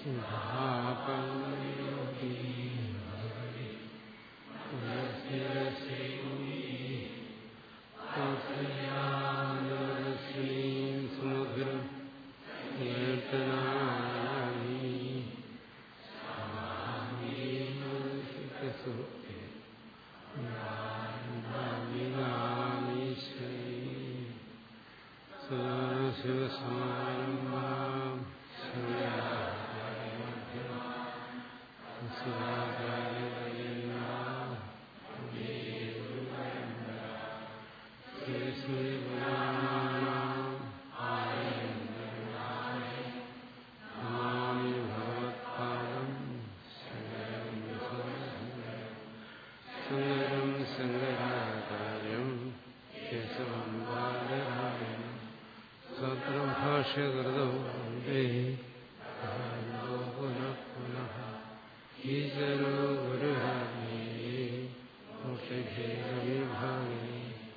ശങ്കരാചാര്യം കേശവം ബാലരാമം സത്രഭാഷ്യകൃതോ വന്ദേ പുനഃ പുനഃ ഈശ്വരോ ഗുരുഹരേ മുഖ്യഭേദവിഭാഗേ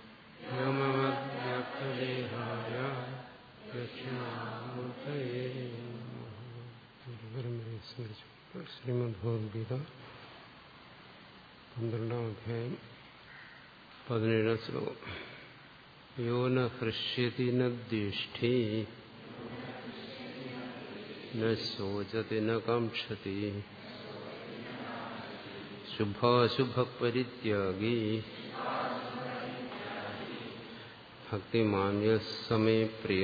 വ്യോമവദ്വ്യാപ്തദേഹായ ദക്ഷിണാമൂർത്തയേ പരമ്പരയെ സ്മരിച്ചു ശ്രീമദ് ഭഗവത്ഗീത പന്ത്രണ്ടാം അധ്യായം പതിനേഴാം ശ്ലോകം യോ ന ഹൃഷ്യതി ന ദ്വേഷ്ഠി ന ശോചതി ന കാംക്ഷതി ശുഭാശുഭപരിത്യാഗി ഭക്തിമാന്യ സമേ പ്രിയ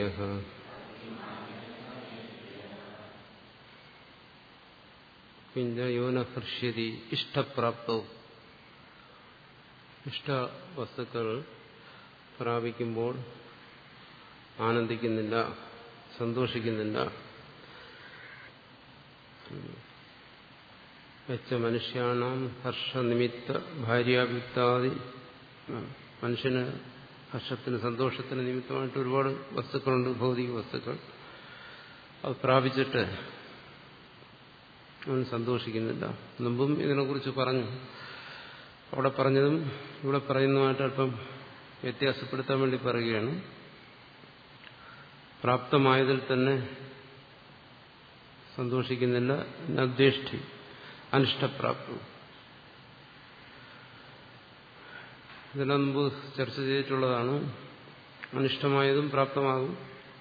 പിന്നെ യോ ന ഹൃഷ്യതി ഇഷ്ടപ്രാപ്തവും ഇഷ്ട വസ്തുക്കൾ പ്രാപിക്കുമ്പോൾ ആനന്ദിക്കുന്നില്ല സന്തോഷിക്കുന്നില്ല വെച്ച മനുഷ്യാണാം ഹർഷനിമിത്ത ഭാര്യാഭിത്താദി മനുഷ്യന് ഹർഷത്തിന് സന്തോഷത്തിന് നിമിത്തമായിട്ട് ഒരുപാട് വസ്തുക്കളുണ്ട് ഭൗതിക വസ്തുക്കൾ അത് പ്രാപിച്ചിട്ട് അവൻ സന്തോഷിക്കുന്നില്ല മുമ്പും ഇതിനെക്കുറിച്ച് പറഞ്ഞു അവിടെ പറഞ്ഞതും ഇവിടെ പറയുന്നതുമായിട്ട് അല്പം വ്യത്യാസപ്പെടുത്താൻ വേണ്ടി പറയുകയാണ് പ്രാപ്തമായതിൽ തന്നെ സന്തോഷിക്കുന്നില്ല നദ്വേഷ്ടി അനിഷ്ടപ്രാപ്തവും ഇതെല്ലാം മുമ്പ് ചർച്ച ചെയ്തിട്ടുള്ളതാണ് അനിഷ്ടമായതും പ്രാപ്തമാകും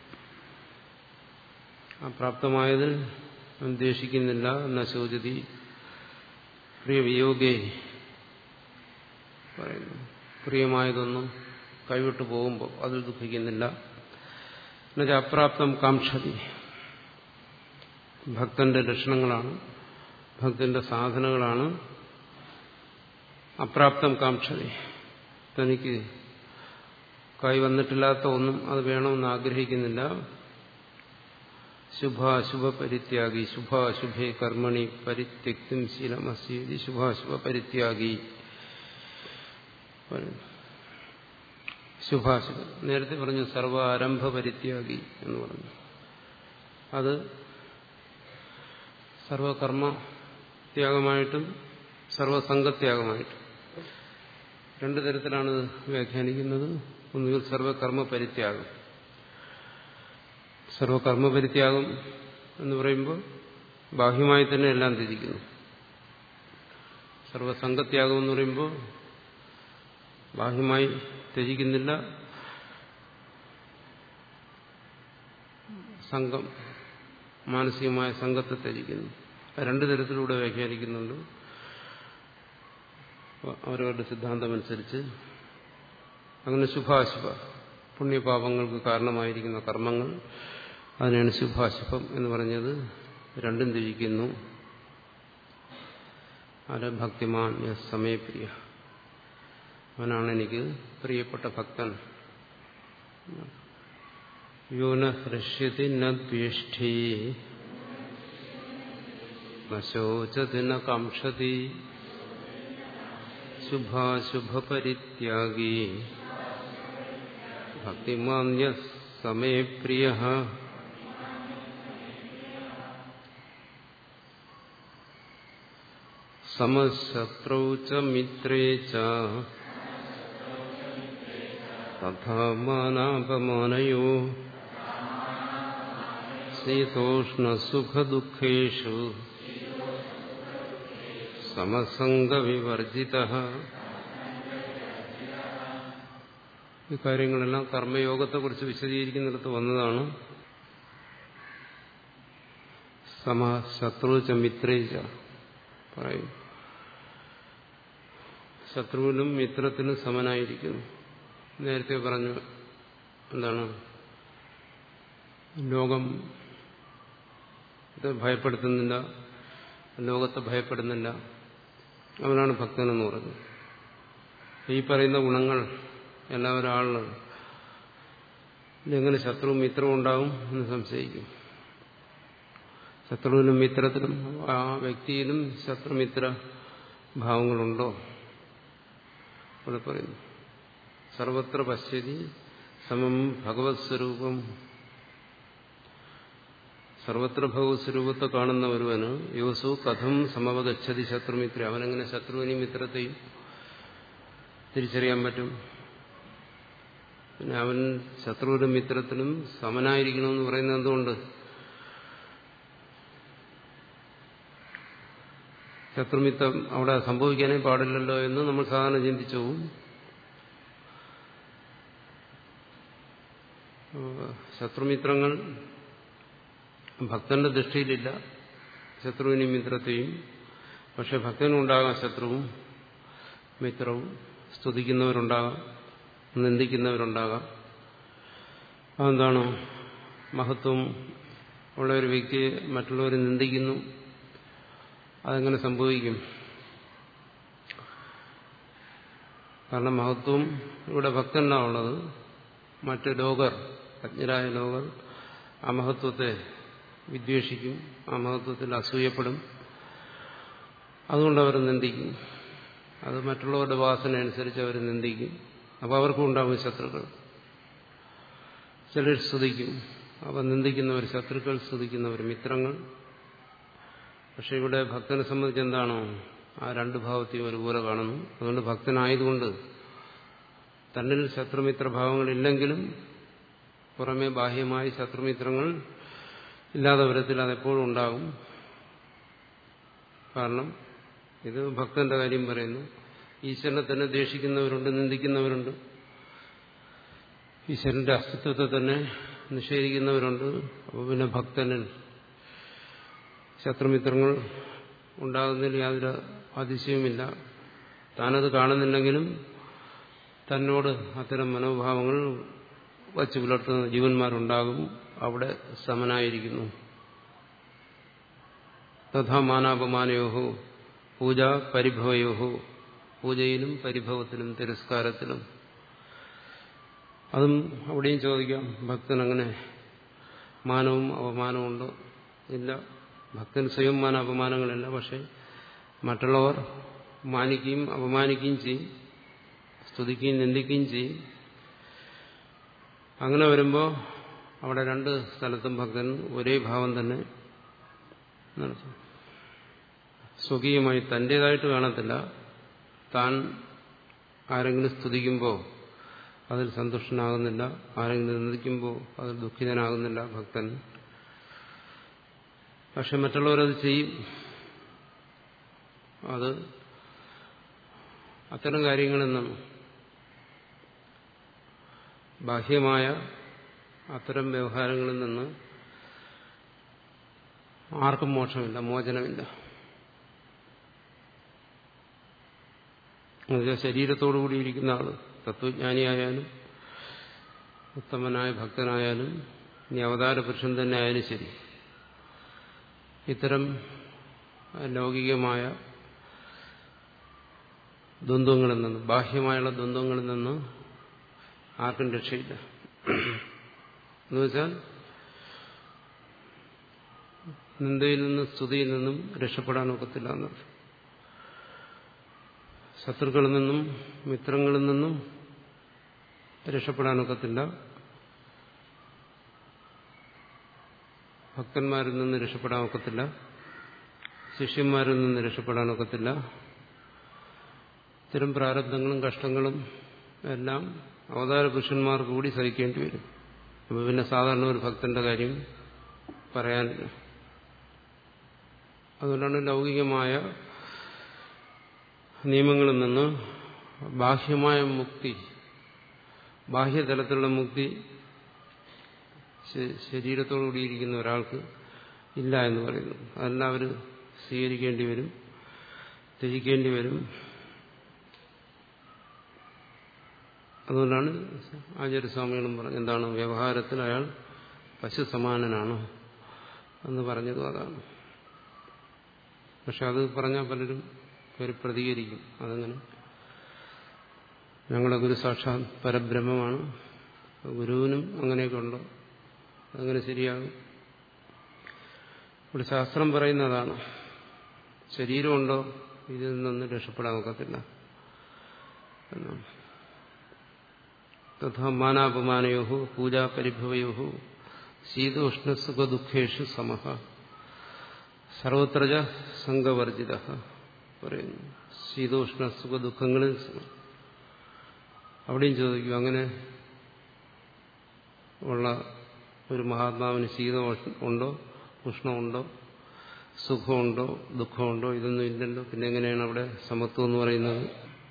ആ പ്രാപ്തമായതിൽ ദ്വേഷിക്കുന്നില്ല എന്ന ശോചതി പ്രിയവിയോഗേ പറയുന്നു പ്രിയമായതൊന്നും കൈവിട്ടു പോകുമ്പോൾ അതിൽ ദുഃഖിക്കുന്നില്ല എന്നുവെച്ചാൽ അപ്രാപ്തം കാംക്ഷതി ഭക്തന്റെ ലക്ഷണങ്ങളാണ് ഭക്തന്റെ സാധനങ്ങളാണ് അപ്രാപ്തം കാംക്ഷതി തനിക്ക് കൈവന്നിട്ടില്ലാത്ത ഒന്നും അത് വേണമെന്ന് ആഗ്രഹിക്കുന്നില്ല ശുഭാശുഭ പരിത്യാഗി ശുഭാശുഭേ കർമ്മണി പരിത്യക്തും ശീലമസ്യതി ശുഭാശുഭ പരിത്യാഗി ശുഭാശുഭ നേരത്തെ പറഞ്ഞു സർവ ആരംഭ പരിത്യാഗി എന്ന് പറഞ്ഞു അത് സർവകർമ്മ ത്യാഗമായിട്ടും സർവസംഘത്യാഗമായിട്ടും രണ്ടു തരത്തിലാണ് വ്യാഖ്യാനിക്കുന്നത് ഒന്നുകിൽ സർവകർമ്മ പരിത്യാഗം സർവകർമ്മ പരിത്യാഗം എന്ന് പറയുമ്പോൾ ബാഹ്യമായി തന്നെ എല്ലാം ത്യജിക്കുന്നു സർവസംഘത്യാഗം എന്ന് പറയുമ്പോൾ ബാഹ്യമായി ത്യജിക്കുന്നില്ല സംഘം മാനസികമായ സംഘത്തെ ത്യജിക്കുന്നു രണ്ടു തരത്തിലൂടെ വ്യാഖ്യാനിക്കുന്നുണ്ട് അവരവരുടെ സിദ്ധാന്തമനുസരിച്ച് അങ്ങനെ ശുഭാശുഭ പുണ്യപാപങ്ങൾക്ക് കാരണമായിരിക്കുന്ന കർമ്മങ്ങൾ അതിനാണ് ശുഭാശുഭം എന്ന് പറഞ്ഞത് രണ്ടും ത്യജിക്കുന്നു അത് ഭക്തിമാൻ സമയപ്രിയ അവനാണ് എനിക്ക് പ്രിയപ്പെട്ട ഭക്തൻ യോന ഹൃഷ്യതി ദ്വേഷ്ഠി നശോചതി ന കാംക്ഷതി ശുഭാശുഭപരിത്യാഗി ഭക്തിമാന്യ സമേ പ്രിയ സമശത്രൗ ച മിത്രേ ച തഥാ മാനാപമാനയോ ശീതോഷ്ണസുഖദുഃഖേഷു സമസംഗവിവർജിത ഈ കാര്യങ്ങളെല്ലാം കർമ്മയോഗത്തെക്കുറിച്ച് വിശദീകരിക്കുന്നിടത്ത് വന്നതാണ് സമ ശത്രു ച മിത്രേച്ച പറയും ശത്രുവിനും മിത്രത്തിനും സമനായിരിക്കുന്നു നേരത്തെ പറഞ്ഞു എന്താണ് ലോകം ഇത് ഭയപ്പെടുത്തുന്നില്ല ലോകത്തെ ഭയപ്പെടുന്നില്ല അവനാണ് ഭക്തനെന്ന് പറഞ്ഞത് ഈ പറയുന്ന ഗുണങ്ങൾ എല്ലാവരും ആളുകൾ എങ്ങനെ ശത്രുവും മിത്രവും ഉണ്ടാവും എന്ന് സംശയിക്കും ശത്രുവിനും മിത്രത്തിനും ആ വ്യക്തിയിലും ശത്രുമിത്ര ഭാവങ്ങളുണ്ടോ അവിടെ പറയുന്നു സർവത്ര പശ്യതി സമം ഭഗവത് സ്വരൂപം സർവത്ര ഭഗവത് സ്വരൂപത്തെ കാണുന്ന ഒരുവന് യോസു കഥം സമവഗച്ഛതി ശത്രുമിത്ര അവനെങ്ങനെ ശത്രുവിനെയും മിത്രത്തെയും തിരിച്ചറിയാൻ പറ്റും പിന്നെ അവൻ ശത്രുവിനും മിത്രത്തിനും സമനായിരിക്കണമെന്ന് പറയുന്നത് എന്തുകൊണ്ട് ശത്രുമിത്രം അവിടെ സംഭവിക്കാനേ പാടില്ലല്ലോ എന്ന് നമ്മൾ സാധാരണ ചിന്തിച്ചു പോകും ശത്രുമിത്രങ്ങൾ ഭക്തന്റെ ദൃഷ്ടിയിലില്ല ശത്രുവിനെയും മിത്രത്തെയും പക്ഷെ ഭക്തനുണ്ടാകാം ശത്രുവും മിത്രവും സ്തുതിക്കുന്നവരുണ്ടാകാം നിന്ദിക്കുന്നവരുണ്ടാകാം അതെന്താണ് മഹത്വം ഉള്ള ഒരു വ്യക്തിയെ മറ്റുള്ളവർ നിന്ദിക്കുന്നു അതെങ്ങനെ സംഭവിക്കും കാരണം മഹത്വം ഇവിടെ ഭക്തനാണുള്ളത് മറ്റ് ലോകർ അജ്ഞരായ ലോകർ ആ മഹത്വത്തെ വിദ്വേഷിക്കും ആ മഹത്വത്തിൽ അസൂയപ്പെടും അതുകൊണ്ട് അവർ നിന്ദിക്കും അത് മറ്റുള്ളവരുടെ വാസന അനുസരിച്ച് അവർ നിന്ദിക്കും അപ്പോൾ അവർക്കും ഉണ്ടാകും ശത്രുക്കൾ ചിലർ സ്തുതിക്കും അവ നിന്ദിക്കുന്നവർ ശത്രുക്കൾ സ്തുതിക്കുന്നവർ മിത്രങ്ങൾ പക്ഷെ ഇവിടെ ഭക്തനെ സംബന്ധിച്ച് എന്താണോ ആ രണ്ട് ഭാവത്തെയും ഒരുപോലെ കാണുന്നു അതുകൊണ്ട് ഭക്തനായതുകൊണ്ട് തന്നിൽ ശത്രുമിത്ര ഭാവങ്ങളില്ലെങ്കിലും പുറമെ ബാഹ്യമായി ശത്രുമിത്രങ്ങൾ ഇല്ലാതെ വരത്തിൽ അതെപ്പോഴും ഉണ്ടാകും കാരണം ഇത് ഭക്തന്റെ കാര്യം പറയുന്നു ഈശ്വരനെ തന്നെ ദേഷിക്കുന്നവരുണ്ട് നിന്ദിക്കുന്നവരുണ്ട് ഈശ്വരന്റെ അസ്തിത്വത്തെ തന്നെ നിഷേധിക്കുന്നവരുണ്ട് അപ്പോൾ പിന്നെ ഭക്തനിൽ ശത്രുമിത്രങ്ങൾ ഉണ്ടാകുന്നതിൽ യാതൊരു അതിശയവുമില്ല താനത് കാണുന്നില്ലെങ്കിലും തന്നോട് അത്തരം മനോഭാവങ്ങൾ വച്ചു പുലർത്തുന്ന ജീവന്മാരുണ്ടാകും അവിടെ സമനായിരിക്കുന്നു തഥാ മാനാപമാനയോഹോ പൂജ പരിഭവയോഹോ പൂജയിലും പരിഭവത്തിലും തിരസ്കാരത്തിലും അതും അവിടെയും ചോദിക്കാം ഭക്തൻ അങ്ങനെ മാനവും അപമാനവും ഉണ്ടോ ഇല്ല ഭക്തൻ സ്വയം മാന അപമാനങ്ങളില്ല പക്ഷെ മറ്റുള്ളവർ മാനിക്കുകയും അപമാനിക്കുകയും ചെയ്യും സ്തുതിക്കുകയും നിന്ദിക്കുകയും ചെയ്യും അങ്ങനെ വരുമ്പോൾ അവിടെ രണ്ട് സ്ഥലത്തും ഭക്തൻ ഒരേ ഭാവം തന്നെ നടത്തും സ്വകീയമായി തൻ്റേതായിട്ട് കാണത്തില്ല താൻ ആരെങ്കിലും സ്തുതിക്കുമ്പോൾ അതിൽ സന്തുഷ്ടനാകുന്നില്ല ആരെങ്കിലും നിന്ദിക്കുമ്പോൾ അതിൽ ദുഃഖിതനാകുന്നില്ല ഭക്തൻ പക്ഷെ മറ്റുള്ളവരത് ചെയ്യും അത് അത്തരം കാര്യങ്ങളിൽ നിന്നും ബാഹ്യമായ അത്തരം വ്യവഹാരങ്ങളിൽ നിന്ന് ആർക്കും മോക്ഷമില്ല മോചനമില്ല എന്നുവെച്ചാൽ ശരീരത്തോടുകൂടി ഇരിക്കുന്ന ആള് തത്വജ്ഞാനിയായാലും ഉത്തമനായ ഭക്തനായാലും ഇനി അവതാര പുരുഷൻ തന്നെ ആയാലും ശരി ഇത്തരം ലൗകികമായ ദ്വന്ദ്ങ്ങളിൽ നിന്ന് ബാഹ്യമായുള്ള ദ്വന്ദ്ങ്ങളിൽ നിന്ന് ആർക്കും രക്ഷയില്ല എന്നുവെച്ചാൽ നിന്ദയിൽ നിന്നും സ്തുതിയിൽ നിന്നും രക്ഷപ്പെടാൻ ഒക്കത്തില്ല എന്നർത്ഥം ശത്രുക്കളിൽ നിന്നും മിത്രങ്ങളിൽ നിന്നും രക്ഷപ്പെടാനൊക്കത്തില്ല ഭക്തന്മാരിൽ നിന്ന് രക്ഷപ്പെടാൻ ഒക്കത്തില്ല ശിഷ്യന്മാരിൽ നിന്ന് രക്ഷപ്പെടാനൊക്കത്തില്ല ഇത്തരം പ്രാരബ്ധങ്ങളും കഷ്ടങ്ങളും എല്ലാം അവതാര പുരുഷന്മാർക്ക് കൂടി സഹിക്കേണ്ടി വരും അപ്പോൾ പിന്നെ സാധാരണ ഒരു ഭക്തന്റെ കാര്യം പറയാനില്ല അതുകൊണ്ടാണ് ലൗകികമായ നിയമങ്ങളിൽ നിന്ന് ബാഹ്യമായ മുക്തി ബാഹ്യതലത്തിലുള്ള മുക്തി ശരീരത്തോടുകൂടിയിരിക്കുന്ന ഒരാൾക്ക് ഇല്ല എന്ന് പറയുന്നു അതെല്ലാം അവർ സ്വീകരിക്കേണ്ടി വരും ത്യജിക്കേണ്ടി വരും അതുകൊണ്ടാണ് ആചാര്യസ്വാമികളും പറഞ്ഞത് എന്താണ് വ്യവഹാരത്തിൽ അയാൾ പശു സമാനനാണ് എന്ന് പറഞ്ഞതും അതാണ് പക്ഷെ അത് പറഞ്ഞാൽ പലരും പേര് പ്രതികരിക്കും അതങ്ങനെ ഞങ്ങളുടെ ഗുരു സാക്ഷാത് പരബ്രഹ്മമാണ് ഗുരുവിനും അങ്ങനെയൊക്കെ ഉണ്ടോ അതങ്ങനെ ശരിയാകും ഇവിടെ ശാസ്ത്രം പറയുന്നതാണ് ശരീരമുണ്ടോ ഇതിൽ നിന്നൊന്നും രക്ഷപ്പെടാൻ ഒക്കത്തില്ല എന്നാണ് തഥാ മാനാപമാനയോ പൂജാപരിഭവയോ ശീതോഷ്ണസുഖദുഃഖേഷു സമഹ സർവത്രജ സംഘവർജിത പറയുന്നു ശീതോഷ്ണ സുഖദുഃഖങ്ങളിൽ സമം അവിടെയും ചോദിക്കും അങ്ങനെ ഉള്ള ഒരു മഹാത്മാവിന് ശീതം ഉണ്ടോ ഉഷ്ണമുണ്ടോ സുഖമുണ്ടോ ദുഃഖമുണ്ടോ ഇതൊന്നും ഇല്ലല്ലോ പിന്നെ എങ്ങനെയാണ് അവിടെ സമത്വം എന്ന് പറയുന്നത്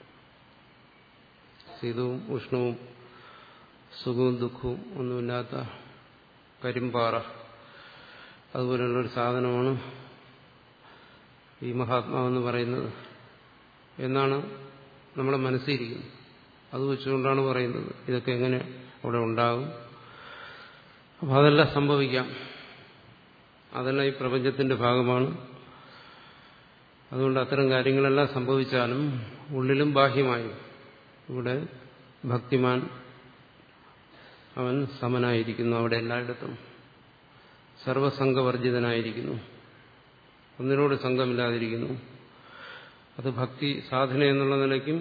ശീതവും ഉഷ്ണവും സുഖവും ദുഃഖവും ഒന്നുമില്ലാത്ത കരിമ്പാറ അതുപോലെയുള്ള ഒരു സാധനമാണ് ഈ മഹാത്മാവെന്ന് പറയുന്നത് എന്നാണ് നമ്മുടെ മനസ്സിരിക്കുന്നത് അത് വെച്ചുകൊണ്ടാണ് പറയുന്നത് ഇതൊക്കെ എങ്ങനെ അവിടെ ഉണ്ടാകും അപ്പം അതെല്ലാം സംഭവിക്കാം അതെല്ലാം ഈ പ്രപഞ്ചത്തിന്റെ ഭാഗമാണ് അതുകൊണ്ട് അത്തരം കാര്യങ്ങളെല്ലാം സംഭവിച്ചാലും ഉള്ളിലും ബാഹ്യമായും ഇവിടെ ഭക്തിമാൻ അവൻ സമനായിരിക്കുന്നു അവിടെ എല്ലായിടത്തും സർവസംഘവർജിതനായിരിക്കുന്നു ഒന്നിനോട് സംഘമില്ലാതിരിക്കുന്നു അത് ഭക്തി സാധന എന്നുള്ള നിലയ്ക്കും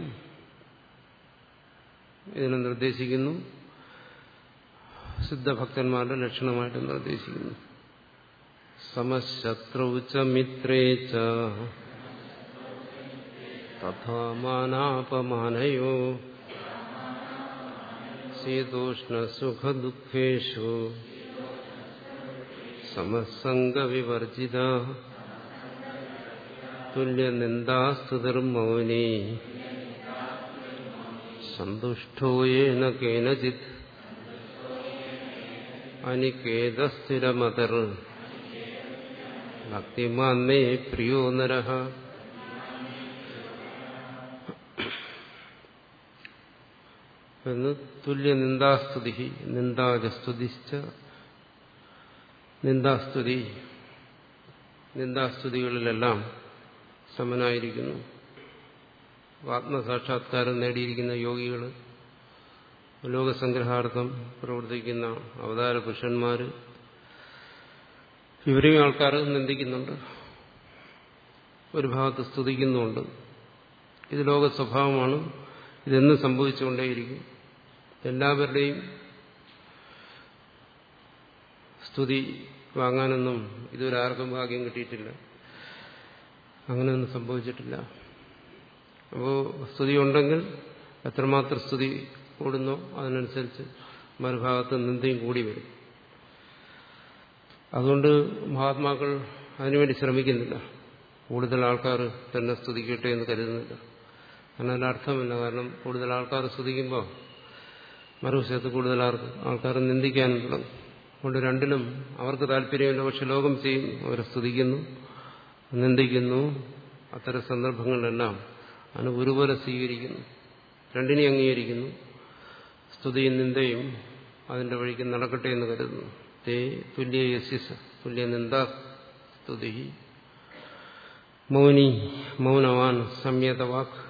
ഇതിനെ നിർദ്ദേശിക്കുന്നു സിദ്ധഭക്തന്മാരുടെ ലക്ഷണമായിട്ട് നിർദ്ദേശിക്കുന്നു സമശത്രുച്ച മിത്രേ ച തഥാമാനാപമാനയോ ശീതോഷ്ണസുഖദുഃഖേഷു സമസംഗവിവർജിത തുല്യനിന്ദാസ്തുതിർമൗനി സന്തുഷ്ടോ യേന കേനചിത് അനികേതസ്ഥിരമതർ ഭക്തിമാൻ മേ പ്രിയോ നരഃ എന്ന് തുല്യ നിന്ദാസ്തുതി നിന്ദാജസ്തുതിച്ച നിന്ദാസ്തുതി നിന്ദാസ്തുതികളിലെല്ലാം സമനായിരിക്കുന്നു ആത്മസാക്ഷാത്കാരം നേടിയിരിക്കുന്ന യോഗികൾ ലോകസംഗ്രഹാർത്ഥം പ്രവർത്തിക്കുന്ന അവതാര പുരുഷന്മാർ ഇവരെയും ആൾക്കാർ നിന്ദിക്കുന്നുണ്ട് ഒരു ഭാഗത്ത് സ്തുതിക്കുന്നുമുണ്ട് ഇത് ലോക സ്വഭാവമാണ് ഇതെന്നും സംഭവിച്ചുകൊണ്ടേയിരിക്കും എല്ലാവരുടെയും സ്തുതി വാങ്ങാനൊന്നും ഇതുവരെ ആർക്കും ഭാഗ്യം കിട്ടിയിട്ടില്ല അങ്ങനെയൊന്നും സംഭവിച്ചിട്ടില്ല അപ്പോൾ സ്തുതി ഉണ്ടെങ്കിൽ എത്രമാത്രം സ്തുതി കൂടുന്നോ അതിനനുസരിച്ച് മറുഭാഗത്ത് നിന്ദയും കൂടി വരും അതുകൊണ്ട് മഹാത്മാക്കൾ അതിനുവേണ്ടി ശ്രമിക്കുന്നില്ല കൂടുതൽ ആൾക്കാർ തന്നെ സ്തുതിക്കട്ടെ എന്ന് കരുതുന്നില്ല കാരണം അതിന് അർത്ഥമില്ല കാരണം കൂടുതൽ ആൾക്കാർ സ്തുതിക്കുമ്പോൾ മറുവശത്ത് കൂടുതൽ ആൾക്കാർ നിന്ദിക്കാനും തുടങ്ങും അതുകൊണ്ട് രണ്ടിലും അവർക്ക് താല്പര്യമില്ല പക്ഷെ ലോകം ചെയ്യുന്നു അവരെ സ്തുതിക്കുന്നു നിന്ദിക്കുന്നു അത്തരം സന്ദർഭങ്ങളിലെല്ലാം അതിന് ഒരുപോലെ സ്വീകരിക്കുന്നു രണ്ടിനെ അംഗീകരിക്കുന്നു സ്തുതിയും നിന്ദയും അതിന്റെ വഴിക്ക് നടക്കട്ടെ എന്ന് കരുതുന്നു തേ തുല്യ യസിസ് തുല്യ നിന്ദാ സ്തുതി മൗനി മൗനവാൻ സംയത വാക്ക്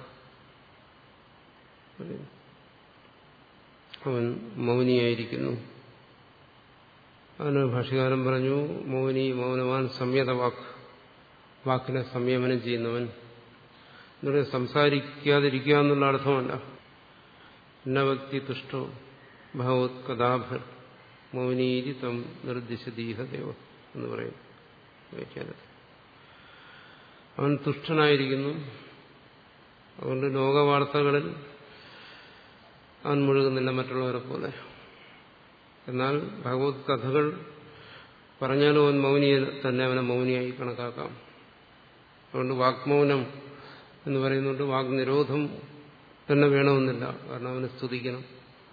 അവൻ മൗനിയായിരിക്കുന്നു അതിന് ഭാഷകാരൻ പറഞ്ഞു മൗനി മൗനവാൻ സംയത വാക്ക് വാക്കിനെ സംയമനം ചെയ്യുന്നവൻ എന്നുള്ളത് സംസാരിക്കാതിരിക്കുക എന്നുള്ള അർത്ഥമല്ല നവക്തി തുഷ്ടോ ഭഗവത് കഥാഭർ മൗനീതി തം നിർദ്ദിശതീഹ ദേവ എന്ന് പറയും വ്യാഖ്യാനത്തിൽ അവൻ തുഷ്ടനായിരിക്കുന്നു അതുകൊണ്ട് ലോകവാർത്തകളിൽ അവൻ മുഴുകുന്നില്ല മറ്റുള്ളവരെ പോലെ എന്നാൽ ഭഗവത് കഥകൾ പറഞ്ഞാലും അവൻ മൗനിയെ തന്നെ അവനെ മൗനിയായി കണക്കാക്കാം അതുകൊണ്ട് വാക്മൗനം എന്ന് പറയുന്നുണ്ട് വാഗ്നിരോധം തന്നെ വേണമെന്നില്ല കാരണം അവനെ സ്തുതിക്കണം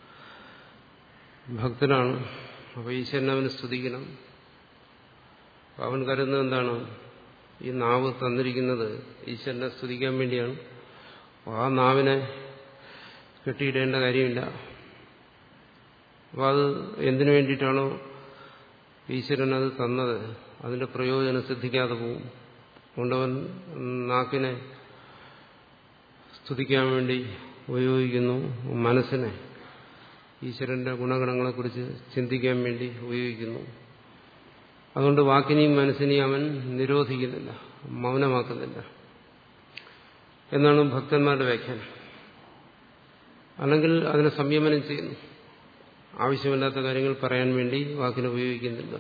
ഭക്തനാണ് അപ്പോൾ ഈശ്വരനെ അവന് സ്തുതിക്കണം അവൻ കരുതുന്നത് എന്താണ് ഈ നാവ് തന്നിരിക്കുന്നത് ഈശ്വരനെ സ്തുതിക്കാൻ വേണ്ടിയാണ് ആ നാവിനെ കെട്ടിയിടേണ്ട കാര്യമില്ല അപ്പോൾ അത് എന്തിനു വേണ്ടിയിട്ടാണോ ഈശ്വരൻ അത് തന്നത് അതിന്റെ പ്രയോജനം സിദ്ധിക്കാതെ പോകും അതുകൊണ്ടവൻ നാക്കിനെ സ്തുതിക്കാൻ വേണ്ടി ഉപയോഗിക്കുന്നു മനസ്സിനെ ഈശ്വരന്റെ ഗുണഗണങ്ങളെക്കുറിച്ച് ചിന്തിക്കാൻ വേണ്ടി ഉപയോഗിക്കുന്നു അതുകൊണ്ട് വാക്കിനെയും മനസ്സിനെയും അവൻ നിരോധിക്കുന്നില്ല മൗനമാക്കുന്നില്ല എന്നാണ് ഭക്തന്മാരുടെ വ്യാഖ്യാനം അല്ലെങ്കിൽ അതിനെ സംയമനം ചെയ്യുന്നു ആവശ്യമില്ലാത്ത കാര്യങ്ങൾ പറയാൻ വേണ്ടി വാക്കിനെ ഉപയോഗിക്കുന്നില്ല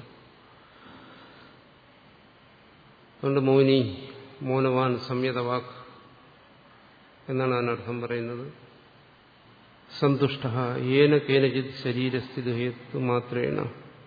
അതുകൊണ്ട് മൗനി മൗനവാൻ സംയത വാക്ക് എന്നാണ് അതിനർത്ഥം പറയുന്നത് സന്തുഷ്ട ഏന കേനചിത് ശരീരസ്ഥിതി ഹേതു മാത്രേണ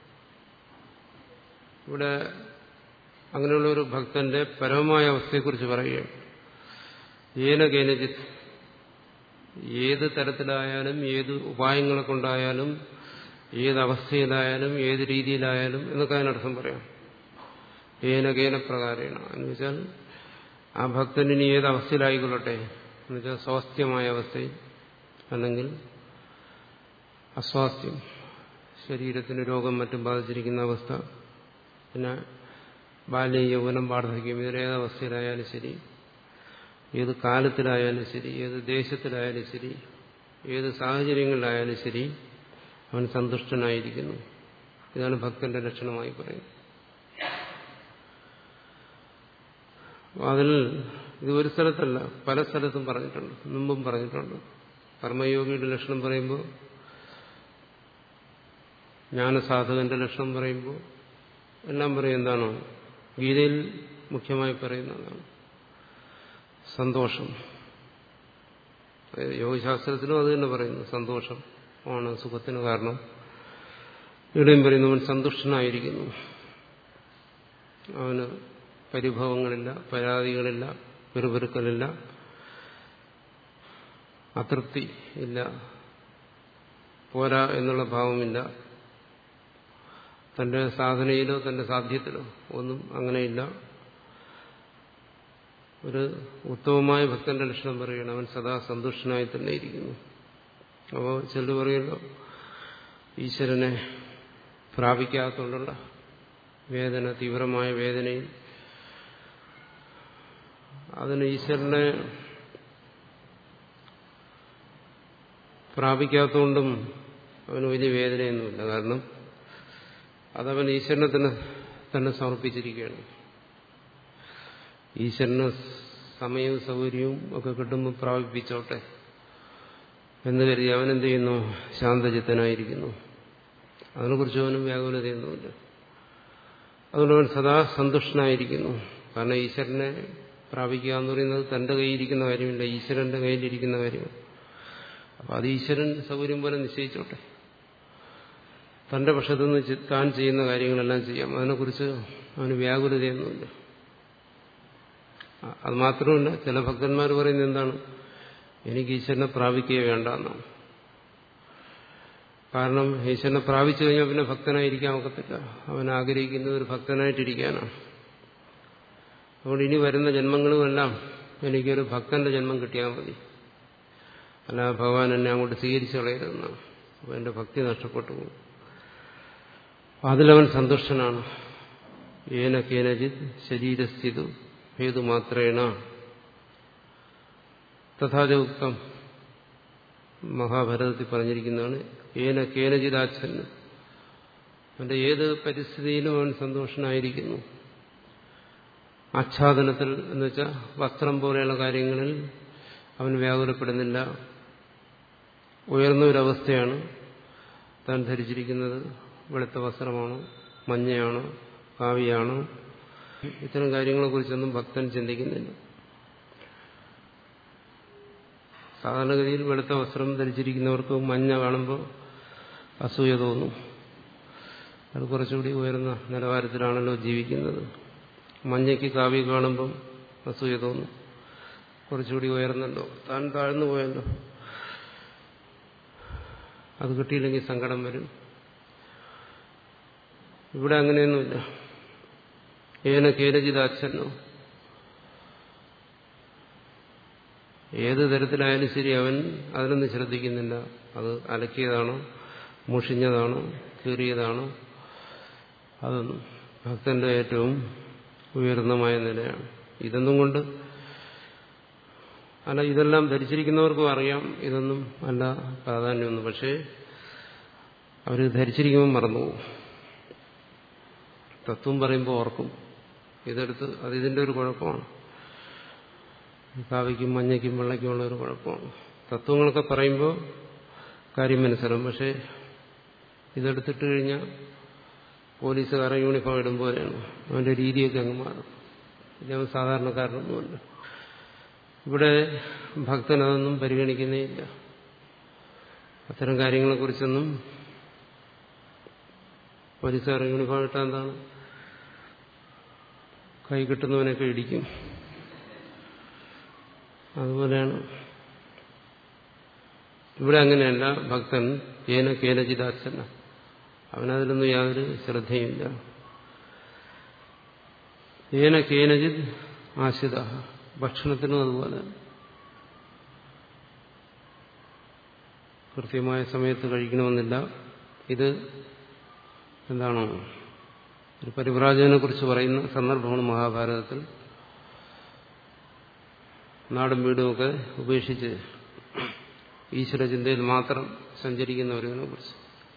ഇവിടെ അങ്ങനെയുള്ള ഒരു ഭക്തന്റെ പരമമായ അവസ്ഥയെക്കുറിച്ച് പറയുകയാണ് ഏന കേനചിത് ഏത് തരത്തിലായാലും ഏത് ഉപായങ്ങളെ കൊണ്ടായാലും ഏത് അവസ്ഥയിലായാലും ഏത് രീതിയിലായാലും എന്നൊക്കെ അതിനർത്ഥം പറയാം ഏനകേന പ്രകാരേണ എന്ന് വെച്ചാൽ ആ ഭക്തനിനി ഏത് അവസ്ഥയിലായിക്കൊള്ളട്ടെ എന്നുവെച്ചാൽ സ്വാസ്ഥ്യമായ അവസ്ഥയിൽ അല്ലെങ്കിൽ അസ്വാസ്ഥ്യം ശരീരത്തിന് രോഗം മറ്റും ബാധിച്ചിരിക്കുന്ന അവസ്ഥ പിന്നെ ബാല്യം യൗവനം വാർദ്ധക്യം ഇതിലേത് അവസ്ഥയിലായാലും ശരി ഏത് കാലത്തിലായാലും ശരി ഏത് ദേശത്തിലായാലും ശരി ഏത് സാഹചര്യങ്ങളിലായാലും ശരി അവൻ സന്തുഷ്ടനായിരിക്കുന്നു ഇതാണ് ഭക്തന്റെ ലക്ഷണമായി പറയുന്നത് അതിൽ ഇത് ഒരു സ്ഥലത്തല്ല പല സ്ഥലത്തും പറഞ്ഞിട്ടുണ്ട് മുമ്പും പറഞ്ഞിട്ടുണ്ട് കർമ്മയോഗിയുടെ ലക്ഷണം പറയുമ്പോൾ ജ്ഞാനസാധകന്റെ ലക്ഷണം പറയുമ്പോൾ എല്ലാം പറയും എന്താണോ ഗീതയിൽ മുഖ്യമായി പറയുന്നതാണ് സന്തോഷം യോഗശാസ്ത്രത്തിലും അത് തന്നെ പറയുന്നു സന്തോഷം ആണ് സുഖത്തിന് കാരണം ഇവിടെയും പറയുന്നു അവൻ സന്തുഷ്ടനായിരിക്കുന്നു അവന് പരിഭവങ്ങളില്ല പരാതികളില്ല പെറുപെറുക്കലില്ല അതൃപ്തി ഇല്ല പോരാ എന്നുള്ള ഭാവമില്ല തന്റെ സാധനയിലോ തന്റെ സാധ്യത്തിലോ ഒന്നും അങ്ങനെയില്ല ഒരു ഉത്തമമായ ഭക്തന്റെ ലക്ഷണം പറയുകയാണ് അവൻ സദാ സന്തുഷ്ടനായി തന്നെ ഇരിക്കുന്നു അപ്പോൾ ചിലർ പറയുമല്ലോ ഈശ്വരനെ പ്രാപിക്കാത്തതുകൊണ്ടുള്ള വേദന തീവ്രമായ വേദനയിൽ അതിന് ഈശ്വരനെ പ്രാപിക്കാത്തതുകൊണ്ടും അവന് വലിയ വേദനയൊന്നുമില്ല കാരണം അതവൻ ഈശ്വരനെ തന്നെ തന്നെ സമർപ്പിച്ചിരിക്കുകയാണ് ഈശ്വരന് സമയവും സൗകര്യവും ഒക്കെ കിട്ടുമ്പോൾ പ്രാപിപ്പിച്ചോട്ടെ എന്ന് കരുതി അവൻ എന്ത് ചെയ്യുന്നു ശാന്തചിത്തനായിരിക്കുന്നു അതിനെക്കുറിച്ച് അവനും വ്യാകുലതയൊന്നുമില്ല അതുകൊണ്ട് അവൻ സദാ സന്തുഷ്ടനായിരിക്കുന്നു കാരണം ഈശ്വരനെ പ്രാപിക്കുക എന്ന് പറയുന്നത് തന്റെ കയ്യിലിരിക്കുന്ന കാര്യമില്ല ഈശ്വരന്റെ കയ്യിലിരിക്കുന്ന കാര്യമാണ് അപ്പം അത് ഈശ്വരൻ സൗകര്യം പോലെ നിശ്ചയിച്ചോട്ടെ തന്റെ പക്ഷത്തു നിന്ന് താൻ ചെയ്യുന്ന കാര്യങ്ങളെല്ലാം ചെയ്യാം അതിനെക്കുറിച്ച് അവന് വ്യാകുലതയൊന്നുമില്ല അത് മാത്രമല്ല ചില ഭക്തന്മാർ പറയുന്നത് എന്താണ് എനിക്ക് ഈശ്വരനെ പ്രാപിക്കുകയേ വേണ്ട എന്നാണ് കാരണം ഈശ്വരനെ പ്രാപിച്ചു കഴിഞ്ഞാൽ പിന്നെ ഭക്തനായിരിക്കാൻ ഒക്കത്തില്ല അവൻ ആഗ്രഹിക്കുന്നത് ഒരു ഭക്തനായിട്ടിരിക്കാനാണ് അതുകൊണ്ട് ഇനി വരുന്ന ജന്മങ്ങളുമെല്ലാം എനിക്കൊരു ഭക്തന്റെ ജന്മം കിട്ടിയാൽ മതി അല്ല ഭഗവാൻ എന്നെ അങ്ങോട്ട് സ്വീകരിച്ചു കളയരുതെന്നാണ് അപ്പോൾ എന്റെ ഭക്തി നഷ്ടപ്പെട്ടു പോകും അതിലവൻ സന്തുഷ്ടനാണ് ഏന കേനജിത് ശരീരസ്ഥിതു ഹേതുമാത്രേണ തഥാചുക്തം മഹാഭാരതത്തിൽ പറഞ്ഞിരിക്കുന്നതാണ് ഏന കേനജിതാച്ഛന് അവന്റെ ഏത് പരിസ്ഥിതിയിലും അവൻ സന്തോഷനായിരിക്കുന്നു ആച്ഛാദനത്തിൽ എന്ന് വെച്ചാൽ വസ്ത്രം പോലെയുള്ള കാര്യങ്ങളിൽ അവൻ വ്യാകുലപ്പെടുന്നില്ല ഉയർന്ന ഒരവസ്ഥയാണ് താൻ ധരിച്ചിരിക്കുന്നത് വെളുത്ത വസ്ത്രമാണോ മഞ്ഞയാണോ കാവിയാണോ ഇത്തരം കാര്യങ്ങളെക്കുറിച്ചൊന്നും ഭക്തൻ ചിന്തിക്കുന്നില്ല സാധാരണഗതിയിൽ വെളുത്ത വസ്ത്രം ധരിച്ചിരിക്കുന്നവർക്ക് മഞ്ഞ കാണുമ്പോൾ അസൂയ തോന്നും അത് കുറച്ചുകൂടി ഉയർന്ന നിലവാരത്തിലാണല്ലോ ജീവിക്കുന്നത് മഞ്ഞയ്ക്ക് കാവ്യ കാണുമ്പം അസൂയ തോന്നും കുറച്ചുകൂടി ഉയർന്നല്ലോ താൻ താഴ്ന്നു പോയല്ലോ അത് കിട്ടിയില്ലെങ്കിൽ സങ്കടം വരും ഇവിടെ അങ്ങനെയൊന്നുമില്ല ഏന കേരജിതാച്ഛന്നോ ഏത് തരത്തിലായാലും ശരി അവൻ അതിലൊന്നും ശ്രദ്ധിക്കുന്നില്ല അത് അലക്കിയതാണോ മുഷിഞ്ഞതാണോ കീറിയതാണോ അതൊന്നും ഭക്തന്റെ ഏറ്റവും ഉയർന്നമായ നിലയാണ് ഇതൊന്നും കൊണ്ട് അല്ല ഇതെല്ലാം ധരിച്ചിരിക്കുന്നവർക്കും അറിയാം ഇതൊന്നും അല്ല പ്രാധാന്യമൊന്നും പക്ഷേ അവർ ധരിച്ചിരിക്കുമ്പോൾ മറന്നുപോകും തത്വം പറയുമ്പോൾ ഓർക്കും ഇതെടുത്ത് അത് ഇതിന്റെ ഒരു കുഴപ്പമാണ് കാവയ്ക്കും മഞ്ഞയ്ക്കും വെള്ളയ്ക്കുമുള്ള ഒരു കുഴപ്പമാണ് തത്വങ്ങളൊക്കെ പറയുമ്പോൾ കാര്യം മനസ്സിലാവും പക്ഷേ ഇതെടുത്തിട്ട് കഴിഞ്ഞാൽ പോലീസുകാരൻ യൂണിഫോം ഇടും പോലെയാണ് അവന്റെ രീതിയൊക്കെ അങ്ങ് മാറും ഇത് അവൻ സാധാരണക്കാരനൊന്നുമല്ല ഇവിടെ ഭക്തൻ അതൊന്നും പരിഗണിക്കുന്നേയില്ല അത്തരം കാര്യങ്ങളെക്കുറിച്ചൊന്നും പോലീസുകാരൻ യൂണിഫോം ഇട്ടാൽ എന്താണ് കൈ കിട്ടുന്നവനൊക്കെ ഇടിക്കും അതുപോലെയാണ് ഇവിടെ അങ്ങനെയല്ല ഭക്തൻ ഏന കേനജിതാച്ചന അവനതിലൊന്നും യാതൊരു ശ്രദ്ധയുമില്ല ഏന കേനജിത് ആശ്രിത ഭക്ഷണത്തിനും അതുപോലെ കൃത്യമായ സമയത്ത് കഴിക്കണമെന്നില്ല ഇത് എന്താണോ ഒരു പരിവ്രാജകനെ കുറിച്ച് പറയുന്ന സന്ദർഭമാണ് മഹാഭാരതത്തിൽ നാടും വീടുമൊക്കെ ഉപേക്ഷിച്ച് ഈശ്വരചിന്തയിൽ മാത്രം സഞ്ചരിക്കുന്ന ഒരുവിനെ കുറിച്ച്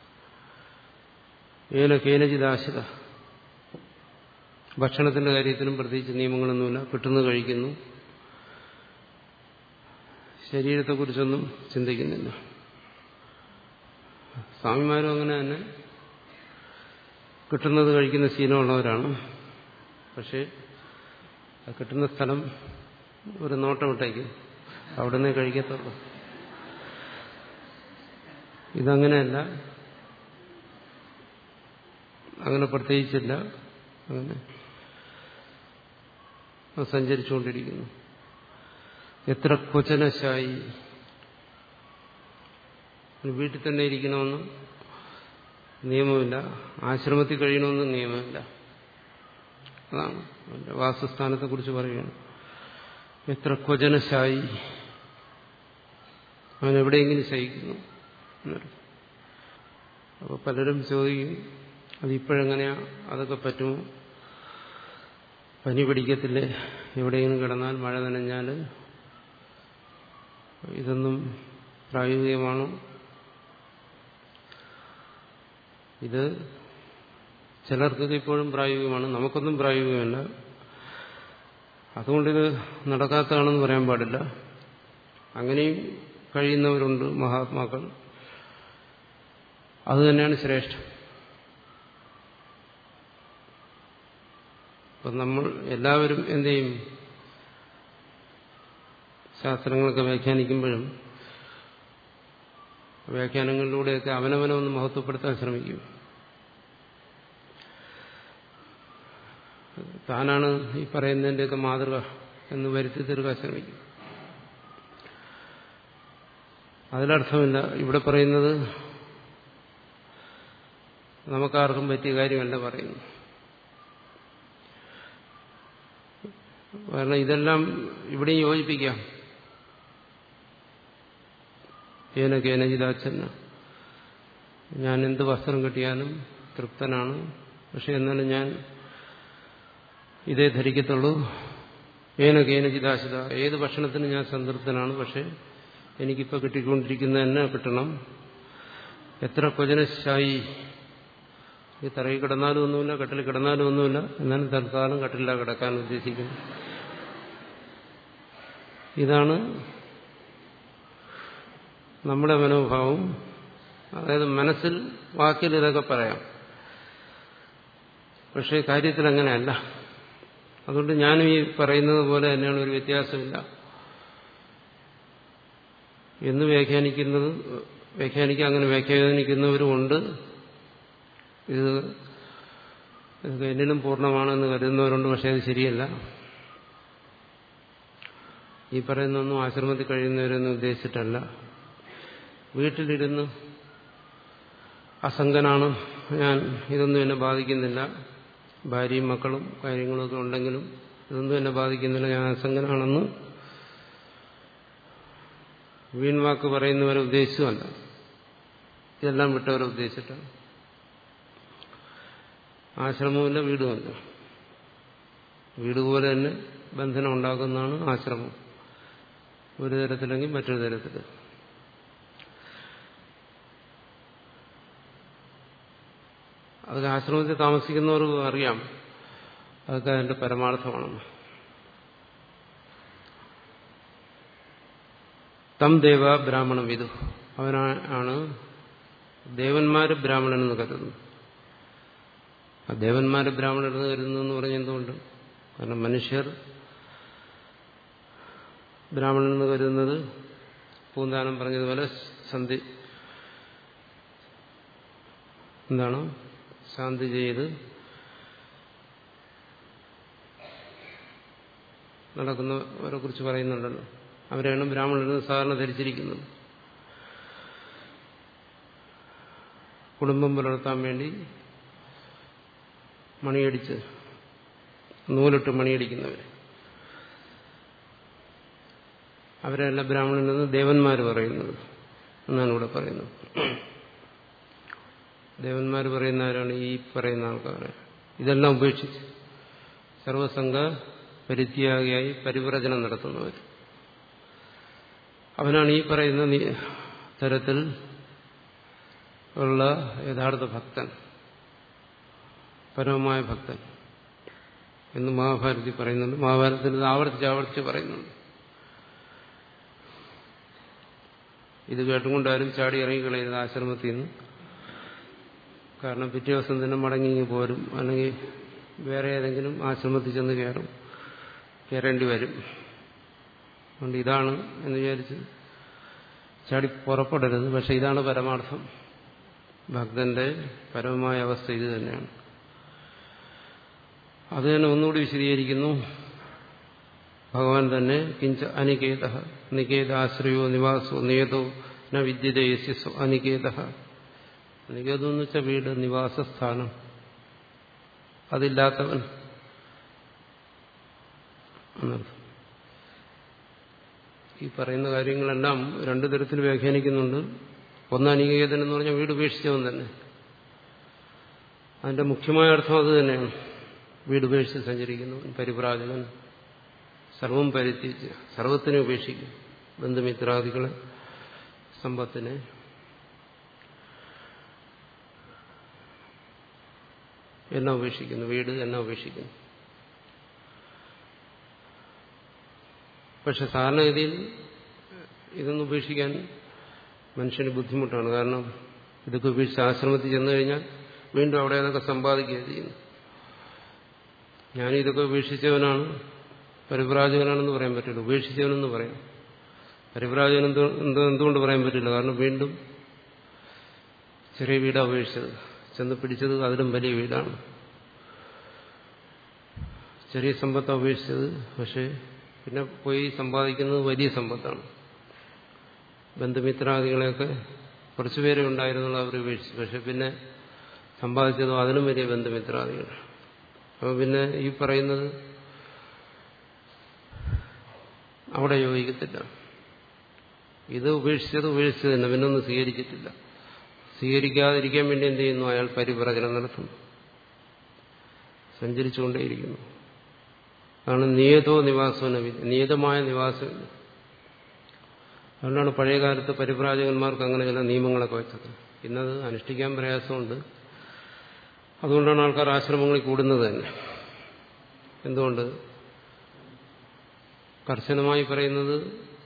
ഏന കേനജിതാശിത ഭക്ഷണത്തിന്റെ കാര്യത്തിലും പ്രത്യേകിച്ച് നിയമങ്ങളൊന്നുമില്ല കിട്ടുന്നത് കഴിക്കുന്നു ശരീരത്തെക്കുറിച്ചൊന്നും ചിന്തിക്കുന്നില്ല സ്വാമിമാരും അങ്ങനെ തന്നെ കിട്ടുന്നത് കഴിക്കുന്ന ശീലമുള്ളവരാണ് പക്ഷേ കിട്ടുന്ന സ്ഥലം ഒരു നോട്ടം ഇട്ടേക്കും അവിടെ നിന്നേ കഴിക്കത്തുള്ളൂ ഇതങ്ങനെയല്ല അങ്ങനെ പ്രത്യേകിച്ചില്ല അങ്ങനെ സഞ്ചരിച്ചുകൊണ്ടിരിക്കുന്നു എത്ര ക്വചനശായി വീട്ടിൽ തന്നെ ഇരിക്കണമെന്ന് നിയമമില്ല ആശ്രമത്തിൽ കഴിയണമെന്നും നിയമമില്ല അതാണ് അവന്റെ വാസസ്ഥാനത്തെക്കുറിച്ച് പറയുകയാണ് എത്ര ക്വചനശായി അവൻ എവിടെയെങ്കിലും ശയിക്കുന്നു അപ്പോൾ പലരും ചോദിക്കും അതിപ്പോഴെങ്ങനെയാ അതൊക്കെ പറ്റുമോ പനി പിടിക്കത്തില്ലേ എവിടെയെങ്കിലും കിടന്നാൽ മഴ നനഞ്ഞാൽ ഇതൊന്നും പ്രായോഗികമാണോ ഇത് ചിലർക്കൊക്കെ ഇപ്പോഴും പ്രായോഗികമാണ് നമുക്കൊന്നും പ്രായോഗികമല്ല അതുകൊണ്ടിത് നടക്കാത്തതാണെന്ന് പറയാൻ പാടില്ല അങ്ങനെയും കഴിയുന്നവരുണ്ട് മഹാത്മാക്കൾ അതുതന്നെയാണ് ശ്രേഷ്ഠം അപ്പം നമ്മൾ എല്ലാവരും എന്ത് ചെയ്യും ശാസ്ത്രങ്ങളൊക്കെ വ്യാഖ്യാനിക്കുമ്പോഴും വ്യാഖ്യാനങ്ങളിലൂടെയൊക്കെ അവനവനെ ഒന്ന് മഹത്വപ്പെടുത്താൻ ശ്രമിക്കും താനാണ് ഈ പറയുന്നതിൻ്റെയൊക്കെ മാതൃക എന്ന് വരുത്തി തീർക്കാൻ ശ്രമിക്കും അതിലർത്ഥമില്ല ഇവിടെ പറയുന്നത് നമുക്കാർക്കും പറ്റിയ കാര്യമല്ല പറയുന്നു കാരണം ഇതെല്ലാം ഇവിടെയും യോജിപ്പിക്കാം ഏന കേനജിതാച്ചന്ന ഞാൻ എന്ത് വസ്ത്രം കിട്ടിയാലും തൃപ്തനാണ് പക്ഷെ എന്നാലും ഞാൻ ഇതേ ധരിക്കത്തുള്ളൂ ഏന കേനജിതാശിത ഏത് ഭക്ഷണത്തിനും ഞാൻ സംതൃപ്തനാണ് പക്ഷെ എനിക്കിപ്പോൾ കിട്ടിക്കൊണ്ടിരിക്കുന്നത് തന്നെ കിട്ടണം എത്ര ക്വചനശായി ഈ തറയിൽ കിടന്നാലും ഒന്നുമില്ല കട്ടിൽ കിടന്നാലും ഒന്നുമില്ല എന്നാലും തൽക്കാലം കട്ടിലില്ല കിടക്കാൻ ഉദ്ദേശിക്കുന്നു ഇതാണ് നമ്മുടെ മനോഭാവം അതായത് മനസ്സിൽ വാക്കിൽ ഇതൊക്കെ പറയാം പക്ഷേ കാര്യത്തിൽ അങ്ങനെയല്ല അതുകൊണ്ട് ഞാനും ഈ പറയുന്നത് പോലെ തന്നെയാണ് ഒരു വ്യത്യാസമില്ല എന്ന് വ്യാഖ്യാനിക്കുന്നത് വ്യാഖ്യാനിക്കാൻ അങ്ങനെ വ്യാഖ്യാനിക്കുന്നവരുമുണ്ട് ഇത് ഇതൊക്കെ എന്നിലും പൂർണ്ണമാണെന്ന് കരുതുന്നവരുണ്ട് പക്ഷേ അത് ശരിയല്ല ഈ പറയുന്നൊന്നും ആശ്രമത്തിൽ കഴിയുന്നവരൊന്നും ഉദ്ദേശിച്ചിട്ടല്ല വീട്ടിലിരുന്ന് അസംഗനാണ് ഞാൻ ഇതൊന്നും എന്നെ ബാധിക്കുന്നില്ല ഭാര്യയും മക്കളും കാര്യങ്ങളൊക്കെ ഉണ്ടെങ്കിലും ഇതൊന്നും എന്നെ ബാധിക്കുന്നില്ല ഞാൻ അസംഗനാണെന്ന് വീൺവാക്ക് പറയുന്നവരെ ഉദ്ദേശിച്ചുമല്ല ഇതെല്ലാം വിട്ടവരെ ഉദ്ദേശിച്ചിട്ടാണ് ആശ്രമവുമില്ല വീടുമല്ല വീട് പോലെ തന്നെ ബന്ധനം ഉണ്ടാക്കുന്നതാണ് ആശ്രമം ഒരു തരത്തിലെങ്കിൽ മറ്റൊരു തരത്തിൽ അതൊക്കെ ആശ്രമത്തിൽ താമസിക്കുന്നവർക്ക് അറിയാം അതൊക്കെ അതിന്റെ പരമാർത്ഥമാണെന്ന് തം ദേവ ബ്രാഹ്മണം വിദു അവനാണ് ദേവന്മാര് ബ്രാഹ്മണനെന്ന് കരുതുന്നു ആ ദേവന്മാര് ബ്രാഹ്മണരെന്ന് കരുതുന്നു എന്ന് പറഞ്ഞ എന്തുകൊണ്ട് കാരണം മനുഷ്യർ ബ്രാഹ്മണനെന്ന് കരുതുന്നത് പൂന്താനം പറഞ്ഞതുപോലെ സന്ധി എന്താണ് ശാന്തി ചെയ്ത് നടക്കുന്നവരെ കുറിച്ച് പറയുന്നുണ്ടല്ലോ അവരെയാണ് ബ്രാഹ്മണരെന്ന് സാധാരണ ധരിച്ചിരിക്കുന്നത് കുടുംബം പുലർത്താൻ വേണ്ടി മണിയടിച്ച് നൂലിട്ട് മണിയടിക്കുന്നവര് അവരല്ല ബ്രാഹ്മണനെന്ന് ദേവന്മാർ പറയുന്നത് എന്നാണ് ഇവിടെ പറയുന്നത് ദേവന്മാർ പറയുന്നവരാണ് ഈ പറയുന്ന ആൾക്കാർ ഇതെല്ലാം ഉപേക്ഷിച്ച് സർവസംഘ പരിത്യാഗിയായി പരിവ്രജനം നടത്തുന്നവർ അവനാണ് ഈ പറയുന്ന തരത്തിൽ ഉള്ള യഥാർത്ഥ ഭക്തൻ പരമമായ ഭക്തൻ എന്ന് മഹാഭാരതി പറയുന്നുണ്ട് മഹാഭാരതത്തിൽ ഇത് ആവർത്തിച്ച് ആവർത്തിച്ച് പറയുന്നുണ്ട് ഇത് കേട്ടുകൊണ്ടാരും ചാടി ഇറങ്ങിക്കളയുന്നത് ആശ്രമത്തിൽ നിന്ന് കാരണം പിറ്റേ ദിവസം തന്നെ മടങ്ങി പോരും അല്ലെങ്കിൽ വേറെ ഏതെങ്കിലും ആശ്രമത്തിൽ ചെന്ന് കയറും കയറേണ്ടി വരും അതുകൊണ്ട് ഇതാണ് എന്ന് വിചാരിച്ച് ചാടി പുറപ്പെടരുത് പക്ഷെ ഇതാണ് പരമാർത്ഥം ഭക്തന്റെ പരമമായ അവസ്ഥ ഇത് തന്നെയാണ് അത് തന്നെ ഒന്നുകൂടി വിശദീകരിക്കുന്നു ഭഗവാൻ തന്നെ കിഞ്ച അനികേത നികേതാശ്രയോ നിവാസോ നിയതോ ന വിദ്യതയസ്യ അനികേത നികേതം എന്ന് വെച്ചാൽ വീട് നിവാസസ്ഥാനം അതില്ലാത്തവൻ എന്നർത്ഥം ഈ പറയുന്ന കാര്യങ്ങളെല്ലാം രണ്ടു തരത്തിൽ വ്യാഖ്യാനിക്കുന്നുണ്ട് ഒന്ന് അനികേതൻ എന്ന് പറഞ്ഞാൽ വീട് ഉപേക്ഷിച്ചവൻ തന്നെ അതിന്റെ മുഖ്യമായ അർത്ഥം അത് തന്നെയാണ് വീട് ഉപേക്ഷിച്ച് സഞ്ചരിക്കുന്നവൻ പരിപ്രാജകൻ സർവം പരിത്യജ് സർവത്തിനെ ഉപേക്ഷിക്കും ബന്ധുമിത്രാദികളെ സമ്പത്തിനെ എല്ലാം ഉപേക്ഷിക്കുന്നു വീട് എല്ലാം ഉപേക്ഷിക്കുന്നു പക്ഷെ സാധാരണഗതിയിൽ ഇതൊന്നും ഉപേക്ഷിക്കാൻ മനുഷ്യന് ബുദ്ധിമുട്ടാണ് കാരണം ഇതൊക്കെ ഉപേക്ഷിച്ച് ആശ്രമത്തിൽ ചെന്നു കഴിഞ്ഞാൽ വീണ്ടും അവിടെ അതൊക്കെ സമ്പാദിക്കുകയാണ് ചെയ്യുന്നു ഞാനിതൊക്കെ ഉപേക്ഷിച്ചവനാണ് പരിപ്രാജകനാണെന്ന് പറയാൻ പറ്റില്ല ഉപേക്ഷിച്ചവനെന്ന് പറയാം പരിപ്രാജകൻ എന്തോ എന്തുകൊണ്ട് പറയാൻ പറ്റില്ല കാരണം വീണ്ടും ചെറിയ വീടാണ് ഉപേക്ഷിച്ചത് ചെന്ന് പിടിച്ചത് അതിലും വലിയ വീടാണ് ചെറിയ സമ്പത്താണ് ഉപേക്ഷിച്ചത് പക്ഷേ പിന്നെ പോയി സമ്പാദിക്കുന്നത് വലിയ സമ്പത്താണ് ബന്ധുമിത്രാദികളെയൊക്കെ കുറച്ചുപേരെ ഉണ്ടായിരുന്നുള്ള അവർ ഉപേക്ഷിച്ചു പക്ഷെ പിന്നെ സമ്പാദിച്ചതോ അതിലും വലിയ ബന്ധുമിത്രാദികൾ അപ്പോൾ പിന്നെ ഈ പറയുന്നത് അവിടെ യോജിക്കത്തില്ല ഇത് ഉപേക്ഷിച്ചത് ഉപേക്ഷിച്ചത് തന്നെ പിന്നെ ഒന്നും സ്വീകരിച്ചിട്ടില്ല സ്വീകരിക്കാതിരിക്കാൻ വേണ്ടി എന്ത് ചെയ്യുന്നു അയാൾ പരിപ്രചനം നടത്തുന്നു സഞ്ചരിച്ചുകൊണ്ടേയിരിക്കുന്നു അതാണ് നിയതോ നിവാസവും നിയതമായ നിവാസമില്ല അതുകൊണ്ടാണ് പഴയകാലത്ത് പരിപ്രാജകന്മാർക്ക് അങ്ങനെ ചില നിയമങ്ങളൊക്കെ വെച്ചത് ഇന്നത് അനുഷ്ഠിക്കാൻ പ്രയാസമുണ്ട് അതുകൊണ്ടാണ് ആൾക്കാർ ആശ്രമങ്ങളിൽ കൂടുന്നത് തന്നെ എന്തുകൊണ്ട് കർശനമായി പറയുന്നത്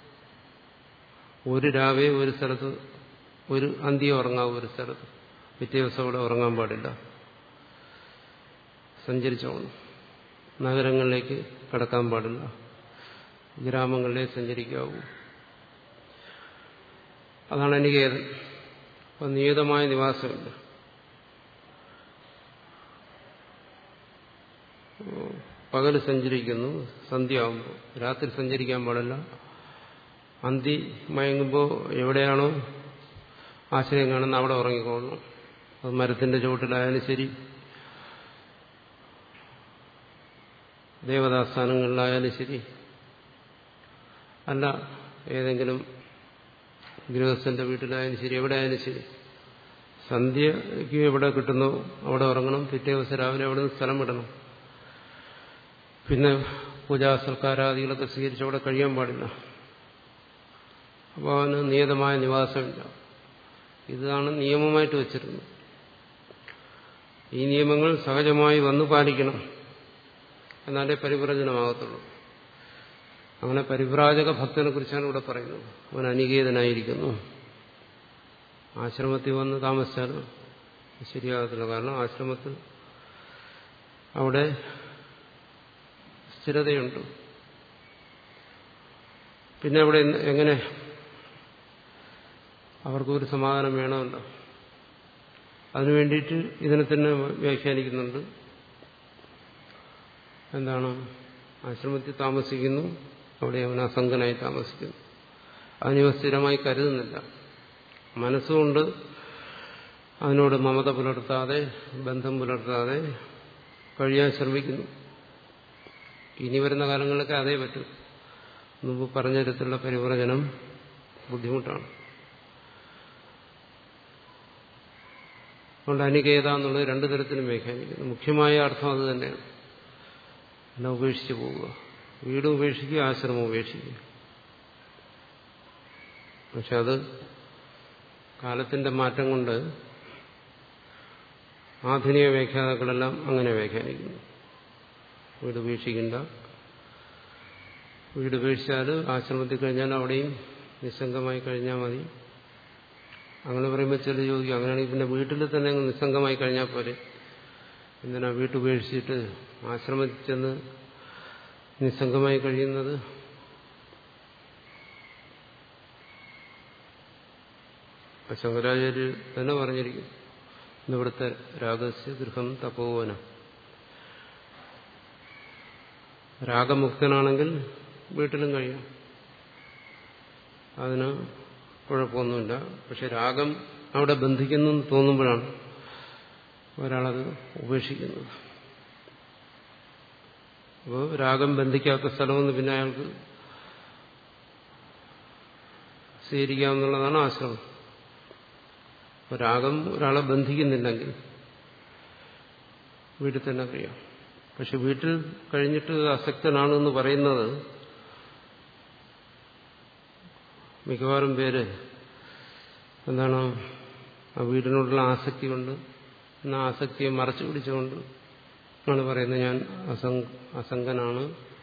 ഒരു രാവേ ഒരു സ്ഥലത്ത് ഒരു അന്ത്യം ഉറങ്ങാവും ഒരു സ്ഥലത്ത് പിറ്റേ ദിവസം അവിടെ ഉറങ്ങാൻ പാടില്ല സഞ്ചരിച്ചോണം നഗരങ്ങളിലേക്ക് കടക്കാൻ പാടില്ല ഗ്രാമങ്ങളിലേക്ക് സഞ്ചരിക്കാവൂ അതാണ് എനിക്കേത് അപ്പം നിയതമായ നിവാസമില്ല പകല് സഞ്ചരിക്കുന്നു സന്ധ്യയാകുമ്പോൾ രാത്രി സഞ്ചരിക്കാൻ പാടില്ല അന്തി മയങ്ങുമ്പോൾ എവിടെയാണോ ആശ്രയം കാണുന്ന അവിടെ ഉറങ്ങിക്കൊള്ളണം അത് മരത്തിന്റെ ചുവട്ടിലായാലും ശരി ദേവതാസ്ഥാനങ്ങളിലായാലും ശരി അല്ല ഏതെങ്കിലും ഗൃഹസ്ഥന്റെ വീട്ടിലായാലും ശരി എവിടെയായാലും ശരി സന്ധ്യയ്ക്ക് എവിടെ കിട്ടുന്നു അവിടെ ഉറങ്ങണം പിറ്റേ ദിവസം രാവിലെ അവിടെ നിന്ന് സ്ഥലം വിടണം പിന്നെ പൂജാ സൽക്കാരാദികളൊക്കെ സ്വീകരിച്ച് അവിടെ കഴിയാൻ പാടില്ല അപ്പോൾ അവന് നിയതമായ നിവാസമില്ല ഇതാണ് നിയമമായിട്ട് വച്ചിരുന്നത് ഈ നിയമങ്ങൾ സഹജമായി വന്നു പാലിക്കണം എന്നാലേ പരിവ്രജനമാകത്തുള്ളൂ അങ്ങനെ പരിവ്രാജക ഭക്തനെ കുറിച്ചാണ് ഇവിടെ പറയുന്നത് അവൻ അനികേതനായിരിക്കുന്നു ആശ്രമത്തിൽ വന്ന് താമസിച്ചാൽ ശരിയാകത്തില്ല കാരണം ആശ്രമത്തിൽ അവിടെ സ്ഥിരതയുണ്ട് പിന്നെ അവിടെ എങ്ങനെ അവർക്കൊരു സമാധാനം വേണമല്ലോ അതിനു വേണ്ടിയിട്ട് ഇതിനെ തന്നെ വ്യാഖ്യാനിക്കുന്നുണ്ട് എന്താണ് ആശ്രമത്തിൽ താമസിക്കുന്നു അവിടെ അവൻ അസംഗനായി താമസിക്കുന്നു അതിനെ സ്ഥിരമായി കരുതുന്നില്ല മനസ്സുകൊണ്ട് അതിനോട് മമത പുലർത്താതെ ബന്ധം പുലർത്താതെ കഴിയാൻ ശ്രമിക്കുന്നു ഇനി വരുന്ന കാലങ്ങളിലൊക്കെ അതേ പറ്റും മുമ്പ് പറഞ്ഞ തരത്തിലുള്ള പരിവ്രജനം ബുദ്ധിമുട്ടാണ് അതുകൊണ്ട് അനികേത എന്നുള്ളത് രണ്ടു തരത്തിലും വ്യാഖ്യാനിക്കുന്നു മുഖ്യമായ അർത്ഥം അത് തന്നെയാണ് എല്ലാം ഉപേക്ഷിച്ച് പോവുക വീടും ഉപേക്ഷിക്കുക ആശ്രമം ഉപേക്ഷിക്കുക പക്ഷെ അത് കാലത്തിന്റെ മാറ്റം കൊണ്ട് ആധുനിക വ്യാഖ്യാതാക്കളെല്ലാം അങ്ങനെ വ്യാഖ്യാനിക്കുന്നു വീട് ഉപേക്ഷിക്കണ്ട വീട് ഉപേക്ഷിച്ചാൽ ആശ്രമത്തിൽ കഴിഞ്ഞാൽ അവിടെയും നിസ്സംഗമായി കഴിഞ്ഞാൽ മതി അങ്ങനെ പറയുമ്പോൾ ചില ചോദിക്കും അങ്ങനെയാണെങ്കിൽ പിന്നെ വീട്ടിൽ തന്നെ അങ്ങ് നിസ്സംഗമായി കഴിഞ്ഞാൽ പോരെ എന്തിനാ വീട്ടുപേക്ഷിച്ചിട്ട് ആശ്രമത്തിൽ ചെന്ന് നിസ്സംഗമായി കഴിയുന്നത് ശങ്കരാചാര്യ തന്നെ പറഞ്ഞിരിക്കും ഇന്നിവിടുത്തെ രാഗസ്യ ഗൃഹം തപോവനം രാഗമുക്തനാണെങ്കിൽ വീട്ടിലും കഴിയാം അതിന് കുഴപ്പമൊന്നുമില്ല പക്ഷെ രാഗം അവിടെ ബന്ധിക്കുന്നു എന്ന് തോന്നുമ്പോഴാണ് ഒരാളത് ഉപേക്ഷിക്കുന്നത് അപ്പോൾ രാഗം ബന്ധിക്കാത്ത സ്ഥലമെന്ന് പിന്നെ അയാൾക്ക് സ്വീകരിക്കാമെന്നുള്ളതാണ് ആശ്രമം അപ്പോൾ രാഗം ഒരാളെ ബന്ധിക്കുന്നില്ലെങ്കിൽ വീട്ടിൽ തന്നെ അറിയാം പക്ഷെ വീട്ടിൽ കഴിഞ്ഞിട്ട് അസക്തനാണെന്ന് പറയുന്നത് മിക്കവാറും പേര് എന്താണ് ആ വീടിനോടുള്ള ആസക്തി കൊണ്ട് എന്നാ ആസക്തിയെ മറച്ചു പിടിച്ചുകൊണ്ട് ആണ് പറയുന്നത് ഞാൻ അസംഗനാണ്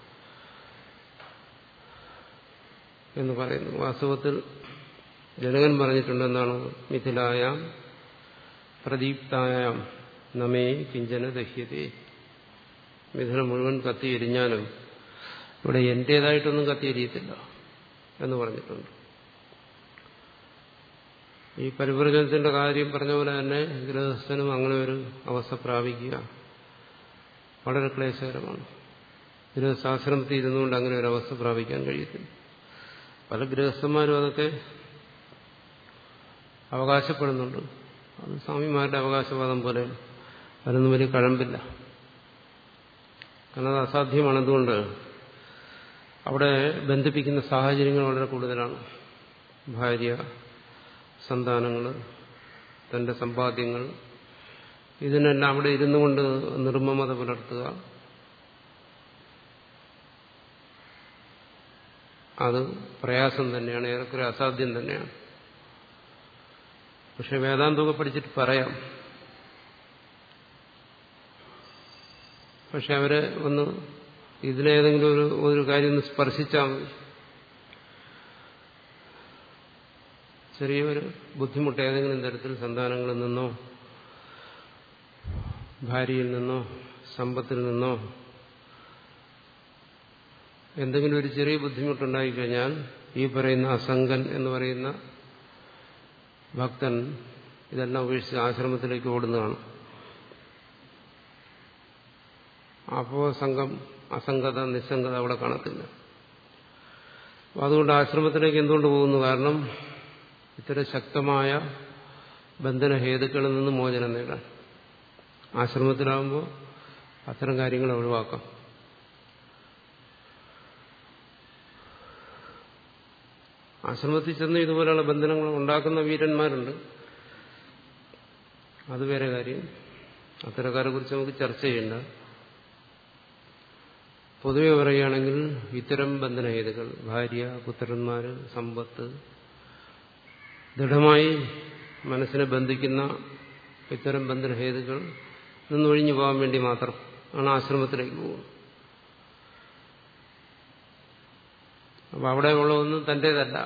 എന്ന് പറയുന്നു വാസ്തവത്തിൽ ജനകൻ പറഞ്ഞിട്ടുണ്ട് എന്താണ് മിഥിലായാം പ്രദീപ്തായാം നമേ കിഞ്ചന ദഹ്യതേ മിഥുന മുഴുവൻ കത്തി എരിഞ്ഞാലും ഇവിടെ എന്റേതായിട്ടൊന്നും കത്തി എരിയത്തില്ല എന്ന് പറഞ്ഞിട്ടുണ്ട് ഈ പരിവ്രജനത്തിന്റെ കാര്യം പറഞ്ഞ പോലെ തന്നെ ഗൃഹസ്ഥനും അങ്ങനെ ഒരു അവസ്ഥ പ്രാപിക്കുക വളരെ ക്ലേശകരമാണ് ഗൃഹസ്ഥാശ്രമത്തിൽ ഇരുന്നുകൊണ്ട് അങ്ങനെ ഒരു അവസ്ഥ പ്രാപിക്കാൻ കഴിയത്തില്ല പല ഗൃഹസ്ഥന്മാരും അതൊക്കെ അവകാശപ്പെടുന്നുണ്ട് അത് സ്വാമിമാരുടെ അവകാശവാദം പോലെ അതിനൊന്നും വലിയ കഴമ്പില്ല കാരണം അത് അസാധ്യമാണ് അതുകൊണ്ട് അവിടെ ബന്ധിപ്പിക്കുന്ന സാഹചര്യങ്ങൾ വളരെ കൂടുതലാണ് ഭാര്യ സന്താനങ്ങൾ തന്റെ സമ്പാദ്യങ്ങൾ ഇതിനെല്ലാം അവിടെ ഇരുന്നു കൊണ്ട് നിർമ്മമത പുലർത്തുക അത് പ്രയാസം തന്നെയാണ് ഏറെക്കുറെ അസാധ്യം തന്നെയാണ് പക്ഷെ വേദാന്തമൊക്കെ പഠിച്ചിട്ട് പറയാം പക്ഷെ അവരെ ഒന്ന് ഇതിലേതെങ്കിലും ഒരു ഒരു കാര്യം ഒന്ന് സ്പർശിച്ചാൽ മതി ചെറിയൊരു ബുദ്ധിമുട്ട് ഏതെങ്കിലും തരത്തിൽ സന്താനങ്ങളിൽ നിന്നോ ഭാര്യയിൽ നിന്നോ സമ്പത്തിൽ നിന്നോ എന്തെങ്കിലും ഒരു ചെറിയ ബുദ്ധിമുട്ടുണ്ടായിക്കഴിഞ്ഞാൽ ഈ പറയുന്ന അസംഗൻ എന്ന് പറയുന്ന ഭക്തൻ ഇതെല്ലാം ഉപേക്ഷിച്ച് ആശ്രമത്തിലേക്ക് ഓടുന്നതാണ് അപ്പോൾ സംഘം അസംഗത നിസ്സംഗത അവിടെ കാണത്തില്ല അതുകൊണ്ട് ആശ്രമത്തിലേക്ക് എന്തുകൊണ്ട് പോകുന്നു കാരണം ഇത്തരം ശക്തമായ ബന്ധന ഹേതുക്കളിൽ നിന്ന് മോചനം നേടാൻ ആശ്രമത്തിലാകുമ്പോൾ അത്തരം കാര്യങ്ങൾ ഒഴിവാക്കാം ആശ്രമത്തിൽ ചെന്ന് ഇതുപോലെയുള്ള ബന്ധനങ്ങൾ ഉണ്ടാക്കുന്ന വീരന്മാരുണ്ട് അത് വേറെ കാര്യം അത്തരക്കാരെ കുറിച്ച് നമുക്ക് ചർച്ച ചെയ്യണ്ട പൊതുവെ പറയുകയാണെങ്കിൽ ഇത്തരം ബന്ധനഹേതുക്കൾ ഭാര്യ പുത്രന്മാര് സമ്പത്ത് ദൃഢമായി മനസ്സിനെ ബന്ധിക്കുന്ന ഇത്തരം ബന്ധനഹേതുക്കൾ നിന്നൊഴിഞ്ഞു പോകാൻ വേണ്ടി മാത്രം ആണ് ആശ്രമത്തിലേക്ക് പോകുന്നത് അപ്പൊ അവിടെ ഉള്ളതൊന്നും തന്റേതല്ല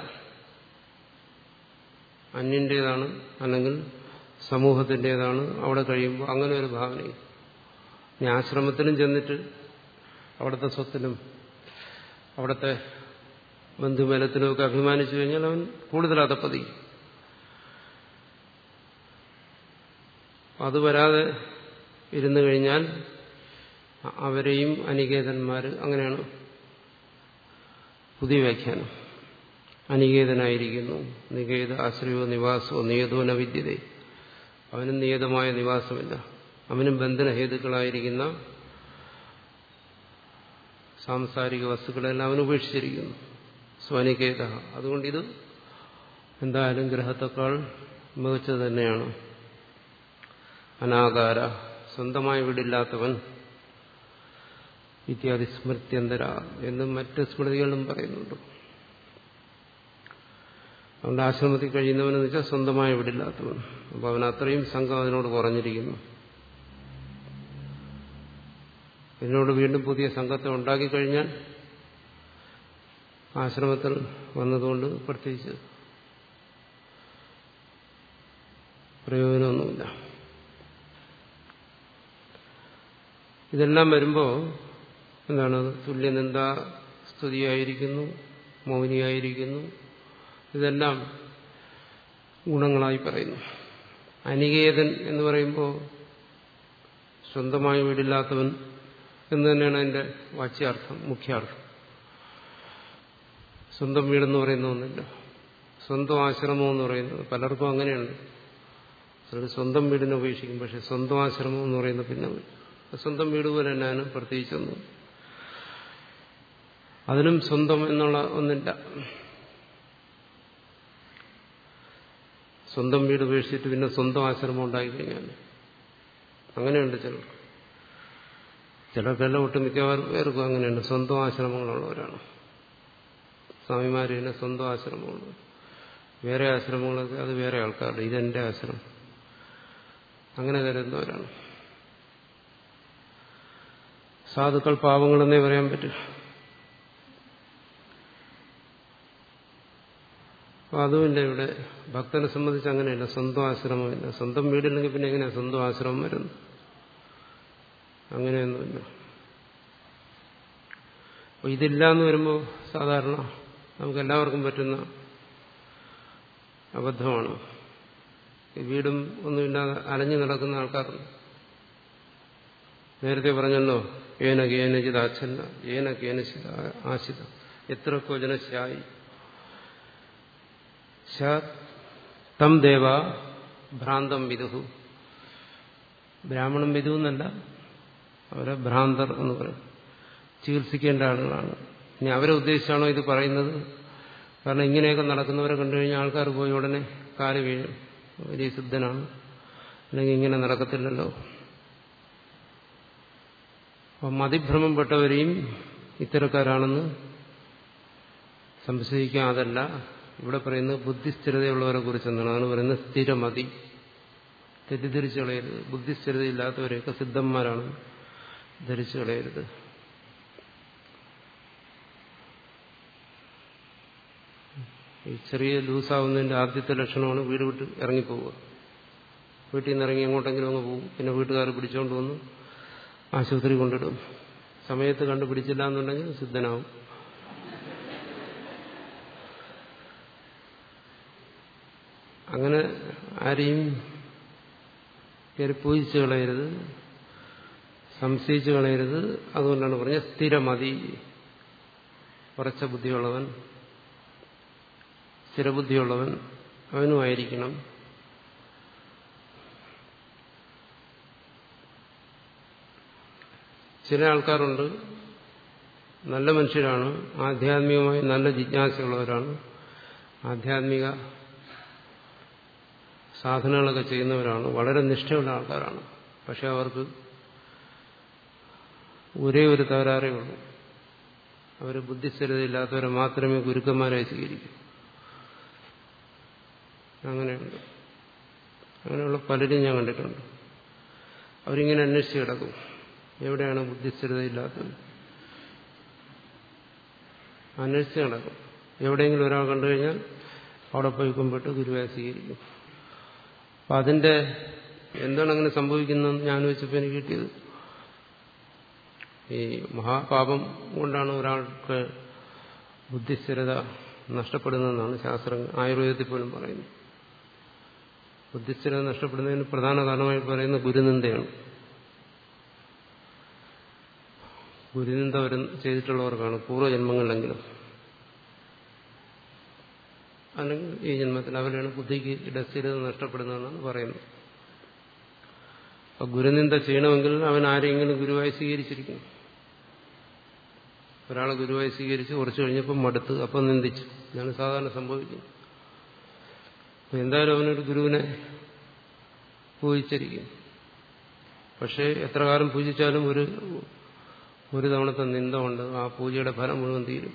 അന്യന്റേതാണ് അല്ലെങ്കിൽ സമൂഹത്തിൻ്റെതാണ് അവിടെ കഴിയുമ്പോൾ അങ്ങനെ ഒരു ഭാവനയും ഇനി ആശ്രമത്തിലും ചെന്നിട്ട് അവിടുത്തെ സ്വത്തിനും അവിടുത്തെ ബന്ധുബലത്തിനുമൊക്കെ അഭിമാനിച്ചു കഴിഞ്ഞാൽ അവൻ കൂടുതൽ അതപ്പതിക്കും അത് വരാതെ ഇരുന്നു കഴിഞ്ഞാൽ അവരെയും അനികേതന്മാർ അങ്ങനെയാണ് പുതിയ വ്യാഖ്യാനം അനികേതനായിരിക്കുന്നു നികേത ആശ്രയോ നിവാസമോ നിയതോ ന വിദ്യതേ അവനും നിയതമായ നിവാസമില്ല അവനും ബന്ധനഹേതുക്കളായിരിക്കുന്ന സാംസാരിക വസ്തുക്കളെല്ലാം അവൻ ഉപേക്ഷിച്ചിരിക്കുന്നു സ്വനികേത അതുകൊണ്ട് ഇത് എന്തായാലും ഗ്രഹത്തെക്കാൾ മികച്ചത് തന്നെയാണ് അനാകാര സ്വന്തമായി വീടില്ലാത്തവൻ ഇത്യാദി സ്മൃത്യന്തര എന്നും മറ്റ് സ്മൃതികളും പറയുന്നുണ്ട് അതുകൊണ്ട് ആശ്രമത്തിൽ കഴിയുന്നവനെന്ന് വെച്ചാൽ സ്വന്തമായി വീടില്ലാത്തവൻ അപ്പൊ അവൻ അത്രയും സംഘം അതിനോട് കുറഞ്ഞിരിക്കുന്നു ഇതിനോട് വീണ്ടും പുതിയ സംഘത്തെ ഉണ്ടാക്കിക്കഴിഞ്ഞാൽ ആശ്രമത്തിൽ വന്നതുകൊണ്ട് പ്രത്യേകിച്ച് പ്രയോജനമൊന്നുമില്ല ഇതെല്ലാം വരുമ്പോൾ എന്താണ് തുല്യനിന്ദ സ്തുതിയായിരിക്കുന്നു മൗനിയായിരിക്കുന്നു ഇതെല്ലാം ഗുണങ്ങളായി പറയുന്നു അനികേതൻ എന്ന് പറയുമ്പോൾ സ്വന്തമായി വീടില്ലാത്തവൻ എന്ന് തന്നെയാണ് അതിന്റെ വാച്യാർത്ഥം മുഖ്യാർത്ഥം സ്വന്തം വീടെന്ന് പറയുന്ന ഒന്നില്ല സ്വന്തം ആശ്രമം എന്ന് പറയുന്നത് പലർക്കും അങ്ങനെയുണ്ട് ചിലർ സ്വന്തം വീടിനെ ഉപേക്ഷിക്കും പക്ഷെ സ്വന്തം ആശ്രമം എന്ന് പറയുന്നത് പിന്നെ സ്വന്തം വീട് പോലെ തന്നെയാണ് പ്രത്യേകിച്ചൊന്നും അതിനും സ്വന്തം എന്നുള്ള ഒന്നില്ല സ്വന്തം വീട് ഉപേക്ഷിച്ചിട്ട് പിന്നെ സ്വന്തം ആശ്രമം ഉണ്ടായിക്കഴിഞ്ഞാൽ അങ്ങനെയുണ്ട് ചിലർ ചിലർക്കെല്ലാം ഒട്ടുമിക്കവാറും പേർക്കും അങ്ങനെയുണ്ട് സ്വന്തം ആശ്രമങ്ങളുള്ളവരാണ് സ്വാമിമാർ തന്നെ സ്വന്തം ആശ്രമമുള്ളവർ വേറെ ആശ്രമങ്ങളൊക്കെ അത് വേറെ ആൾക്കാരുടെ ഇതെന്റെ ആശ്രമം അങ്ങനെ കരുതുന്നവരാണ് സാധുക്കൾ പാവങ്ങളെന്നേ പറയാൻ പറ്റും അപ്പൊ അതുമില്ല ഇവിടെ ഭക്തനെ സംബന്ധിച്ച് അങ്ങനെയല്ല സ്വന്തം ആശ്രമമില്ല സ്വന്തം വീടില്ലെങ്കിൽ പിന്നെ എങ്ങനെയാ സ്വന്തം ആശ്രമം വരുന്നു അങ്ങനെയൊന്നുമില്ല അപ്പൊ ഇതില്ല എന്ന് വരുമ്പോൾ സാധാരണ നമുക്ക് എല്ലാവർക്കും പറ്റുന്ന അബദ്ധമാണ് ഈ വീടും ഒന്നുമില്ലാതെ അലഞ്ഞു നടക്കുന്ന ആൾക്കാരുണ്ട് നേരത്തെ പറഞ്ഞല്ലോ ഏന കേനചിത് അച്ഛല്ല ഏന കേനചിത് ആശിത എത്ര കോജനശായി തം ദേവ ഭ്രാന്തം വിദുഹു ബ്രാഹ്മണം വിധു എന്നല്ല അവരെ ഭ്രാന്തർ എന്ന് പറയും ചികിത്സിക്കേണ്ട ആളുകളാണ് ഇനി അവരെ ഉദ്ദേശിച്ചാണോ ഇത് പറയുന്നത് കാരണം ഇങ്ങനെയൊക്കെ നടക്കുന്നവരെ കണ്ടു കഴിഞ്ഞാൽ ആൾക്കാർ പോയി ഉടനെ കാല് വീഴും വലിയ സിദ്ധനാണ് അല്ലെങ്കിൽ ഇങ്ങനെ നടക്കത്തില്ലല്ലോ അപ്പം മതിഭ്രമപ്പെട്ടവരെയും ഇത്തരക്കാരാണെന്ന് സംശയിക്കാൻ അതല്ല ഇവിടെ പറയുന്നത് ബുദ്ധിസ്ഥിരതയുള്ളവരെ കുറിച്ചെന്നാണ് അതാണ് പറയുന്നത് സ്ഥിരമതി തെറ്റിദ്ധരിച്ചു കളയരുത് ബുദ്ധിസ്ഥിരതയില്ലാത്തവരെയൊക്കെ സിദ്ധന്മാരാണ് ധരിച്ചു കളയരുത് ഈ ചെറിയ ലൂസാവുന്നതിന്റെ ആദ്യത്തെ ലക്ഷണമാണ് വീട് വിട്ട് ഇറങ്ങിപ്പോവുക വീട്ടിൽ നിന്ന് ഇറങ്ങി എങ്ങോട്ടെങ്കിലും അങ്ങ് പോകും പിന്നെ വീട്ടുകാർ പിടിച്ചുകൊണ്ട് വന്ന് ആശുപത്രി കൊണ്ടിടും സമയത്ത് കണ്ടുപിടിച്ചില്ല എന്നുണ്ടെങ്കിൽ സിദ്ധനാവും അങ്ങനെ ആരെയും കയറി പൂജിച്ചു കളയരുത് സംശയിച്ചു കളയരുത് അതുകൊണ്ടാണ് പറഞ്ഞത് സ്ഥിരമതി ഉറച്ച ബുദ്ധിയുള്ളവൻ സ്ഥിരബുദ്ധിയുള്ളവൻ അവനുമായിരിക്കണം ചില ആൾക്കാരുണ്ട് നല്ല മനുഷ്യരാണ് ആധ്യാത്മികമായി നല്ല ജിജ്ഞാസയുള്ളവരാണ് ആധ്യാത്മിക സാധനങ്ങളൊക്കെ ചെയ്യുന്നവരാണ് വളരെ നിഷ്ഠയുള്ള ആൾക്കാരാണ് പക്ഷെ അവർക്ക് ഒരേ ഒരു തകരാറേ ഉള്ളൂ അവർ ബുദ്ധിസ്ഥിരതയില്ലാത്തവരെ മാത്രമേ ഗുരുക്കന്മാരായി സ്വീകരിക്കൂ അങ്ങനെയുണ്ട് അങ്ങനെയുള്ള പലരും ഞാൻ കണ്ടിട്ടുണ്ട് അവരിങ്ങനെ അന്വേഷിച്ച് കിടക്കും എവിടെയാണ് ബുദ്ധിസ്ഥിരതയില്ലാത്തത് അന്വേഷിച്ച് കിടക്കും എവിടെയെങ്കിലും ഒരാൾ കണ്ടു കഴിഞ്ഞാൽ അവിടെ പോയി കുമ്പിട്ട് ഗുരുവായി സ്വീകരിക്കും അപ്പം അതിന്റെ എന്താണ് അങ്ങനെ സംഭവിക്കുന്നത് ഞാൻ വെച്ചപ്പോൾ എനിക്ക് കിട്ടിയത് ഈ മഹാപാപം കൊണ്ടാണ് ഒരാൾക്ക് ബുദ്ധിസ്ഥിരത നഷ്ടപ്പെടുന്നതെന്നാണ് ശാസ്ത്രം ആയുർവേദത്തിൽ പോലും പറയുന്നത് ബുദ്ധിസ്ഥിരത നഷ്ടപ്പെടുന്നതിന് പ്രധാന കാരണമായി പറയുന്ന ഗുരുനിന്ദയാണ് ഗുരുനിന്ദ വരും ചെയ്തിട്ടുള്ളവർക്കാണ് പൂർവ്വജന്മങ്ങളിലെങ്കിലും അല്ലെങ്കിൽ ഈ ജന്മത്തിൽ അവരാണ് ബുദ്ധിക്ക് ഇടസ്ഥിരത നഷ്ടപ്പെടുന്നതെന്നാണ് പറയുന്നത് അപ്പൊ ഗുരുനിന്ദ ചെയ്യണമെങ്കിൽ അവൻ ആരെങ്കിലും ഗുരുവായി സ്വീകരിച്ചിരിക്കും ഒരാളെ ഗുരുവായി സ്വീകരിച്ച് കുറച്ച് കഴിഞ്ഞപ്പോൾ മടുത്ത് അപ്പം നിന്ദിച്ചു ഇതാണ് സാധാരണ സംഭവിക്കുന്നത് അപ്പൊ എന്തായാലും അവനൊരു ഗുരുവിനെ പൂജിച്ചിരിക്കും പക്ഷേ എത്ര കാലം പൂജിച്ചാലും ഒരു ഒരു തവണത്തെ നിന്ദമുണ്ട് ആ പൂജയുടെ ഫലം മുഴുവൻ തീരും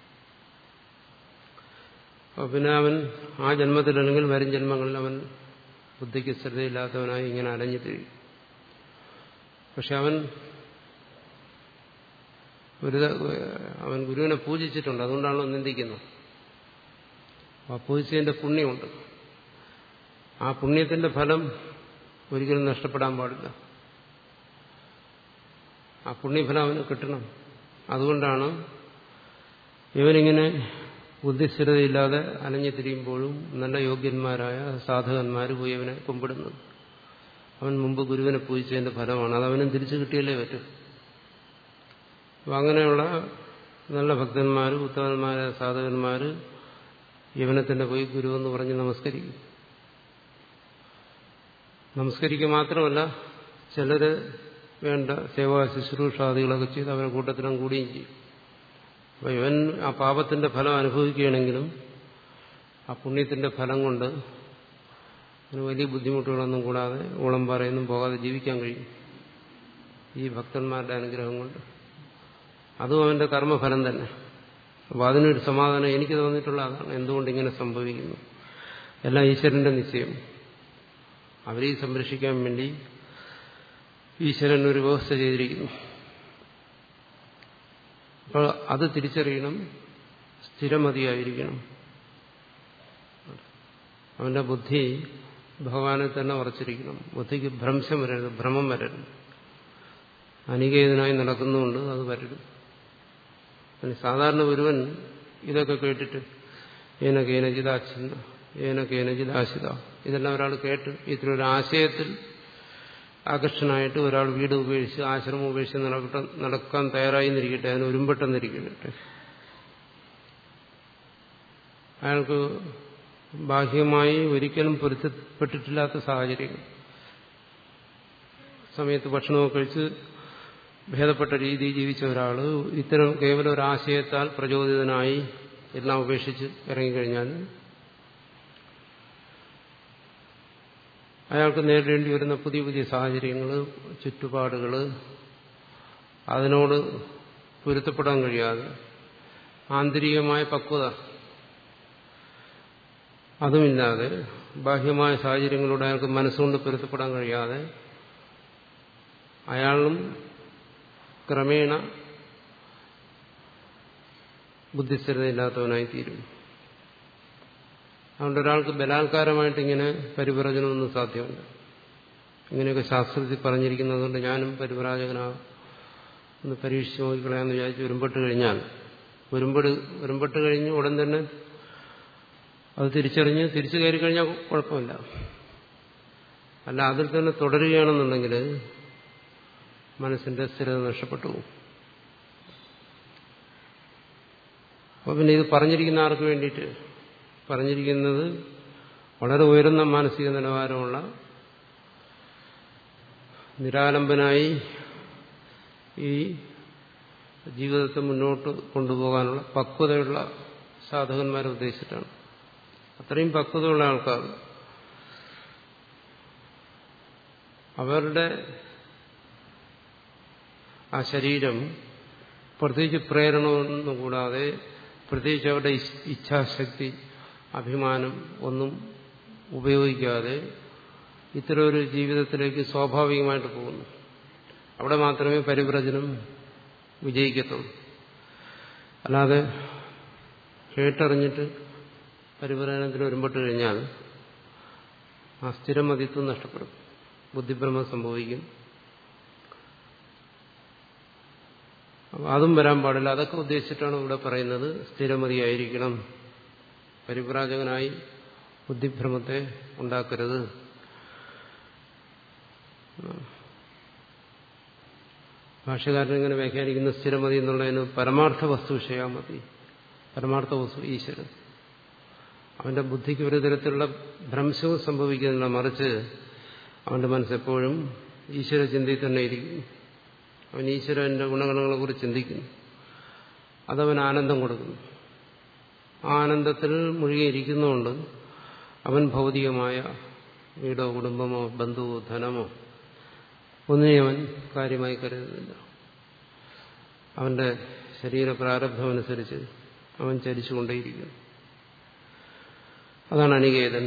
അപ്പൊ പിന്നെ അവൻ ആ ജന്മത്തിൽ അല്ലെങ്കിൽ വരും ജന്മങ്ങളിൽ അവൻ ബുദ്ധിക്ക് ശ്രദ്ധയില്ലാത്തവനായി ഇങ്ങനെ അലഞ്ഞു തിരിയും പക്ഷെ അവൻ ഒരു അവൻ ഗുരുവിനെ പൂജിച്ചിട്ടുണ്ട് അതുകൊണ്ടാണല്ലോ നിന്ദിക്കുന്നത് ആ പൂജിച്ചതിന്റെ പുണ്യമുണ്ട് ആ പുണ്യത്തിന്റെ ഫലം ഒരിക്കലും നഷ്ടപ്പെടാൻ പാടില്ല ആ പുണ്യഫലം അവന് കിട്ടണം അതുകൊണ്ടാണ് ഇവനിങ്ങനെ ബുദ്ധിസ്ഥിരതയില്ലാതെ അലഞ്ഞു തിരിയുമ്പോഴും നല്ല യോഗ്യന്മാരായ സാധകന്മാർ പോയി അവനെ കുമ്പിടുന്നത് അവൻ മുമ്പ് ഗുരുവിനെ പൂജിച്ചതിന്റെ ഫലമാണ് അത് അവനും തിരിച്ചു കിട്ടിയല്ലേ പറ്റും അപ്പം അങ്ങനെയുള്ള നല്ല ഭക്തന്മാർ ഉത്തമന്മാരായ സാധകന്മാർ ഇവനെ തന്നെ പോയി ഗുരുവെന്ന് പറഞ്ഞ് നമസ്കരിക്കും നമസ്കരിക്കുക മാത്രമല്ല ചിലര് വേണ്ട സേവാ ശുശ്രൂഷാദികളൊക്കെ ചെയ്ത് അവരെ കൂട്ടത്തിലും കൂടുകയും ചെയ്യും അപ്പൊ ഇവൻ ആ പാപത്തിന്റെ ഫലം അനുഭവിക്കുകയാണെങ്കിലും ആ പുണ്യത്തിന്റെ ഫലം കൊണ്ട് അവന് വലിയ ബുദ്ധിമുട്ടുകളൊന്നും കൂടാതെ ഊളം പറയുന്നും പോകാതെ ജീവിക്കാൻ കഴിയും ഈ ഭക്തന്മാരുടെ അനുഗ്രഹം കൊണ്ട് അതും അവന്റെ കർമ്മഫലം തന്നെ അപ്പൊ അതിനൊരു സമാധാനം എനിക്ക് തോന്നിയിട്ടുള്ള അതാണ് എന്തുകൊണ്ട് ഇങ്ങനെ സംഭവിക്കുന്നു എല്ലാം ഈശ്വരന്റെ നിശ്ചയം അവരെ സംരക്ഷിക്കാൻ വേണ്ടി ഈശ്വരൻ ഒരു വ്യവസ്ഥ ചെയ്തിരിക്കുന്നു അപ്പോൾ അത് തിരിച്ചറിയണം സ്ഥിരമതിയായിരിക്കണം അവന്റെ ബുദ്ധി ഭഗവാനെ തന്നെ ഉറച്ചിരിക്കണം ബുദ്ധിക്ക് ഭ്രംശം വരരുത് ഭ്രമം വരരുത് അനികേതനായി നടക്കുന്നുകൊണ്ട് അത് വരരുത് സാധാരണ ഒരുവൻ ഇതൊക്കെ കേട്ടിട്ട് ഏന കേനജിതാച്ഛിന്ന ഏന കേനജിതാശിത ഇതെല്ലാം ഒരാൾ കേട്ട് ഇത്ര ഒരു ആശയത്തിൽ ആകർഷനായിട്ട് ഒരാൾ വീട് ഉപേക്ഷിച്ച് ആശ്രമം ഉപേക്ഷിച്ച് നടക്കട്ടെ നടക്കാൻ തയ്യാറായി എന്നിരിക്കട്ടെ അതിന് ഒരുമ്പെട്ടെന്നിരിക്കട്ടെ അയാൾക്ക് ബാഹ്യമായി ഒരിക്കലും പൊരുത്തപ്പെട്ടിട്ടില്ലാത്ത സാഹചര്യങ്ങൾ സമയത്ത് ഭക്ഷണമൊക്കെ കഴിച്ച് ഭേദപ്പെട്ട രീതിയിൽ ജീവിച്ച ഒരാൾ ഇത്തരം കേവലം ഒരു ആശയത്താൽ പ്രചോദിതനായി എല്ലാം ഉപേക്ഷിച്ച് ഇറങ്ങിക്കഴിഞ്ഞാൽ അയാൾക്ക് നേരിടേണ്ടി വരുന്ന പുതിയ പുതിയ സാഹചര്യങ്ങൾ ചുറ്റുപാടുകൾ അതിനോട് പൊരുത്തപ്പെടാൻ കഴിയാതെ ആന്തരികമായ പക്വത അതുമില്ലാതെ ബാഹ്യമായ സാഹചര്യങ്ങളോട് അയാൾക്ക് മനസ്സുകൊണ്ട് പൊരുത്തപ്പെടാൻ കഴിയാതെ അയാളും ക്രമേണ ബുദ്ധിസ്ഥിരതയില്ലാത്തവനായി തീരും അതുകൊണ്ട് ഒരാൾക്ക് ബലാത്കാരമായിട്ട് ഇങ്ങനെ പരിവ്രജനമൊന്നും സാധ്യമല്ല ഇങ്ങനെയൊക്കെ ശാസ്ത്രത്തിൽ പറഞ്ഞിരിക്കുന്നതുകൊണ്ട് ഞാനും പരിവ്രാജകനാകും ഒന്ന് പരീക്ഷിച്ച് നോക്കിക്കളയാന്ന് വിചാരിച്ച് ഉരുമ്പെട്ട് കഴിഞ്ഞാൽ ഉരുമ്പെട് ഉരുമ്പെട്ട് കഴിഞ്ഞ് ഉടൻ തന്നെ അത് തിരിച്ചറിഞ്ഞ് തിരിച്ചു കയറി കഴിഞ്ഞാൽ കുഴപ്പമില്ല അല്ല അതിൽ തന്നെ തുടരുകയാണെന്നുണ്ടെങ്കിൽ മനസ്സിന്റെ സ്ഥിരത നഷ്ടപ്പെട്ടു പോകും അപ്പോൾ പിന്നെ ഇത് പറഞ്ഞിരിക്കുന്ന ആർക്ക് വേണ്ടിയിട്ട് പറഞ്ഞിരിക്കുന്നത് വളരെ ഉയർന്ന മാനസിക നിലവാരമുള്ള നിരാലംബനായി ഈ ജീവിതത്തെ മുന്നോട്ട് കൊണ്ടുപോകാനുള്ള പക്വതയുള്ള സാധകന്മാരെ ഉദ്ദേശിച്ചിട്ടാണ് അത്രയും പക്വതയുള്ള ആൾക്കാർ അവരുടെ ആ ശരീരം പ്രത്യേകിച്ച് പ്രേരണമൊന്നും കൂടാതെ പ്രത്യേകിച്ച് അവരുടെ ഇച്ഛാശക്തി അഭിമാനം ഒന്നും ഉപയോഗിക്കാതെ ഇത്തരം ഒരു ജീവിതത്തിലേക്ക് സ്വാഭാവികമായിട്ട് പോകുന്നു അവിടെ മാത്രമേ പരിവ്രജനം വിജയിക്കത്തുള്ളൂ അല്ലാതെ കേട്ടറിഞ്ഞിട്ട് പരിവ്രജനത്തിന് ഒരുമ്പെട്ട് കഴിഞ്ഞാൽ ആ സ്ഥിരമതിത്വം നഷ്ടപ്പെടും ബുദ്ധിഭ്രമം സംഭവിക്കും അപ്പം അതും വരാൻ പാടില്ല അതൊക്കെ ഉദ്ദേശിച്ചിട്ടാണ് ഇവിടെ പറയുന്നത് സ്ഥിരമതിയായിരിക്കണം പരിപ്രാജകനായി ബുദ്ധിഭ്രമത്തെ ഉണ്ടാക്കരുത് ഭാഷകാരൻ ഇങ്ങനെ വ്യാഖ്യാനിക്കുന്ന സ്ഥിരമതി എന്നുള്ളതിന് പരമാർത്ഥ വസ്തു വിഷയാമതി പരമാർത്ഥ വസ്തു ഈശ്വരൻ അവന്റെ ബുദ്ധിക്ക് ഒരു തരത്തിലുള്ള ഭ്രംശവും സംഭവിക്കുന്നില്ല മറിച്ച് അവന്റെ മനസ്സെപ്പോഴും ഈശ്വര ചിന്തയിൽ തന്നെ ഇരിക്കുന്നു അവൻ ഈശ്വരന്റെ ഗുണഗണങ്ങളെ കുറിച്ച് ചിന്തിക്കുന്നു അതവൻ ആനന്ദം കൊടുക്കുന്നു ആ ആനന്ദത്തിൽ മുഴുകിയിരിക്കുന്നതുകൊണ്ട് അവൻ ഭൗതികമായ വീടോ കുടുംബമോ ബന്ധുവോ ധനമോ ഒന്നിനെ അവൻ കാര്യമായി കരുതുന്നില്ല അവന്റെ ശരീര പ്രാരബ്ധമനുസരിച്ച് അവൻ ചലിച്ചുകൊണ്ടേയിരിക്കുന്നു അതാണ് അനികേതൻ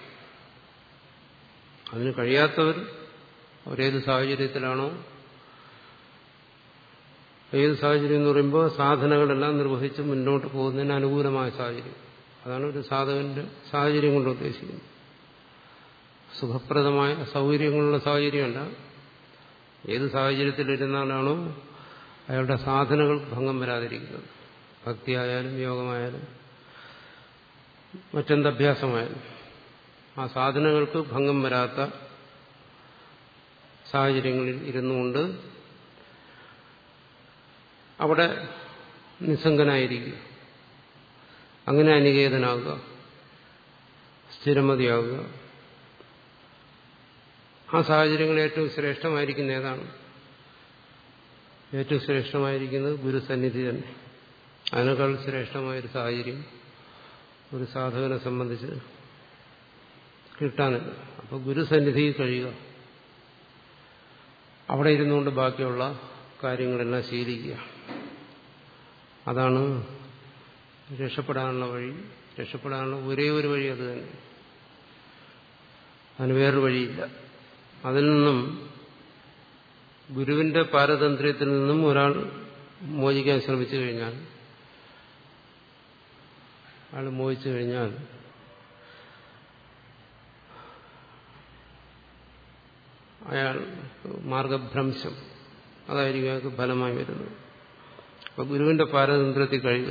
അതിന് കഴിയാത്തവർ അവരേത് സാഹചര്യത്തിലാണോ ഏത് സാഹചര്യം എന്ന് പറയുമ്പോൾ സാധനങ്ങളെല്ലാം നിർവഹിച്ച് മുന്നോട്ട് പോകുന്നതിന് അനുകൂലമായ സാഹചര്യം അതാണ് ഒരു സാധകന്റെ സാഹചര്യം കൊണ്ട് ഉദ്ദേശിക്കുന്നത് സുഖപ്രദമായ സൗകര്യങ്ങളുള്ള സാഹചര്യമല്ല ഏത് സാഹചര്യത്തിലിരുന്നാലാണോ അയാളുടെ സാധനകൾ ഭംഗം വരാതിരിക്കുന്നത് ഭക്തിയായാലും യോഗമായാലും മറ്റെന്തഭ്യാസമായാലും ആ സാധനങ്ങൾക്ക് ഭംഗം വരാത്ത സാഹചര്യങ്ങളിൽ ഇരുന്നുകൊണ്ട് അവിടെ നിസ്സംഗനായിരിക്കുക അങ്ങനെ അനികേതനാകുക സ്ഥിരമതിയാകുക ആ സാഹചര്യങ്ങൾ ഏറ്റവും ശ്രേഷ്ഠമായിരിക്കുന്ന ഏതാണ് ഏറ്റവും ശ്രേഷ്ഠമായിരിക്കുന്നത് ഗുരുസന്നിധി തന്നെ അതിനേക്കാൾ ശ്രേഷ്ഠമായൊരു സാഹചര്യം ഒരു സാധകനെ സംബന്ധിച്ച് കിട്ടാനില്ല അപ്പോൾ ഗുരുസന്നിധിയിൽ കഴിയുക അവിടെ ഇരുന്നുകൊണ്ട് ബാക്കിയുള്ള കാര്യങ്ങളെല്ലാം ശീലിക്കുക അതാണ് രക്ഷപ്പെടാനുള്ള വഴി രക്ഷപ്പെടാനുള്ള ഒരേ ഒരു വഴി അത് തന്നെ അതിന് വേറൊരു വഴിയില്ല അതിൽ നിന്നും ഗുരുവിന്റെ പാരതന്ത്ര്യത്തിൽ നിന്നും ഒരാൾ മോചിക്കാൻ ശ്രമിച്ചു കഴിഞ്ഞാൽ അയാൾ മോഹിച്ചു കഴിഞ്ഞാൽ അയാൾ മാർഗഭ്രംശം അതായിരിക്കും അയാൾക്ക് ഫലമായി വരുന്നത് അപ്പൊ ഗുരുവിന്റെ പാരതന്ത്ര്യത്തിൽ കഴിയുക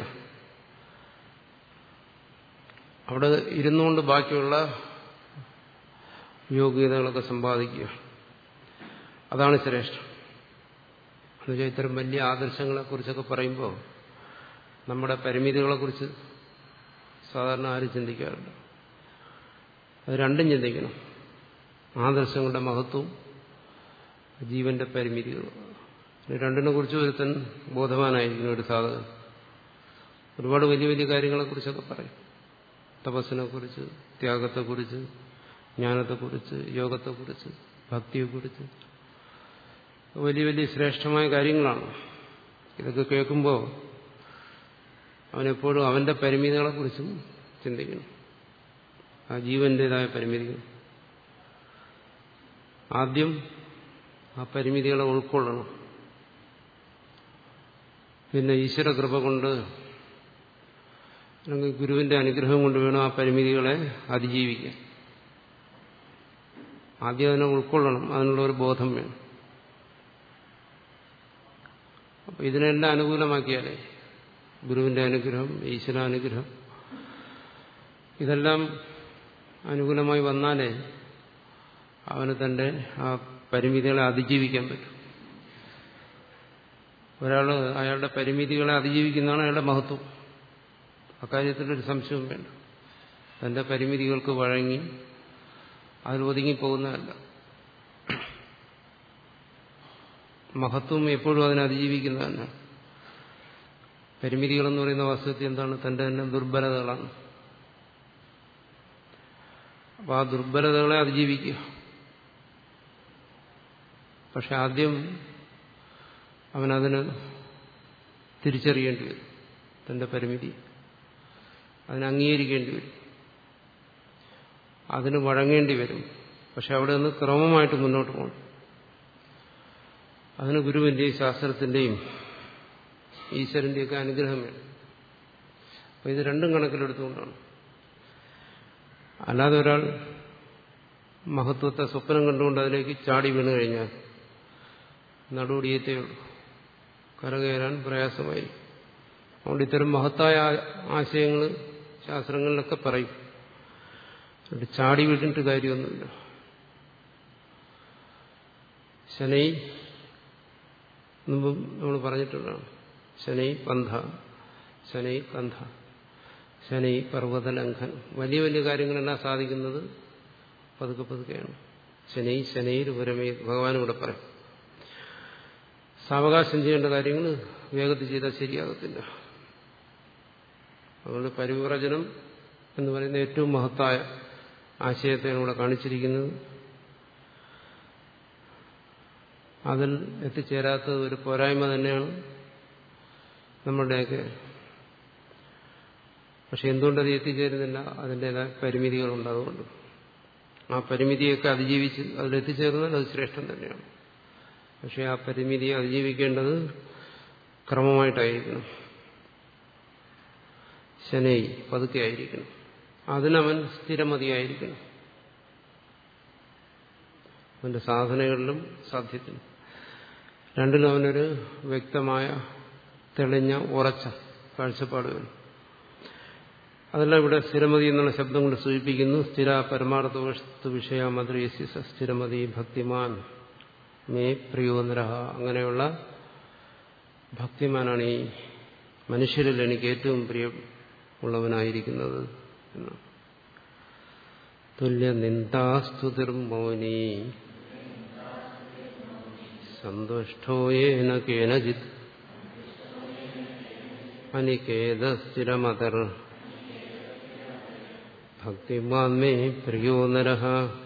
അവിടെ ഇരുന്നുകൊണ്ട് ബാക്കിയുള്ള യോഗ്യതകളൊക്കെ സമ്പാദിക്കുക അതാണ് ശ്രേഷ്ഠം എന്നുവെച്ചാൽ ഇത്തരം വലിയ ആദർശങ്ങളെക്കുറിച്ചൊക്കെ പറയുമ്പോൾ നമ്മുടെ പരിമിതികളെക്കുറിച്ച് സാധാരണ ആരും ചിന്തിക്കാറില്ല അത് രണ്ടും ചിന്തിക്കണം ആദർശങ്ങളുടെ മഹത്വവും ജീവന്റെ പരിമിതികളും രണ്ടിനെ കുറിച്ച് ഒരുത്തൻ ബോധവാനായിരിക്കുന്നു ഒരു സാധകൻ ഒരുപാട് വലിയ വലിയ കാര്യങ്ങളെക്കുറിച്ചൊക്കെ പറയും തപസ്സിനെക്കുറിച്ച് ത്യാഗത്തെക്കുറിച്ച് ജ്ഞാനത്തെക്കുറിച്ച് യോഗത്തെക്കുറിച്ച് ഭക്തിയെക്കുറിച്ച് വലിയ വലിയ ശ്രേഷ്ഠമായ കാര്യങ്ങളാണ് ഇതൊക്കെ കേൾക്കുമ്പോൾ അവനെപ്പോഴും അവന്റെ പരിമിതികളെക്കുറിച്ചും ചിന്തിക്കണം ആ ജീവന്റേതായ പരിമിതികൾ ആദ്യം ആ പരിമിതികളെ ഉൾക്കൊള്ളണം പിന്നെ ഈശ്വര കൃപ കൊണ്ട് അല്ലെങ്കിൽ ഗുരുവിന്റെ അനുഗ്രഹം കൊണ്ട് വേണം ആ പരിമിതികളെ അതിജീവിക്കാൻ ആദ്യം അതിനെ ഉൾക്കൊള്ളണം അതിനുള്ള ഒരു ബോധം വേണം അപ്പൊ ഇതിനെല്ലാം അനുകൂലമാക്കിയാലേ ഗുരുവിന്റെ അനുഗ്രഹം ഈശ്വരാനുഗ്രഹം ഇതെല്ലാം അനുകൂലമായി വന്നാലേ അവന് തന്റെ ആ പരിമിതികളെ അതിജീവിക്കാൻ പറ്റും ഒരാൾ അയാളുടെ പരിമിതികളെ അതിജീവിക്കുന്നതാണ് അയാളുടെ മഹത്വം അക്കാര്യത്തിലൊരു സംശയവും വേണ്ട തന്റെ പരിമിതികൾക്ക് വഴങ്ങി അതിൽ ഒതുങ്ങിപ്പോകുന്നതല്ല മഹത്വം എപ്പോഴും അതിനെ അതിജീവിക്കുന്നതന്നെ പരിമിതികളെന്ന് പറയുന്ന വാസ്തവത്തിൽ എന്താണ് തന്റെ തന്നെ ദുർബലതകളാണ് അപ്പൊ ആ ദുർബലതകളെ അതിജീവിക്കുക പക്ഷെ ആദ്യം അവനതിന് തിരിച്ചറിയേണ്ടി വരും തന്റെ പരിമിതി അതിനെ അംഗീകരിക്കേണ്ടി വരും അതിന് വഴങ്ങേണ്ടി വരും പക്ഷെ അവിടെ നിന്ന് ക്രമമായിട്ട് മുന്നോട്ട് പോകണം അതിന് ഗുരുവിന്റെയും ശാസ്ത്രത്തിന്റെയും ഈശ്വരന്റെയൊക്കെ അനുഗ്രഹം വേണം അപ്പൊ ഇത് രണ്ടും കണക്കിലെടുത്തുകൊണ്ടാണ് അല്ലാതെ ഒരാൾ മഹത്വത്തെ സ്വപ്നം കണ്ടുകൊണ്ട് അതിലേക്ക് ചാടി വീണു കഴിഞ്ഞാൽ നടുവടിയത്തേ ഉള്ളൂ കരകയറാൻ പ്രയാസമായി അതുകൊണ്ട് ഇത്തരം മഹത്തായ ആശയങ്ങൾ ശാസ്ത്രങ്ങളിലൊക്കെ പറയും എന്നിട്ട് ചാടി വീണിട്ട് കാര്യമൊന്നുമില്ല ശനൈ മുമ്പ് നമ്മൾ പറഞ്ഞിട്ടുള്ളതാണ് ശനൈ പന്ഥ ശനൈ കന്ധ ശനൈ പർവ്വത ലംഘനം വലിയ വലിയ കാര്യങ്ങളെല്ലാം സാധിക്കുന്നത് പതുക്കെ പതുക്കെയാണ് ശനൈ ശനൈർ ഉപരമേ ഭഗവാനും ഇവിടെ പറയും സാവകാശം ചെയ്യേണ്ട കാര്യങ്ങൾ വേഗത്തിൽ ചെയ്താൽ ശരിയാകത്തില്ല അതുകൊണ്ട് പരിവ്രജനം എന്ന് പറയുന്ന ഏറ്റവും മഹത്തായ ആശയത്തെയാണ് ഇവിടെ കാണിച്ചിരിക്കുന്നത് അതിൽ എത്തിച്ചേരാത്തത് ഒരു പോരായ്മ തന്നെയാണ് നമ്മളുടെയൊക്കെ പക്ഷെ എന്തുകൊണ്ടത് എത്തിച്ചേരുന്നില്ല അതിൻ്റെതായ പരിമിതികളുണ്ട് അതുകൊണ്ട് ആ പരിമിതിയൊക്കെ അതിജീവിച്ച് അതിലെത്തിച്ചേർന്നാൽ അത് ശ്രേഷ്ഠം തന്നെയാണ് പക്ഷെ ആ പരിമിതിയെ അതിജീവിക്കേണ്ടത് ക്രമമായിട്ടായിരിക്കണം ശനൈ പതുക്കെ ആയിരിക്കണം അതിനവൻ സ്ഥിരമതിയായിരിക്കണം അവന്റെ സാധനകളിലും സാധ്യത്തിലും രണ്ടിലും അവനൊരു വ്യക്തമായ തെളിഞ്ഞ ഉറച്ച കാഴ്ചപ്പാട് വേണം അതെല്ലാം ഇവിടെ സ്ഥിരമതി എന്നുള്ള ശബ്ദം കൊണ്ട് സൂചിപ്പിക്കുന്നു സ്ഥിര പരമാർത്ഥ വസ്തു വിഷയ മധുരയസ്യ സ്ഥിരമതി ഭക്തിമാൻ മേ പ്രിയോനരഹ അങ്ങനെയുള്ള ഭക്തിമാനാണ് ഈ മനുഷ്യരിൽ എനിക്ക് ഏറ്റവും പ്രിയമുള്ളവനായിരിക്കുന്നത് എന്ന് തുല്യ നിന്ദാസ്തുതിർമോനി സന്തുഷ്ടോയേന കേനജിത് അനികേത സ്ഥിരമതർ ഭക്തിമാൻ മേ പ്രിയോ നരഹ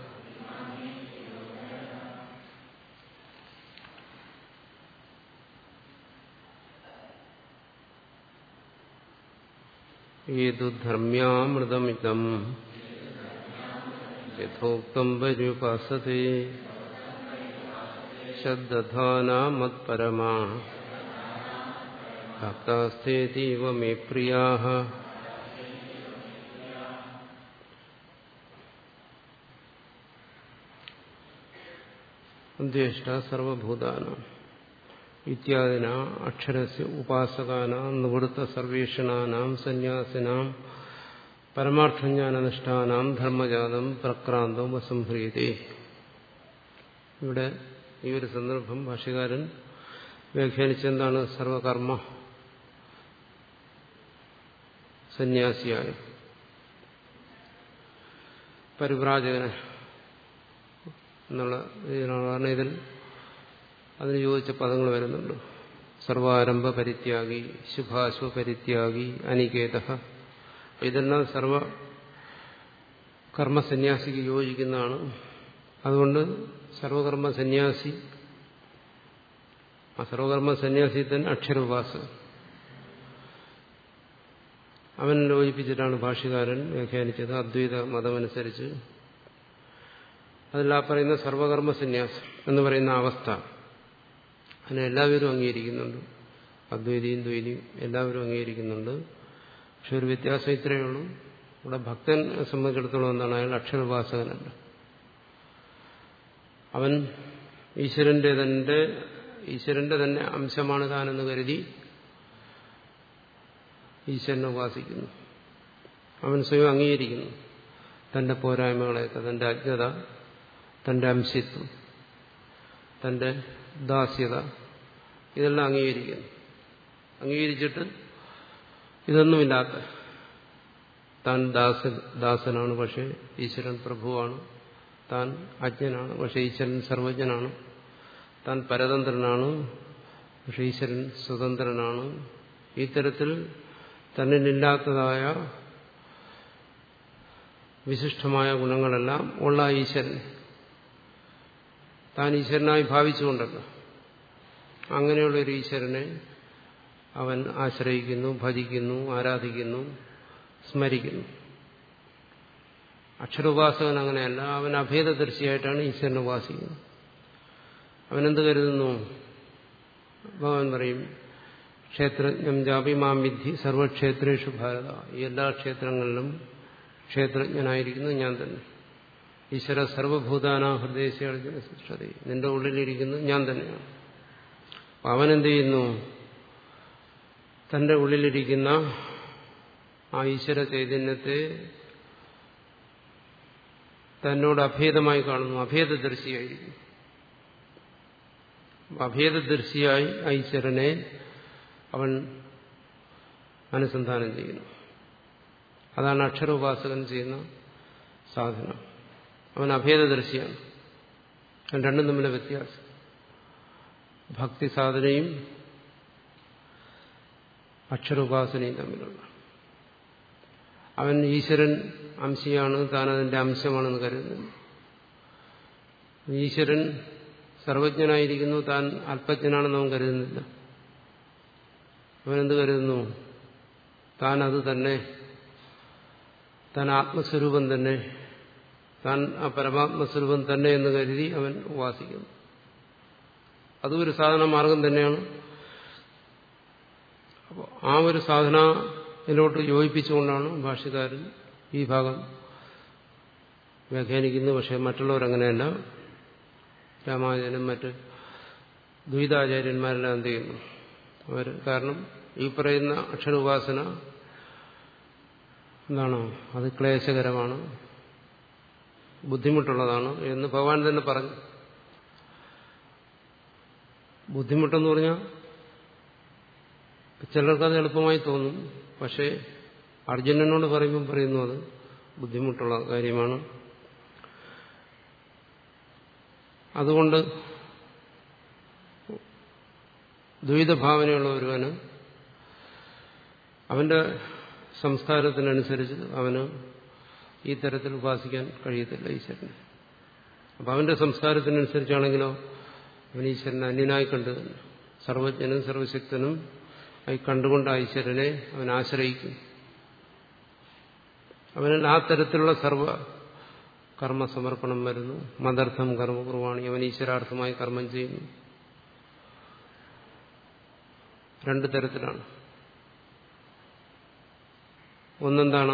ഏതുധർമ്മ്യാമൃതമിതം യഥോക്തം പര്യുപാസത്തെ ശബ്ദധാനാമത്പരമാ ഭക്താസ്തേതീവ മേ പ്രിയാ ജ്യേഷ്ഠ സർവഭൂതാനാം ഇത്യാദിന അക്ഷരസ്യ ഉപാസകാനാം നിവൃത്ത സർവേഷണാനാം സന്യാസിനാം പരമാർത്ഥജ്ഞാനനിഷ്ഠാനാം ധർമ്മജാതം പ്രക്രാന്തം അസംഹ്രിയതേ ഇവിടെ ഈ ഒരു സന്ദർഭം ഭാഷ്യകാരൻ വ്യാഖ്യാനിച്ചെന്താണ് സർവകർമ്മ സന്യാസിയായ പരിവ്രാജകന് എന്നുള്ള ഇതിനാണ് കാരണം ഇതിൽ അതിന് യോജിച്ച പദങ്ങൾ വരുന്നുണ്ട് സർവാരംഭ പരിത്യാഗി ശുഭാശ്വ പരിത്യാഗി അനികേത ഇതെല്ലാം സർവ കർമ്മസന്യാസിക്ക് യോജിക്കുന്നതാണ് അതുകൊണ്ട് സർവകർമ്മ സന്യാസി ആ സർവകർമ്മ സന്യാസി തന്നെ അക്ഷരോപാസ അവൻ യോജിപ്പിച്ചിട്ടാണ് ഭാഷ്യകാരൻ വ്യാഖ്യാനിച്ചത് അദ്വൈത മതമനുസരിച്ച് അതിൽ ആ പറയുന്ന സർവകർമ്മ സന്യാസം എന്ന് പറയുന്ന അവസ്ഥ അതിനെ എല്ലാവരും അംഗീകരിക്കുന്നുണ്ട് അദ്വൈതിയും ദ്വൈതിയും എല്ലാവരും അംഗീകരിക്കുന്നുണ്ട് പക്ഷെ ഒരു വ്യത്യാസം ഇത്രയേ ഉള്ളൂ ഇവിടെ ഭക്തനെ സംബന്ധിച്ചിടത്തോളം എന്താണ് അയാൾ അക്ഷരോപാസകനല്ല അവൻ ഈശ്വരന്റെ തന്നെ ഈശ്വരന്റെ തന്നെ അംശമാണ് താനെന്ന് കരുതി ഈശ്വരനെ ഉപാസിക്കുന്നു അവൻ സ്വയം അംഗീകരിക്കുന്നു തന്റെ പോരായ്മകളെയൊക്കെ തന്റെ അജ്ഞത തന്റെ അംശിത്വം തന്റെ ദാസ്യത ഇതെല്ലാം അംഗീകരിക്കുന്നു അംഗീകരിച്ചിട്ട് ഇതൊന്നുമില്ലാത്ത താൻ ദാസൻ ദാസനാണ് പക്ഷേ ഈശ്വരൻ പ്രഭുവാണ് താൻ അജ്ഞനാണ് പക്ഷേ ഈശ്വരൻ സർവജ്ഞനാണ് താൻ പരതന്ത്രനാണ് പക്ഷേ ഈശ്വരൻ സ്വതന്ത്രനാണ് ഈ തരത്തിൽ തന്നിലില്ലാത്തതായ വിശിഷ്ടമായ ഗുണങ്ങളെല്ലാം ഉള്ള ഈശ്വരൻ താൻ ഈശ്വരനായി ഭാവിച്ചുകൊണ്ടല്ലോ അങ്ങനെയുള്ള ഒരു ഈശ്വരനെ അവൻ ആശ്രയിക്കുന്നു ഭജിക്കുന്നു ആരാധിക്കുന്നു സ്മരിക്കുന്നു അക്ഷരോപാസകൻ അങ്ങനെയല്ല അവൻ അഭേദദർശിയായിട്ടാണ് ഈശ്വരനെ ഉപാസിക്കുന്നത് അവനെന്ത് കരുതുന്നു ഭഗവാൻ പറയും ക്ഷേത്രജ്ഞം ജാപി മാം വിദ്ധി സർവക്ഷേത്രേഷു ഭാരത ഈ എല്ലാ ക്ഷേത്രങ്ങളിലും ക്ഷേത്രജ്ഞനായിരിക്കുന്നു ഞാൻ തന്നെ ഈശ്വര സർവഭൂതാന ഹൃദയശാർജുന സൃഷ്ടതി നിന്റെ ഉള്ളിലിരിക്കുന്നത് ഞാൻ തന്നെയാണ് അവനെന്ത് ചെയ്യുന്നു തന്റെ ഉള്ളിലിരിക്കുന്ന ആ ഈശ്വര ചൈതന്യത്തെ തന്നോട് അഭേദമായി കാണുന്നു അഭേദദർശിയായിരിക്കും അഭേദദർശിയായി ഈശ്വരനെ അവൻ അനുസന്ധാനം ചെയ്യുന്നു അതാണ് അക്ഷരോപാസകൻ ചെയ്യുന്ന സാധന അവൻ അഭേദദർശിയാണ് രണ്ടും തമ്മിലെ വ്യത്യാസം ഭക്തി സാധനയും അക്ഷരോപാസനയും തമ്മിലുള്ള അവൻ ഈശ്വരൻ അംശിയാണ് താൻ അതിന്റെ അംശമാണെന്ന് കരുതുന്നു ഈശ്വരൻ സർവജ്ഞനായിരിക്കുന്നു താൻ അല്പജ്ഞനാണെന്ന് അവൻ കരുതുന്നില്ല അവനെന്ത് കരുതുന്നു താൻ അത് തന്നെ താൻ ആത്മസ്വരൂപം തന്നെ താൻ ആ പരമാത്മസ്വരൂപം തന്നെ എന്ന് കരുതി അവൻ ഉപാസിക്കുന്നു അതും ഒരു സാധന മാർഗം തന്നെയാണ് അപ്പോൾ ആ ഒരു സാധനയിലോട്ട് യോജിപ്പിച്ചുകൊണ്ടാണ് ഭാഷ്യക്കാരൻ ഈ ഭാഗം വ്യാഖ്യാനിക്കുന്നത് പക്ഷെ മറ്റുള്ളവരങ്ങനെയല്ല രാമാനുജനും മറ്റ് ദ്വൈതാചാര്യന്മാരെല്ലാം എന്ത് ചെയ്യുന്നു അവർ കാരണം ഈ പറയുന്ന അക്ഷരോപാസന എന്താണോ അത് ക്ലേശകരമാണ് ബുദ്ധിമുട്ടുള്ളതാണ് എന്ന് ഭഗവാൻ തന്നെ പറഞ്ഞു ബുദ്ധിമുട്ടെന്ന് പറഞ്ഞാൽ ചിലർക്കത് എളുപ്പമായി തോന്നും പക്ഷേ അർജുനനോട് പറയുമ്പോൾ പറയുന്നു അത് ബുദ്ധിമുട്ടുള്ള കാര്യമാണ് അതുകൊണ്ട് ദ്വൈതഭാവനയുള്ള ഒരുവന് അവന്റെ സംസ്കാരത്തിനനുസരിച്ച് അവന് ഈ തരത്തിൽ ഉപാസിക്കാൻ കഴിയത്തില്ല ഈശ്വരനെ അപ്പം അവന്റെ സംസ്കാരത്തിനനുസരിച്ചാണെങ്കിലോ അവൻ ഈശ്വരനെ അന്യനായി കണ്ടു സർവജ്ഞനും സർവശക്തനും ആയി കണ്ടുകൊണ്ട് ഈശ്വരനെ അവൻ ആശ്രയിക്കും അവനിൽ ആ തരത്തിലുള്ള സർവ കർമ്മസമർപ്പണം വരുന്നു മദർത്ഥം കർമ്മകുർവാണി അവൻ ഈശ്വരാർത്ഥമായി കർമ്മം ചെയ്യുന്നു രണ്ടു തരത്തിലാണ് ഒന്നെന്താണ്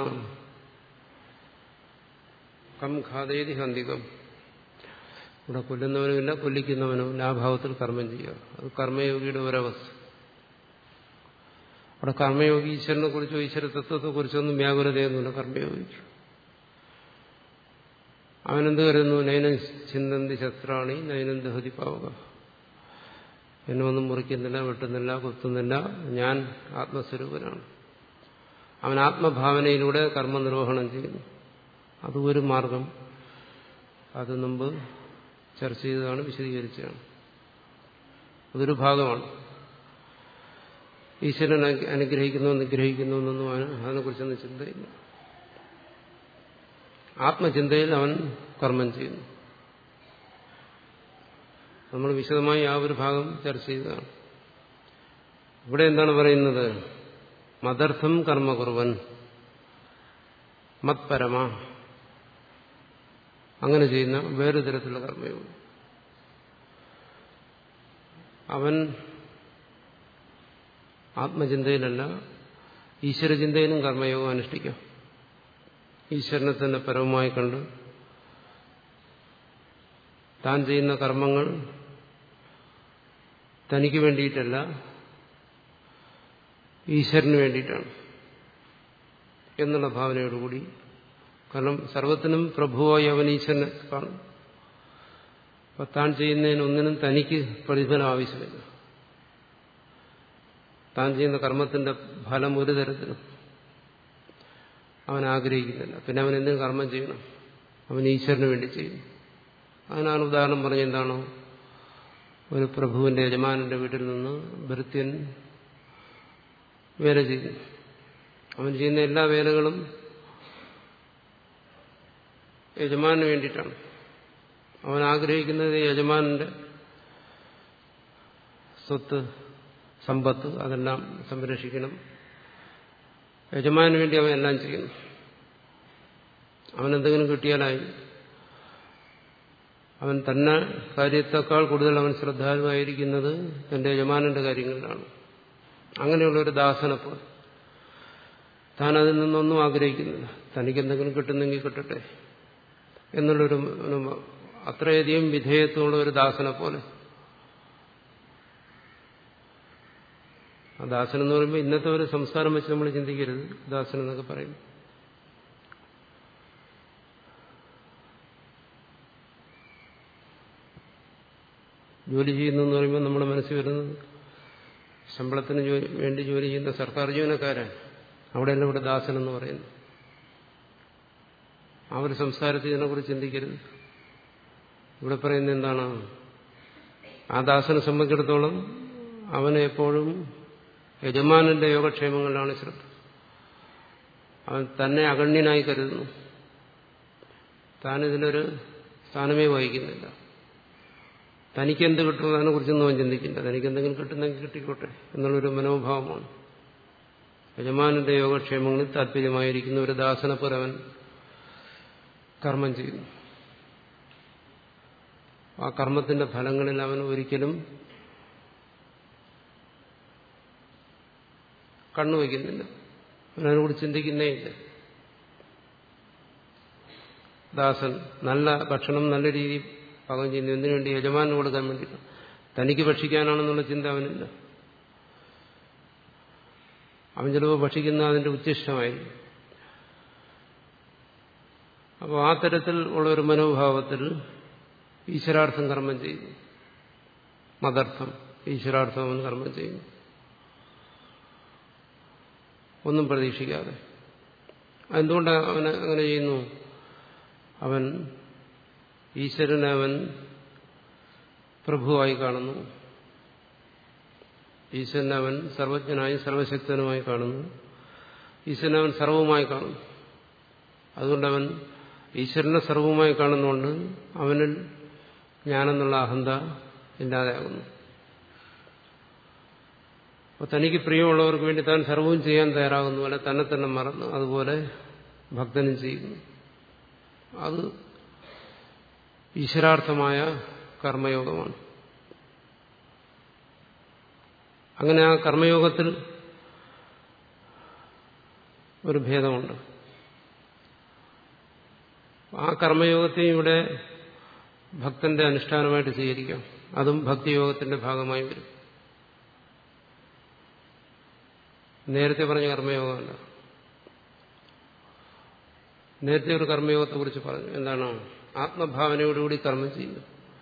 കം ഖാതേതി ഹന്തികം ഇവിടെ കൊല്ലുന്നവനുമില്ല കൊല്ലിക്കുന്നവനുമില്ല ആ ഭാവത്തിൽ കർമ്മം ചെയ്യുക അത് കർമ്മയോഗിയുടെ ഒരവസ്ഥ അവിടെ കർമ്മയോഗി ഈശ്വരനെ കുറിച്ചോ ഈശ്വര തത്വത്തെ കുറിച്ചൊന്നും വ്യാകുലതയൊന്നുമില്ല കർമ്മയോഗിക്ക് അവനെന്ത് കരുതുന്നു നയനം ചിന്തന്തി ശസ്ത്രാണി നയനം ദഹതി പാവുക എന്നെ ഒന്നും മുറിക്കുന്നില്ല വെട്ടുന്നില്ല കുത്തുന്നില്ല ഞാൻ ആത്മസ്വരൂപനാണ് അവൻ ആത്മഭാവനയിലൂടെ കർമ്മനിർവഹണം ചെയ്യുന്നു അത് ഒരു മാർഗം അത് മുമ്പ് ചർച്ച ചെയ്തതാണ് വിശദീകരിച്ചതാണ് അതൊരു ഭാഗമാണ് ഈശ്വരൻ അനുഗ്രഹിക്കുന്നു നിഗ്രഹിക്കുന്നു എന്നൊന്നും അവന് അതിനെക്കുറിച്ചൊന്നും ചിന്തയില്ല ആത്മചിന്തയിൽ അവൻ കർമ്മം ചെയ്യുന്നു നമ്മൾ വിശദമായി ആ ഒരു ഭാഗം ചർച്ച ചെയ്തതാണ് ഇവിടെ എന്താണ് പറയുന്നത് മദർത്ഥം കർമ്മ കുറുവൻ മത്പരമ അങ്ങനെ ചെയ്യുന്ന വേറെ തരത്തിലുള്ള കർമ്മയോഗം അവൻ ആത്മചിന്തയിലല്ല ഈശ്വരചിന്തയിലും കർമ്മയോഗം അനുഷ്ഠിക്കാം ഈശ്വരനെ തന്നെ പരവുമായി കണ്ട് താൻ ചെയ്യുന്ന കർമ്മങ്ങൾ തനിക്ക് വേണ്ടിയിട്ടല്ല ഈശ്വരന് വേണ്ടിയിട്ടാണ് എന്നുള്ള ഭാവനയോടുകൂടി കാരണം സർവത്തിനും പ്രഭുവായി അവൻ ഈശ്വരനെ കാണും അപ്പൊ താൻ ചെയ്യുന്നതിന് ഒന്നിനും തനിക്ക് പ്രതിഫലം ആവശ്യമില്ല താൻ ചെയ്യുന്ന കർമ്മത്തിന്റെ ഫലം ഒരു തരത്തിലും അവൻ ആഗ്രഹിക്കുന്നില്ല പിന്നെ അവൻ എന്തിനും കർമ്മം ചെയ്യണം അവൻ ഈശ്വരന് വേണ്ടി ചെയ്യും അതിനാണ് ഉദാഹരണം പറഞ്ഞ എന്താണോ ഒരു പ്രഭുവിന്റെ യജമാനന്റെ വീട്ടിൽ നിന്ന് ഭൃത്യൻ വേല ചെയ്യുന്നു അവൻ ചെയ്യുന്ന എല്ലാ വേലകളും യജമാനു വേണ്ടിയിട്ടാണ് അവൻ ആഗ്രഹിക്കുന്നത് യജമാനന്റെ സ്വത്ത് സമ്പത്ത് അതെല്ലാം സംരക്ഷിക്കണം യജമാനു വേണ്ടി അവൻ എല്ലാം ചെയ്യുന്നു അവനെന്തെങ്കിലും കിട്ടിയാലായി അവൻ തന്നെ കാര്യത്തെക്കാൾ കൂടുതൽ അവൻ ശ്രദ്ധാലുവായിരിക്കുന്നത് തന്റെ യജമാനന്റെ കാര്യങ്ങളിലാണ് അങ്ങനെയുള്ള ഒരു ദാസനെ പോലെ താൻ അതിൽ നിന്നൊന്നും ആഗ്രഹിക്കുന്നില്ല തനിക്ക് എന്തെങ്കിലും കിട്ടുന്നെങ്കിൽ കിട്ടട്ടെ എന്നുള്ളൊരു അത്രയധികം വിധേയത്വമുള്ള ഒരു ദാസനെ പോലെ ആ ദാസൻ എന്ന് പറയുമ്പോൾ ഇന്നത്തെ ഒരു സംസ്കാരം വെച്ച് നമ്മൾ ചിന്തിക്കരുത് ദാസൻ എന്നൊക്കെ പറയും ജോലി ചെയ്യുന്നു എന്ന് പറയുമ്പോൾ നമ്മുടെ മനസ്സിൽ വരുന്നത് ശമ്പളത്തിന് വേണ്ടി ജോലി ചെയ്യുന്ന സർക്കാർ ജീവനക്കാരാണ് അവിടെയല്ല ഇവിടെ ദാസൻ എന്ന് പറയുന്നു ആ ഒരു സംസ്കാരത്തിൽ ഇതിനെക്കുറിച്ച് ചിന്തിക്കരുത് ഇവിടെ പറയുന്നത് എന്താണ് ആ ദാസനെ സംബന്ധിച്ചിടത്തോളം അവന് എപ്പോഴും യജമാനന്റെ യോഗക്ഷേമങ്ങളിലാണ് ശ്രദ്ധ അവൻ തന്നെ അഗണ്യനായി കരുതുന്നു താനിതിലൊരു സ്ഥാനമേ വഹിക്കുന്നില്ല തനിക്കെന്ത് കിട്ടും അതിനെ കുറിച്ചൊന്നും അവൻ ചിന്തിക്കില്ല തനിക്ക് എന്തെങ്കിലും കിട്ടുന്നെങ്കിൽ കിട്ടിക്കോട്ടെ എന്നുള്ളൊരു മനോഭാവമാണ് യജമാനന്റെ യോഗക്ഷേമങ്ങളിൽ താല്പര്യമായിരിക്കുന്ന ഒരു ദാസനെ പോലെ അവൻ കർമ്മം ചെയ്യുന്നു ആ കർമ്മത്തിന്റെ ഫലങ്ങളിൽ അവൻ ഒരിക്കലും കണ്ണുവയ്ക്കുന്നില്ല അവനതിനെക്കുറിച്ച് ചിന്തിക്കുന്നേ ഇല്ല ദാസൻ നല്ല ഭക്ഷണം നല്ല രീതിയിൽ പാകം ചെയ്യുന്നു എന്തിനു വേണ്ടി യജമാനു കൊടുക്കാൻ വേണ്ടിയിട്ട് തനിക്ക് ഭക്ഷിക്കാനാണെന്നുള്ള ചിന്ത അവനില്ല അവൻ ചിലപ്പോൾ ഭക്ഷിക്കുന്ന അതിന്റെ ഉച്ഛിഷ്ടമായി അപ്പോൾ ആ തരത്തിൽ ഉള്ള ഒരു മനോഭാവത്തിൽ ഈശ്വരാർത്ഥം കർമ്മം ചെയ്യുന്നു മതർത്ഥം ഈശ്വരാർത്ഥം അവൻ കർമ്മം ചെയ്യുന്നു ഒന്നും പ്രതീക്ഷിക്കാതെ എന്തുകൊണ്ട് അവൻ അങ്ങനെ ചെയ്യുന്നു അവൻ ഈശ്വരനെ അവൻ പ്രഭുവായി കാണുന്നു ഈശ്വരനെ അവൻ സർവജ്ഞനായി സർവശക്തനുമായി കാണുന്നു ഈശ്വരനെ അവൻ സർവവുമായി കാണുന്നു അതുകൊണ്ടവൻ ഈശ്വരനെ സർവവുമായി കാണുന്നുകൊണ്ട് അവനിൽ ഞാനെന്നുള്ള അഹന്ത ഇല്ലാതെയാകുന്നു അപ്പോൾ തനിക്ക് പ്രിയമുള്ളവർക്ക് വേണ്ടി താൻ സർവവും ചെയ്യാൻ തയ്യാറാകുന്നു അല്ലെ തന്നെ തന്നെ മറന്നു അതുപോലെ ഭക്തനും ചെയ്യുന്നു അത് ഈശ്വരാർത്ഥമായ കർമ്മയോഗമാണ് അങ്ങനെ ആ കർമ്മയോഗത്തിൽ ഒരു ഭേദമുണ്ട് ആ കർമ്മയോഗത്തെയും ഇവിടെ ഭക്തന്റെ അനുഷ്ഠാനമായിട്ട് സ്വീകരിക്കാം അതും ഭക്തിയോഗത്തിന്റെ ഭാഗമായി വരും നേരത്തെ പറഞ്ഞ കർമ്മയോഗമല്ല നേരത്തെ ഒരു കർമ്മയോഗത്തെ കുറിച്ച് പറഞ്ഞു എന്താണ് ആത്മഭാവനയോടുകൂടി കർമ്മം ചെയ്യുന്നു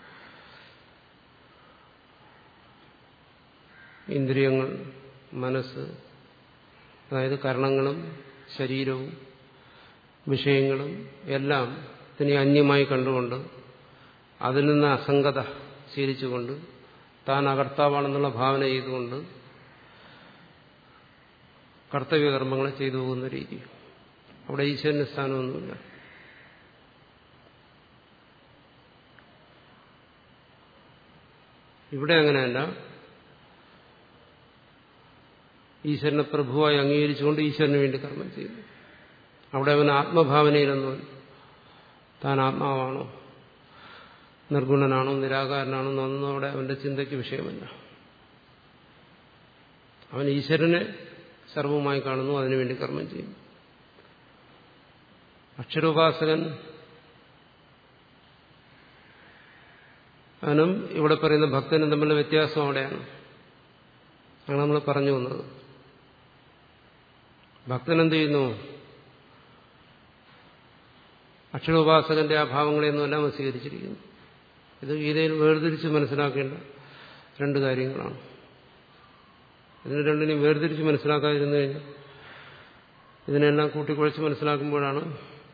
ഇന്ദ്രിയങ്ങൾ മനസ്സ് അതായത് കർണങ്ങളും ശരീരവും വിഷയങ്ങളും എല്ലാം ഇതിനെ അന്യമായി കണ്ടുകൊണ്ട് അതിൽ നിന്ന് അസംഗത ശീലിച്ചുകൊണ്ട് താൻ അകർത്താവാണെന്നുള്ള ഭാവന ചെയ്തുകൊണ്ട് കർത്തവ്യകർമ്മങ്ങളെ ചെയ്തു പോകുന്ന രീതി അവിടെ ഈശ്വരന് സ്ഥാനമൊന്നുമില്ല ഇവിടെ അങ്ങനെയല്ല ഈശ്വരനെ പ്രഭുവായി അംഗീകരിച്ചുകൊണ്ട് ഈശ്വരന് വേണ്ടി കർമ്മം ചെയ്യുന്നു അവിടെ അവൻ ആത്മഭാവനയിലൊന്നും താൻ ആത്മാവാണോ നിർഗുണനാണോ നിരാകാരനാണോ എന്നൊന്നും അവിടെ അവന്റെ ചിന്തയ്ക്ക് വിഷയമല്ല അവൻ ഈശ്വരനെ സർവമായി കാണുന്നു അതിനുവേണ്ടി കർമ്മം ചെയ്യുന്നു അക്ഷരോപാസകൻ അവനും ഇവിടെ പറയുന്ന ഭക്തനും തമ്മിലുള്ള വ്യത്യാസം അവിടെയാണ് ആണ് നമ്മൾ പറഞ്ഞു വന്നത് ഭക്തൻ എന്ത് ചെയ്യുന്നു അക്ഷരോപാസകന്റെ ആ ഭാവങ്ങളെയൊന്നും എല്ലാം സ്വീകരിച്ചിരിക്കുന്നു ഇത് ഗീതയിൽ വേർതിരിച്ച് മനസ്സിലാക്കേണ്ട രണ്ട് കാര്യങ്ങളാണ് ഇതിന് രണ്ടിനെയും വേർതിരിച്ച് മനസ്സിലാക്കാതിരുന്നു കഴിഞ്ഞാൽ ഇതിനെല്ലാം കൂട്ടിക്കുഴച്ച് മനസ്സിലാക്കുമ്പോഴാണ്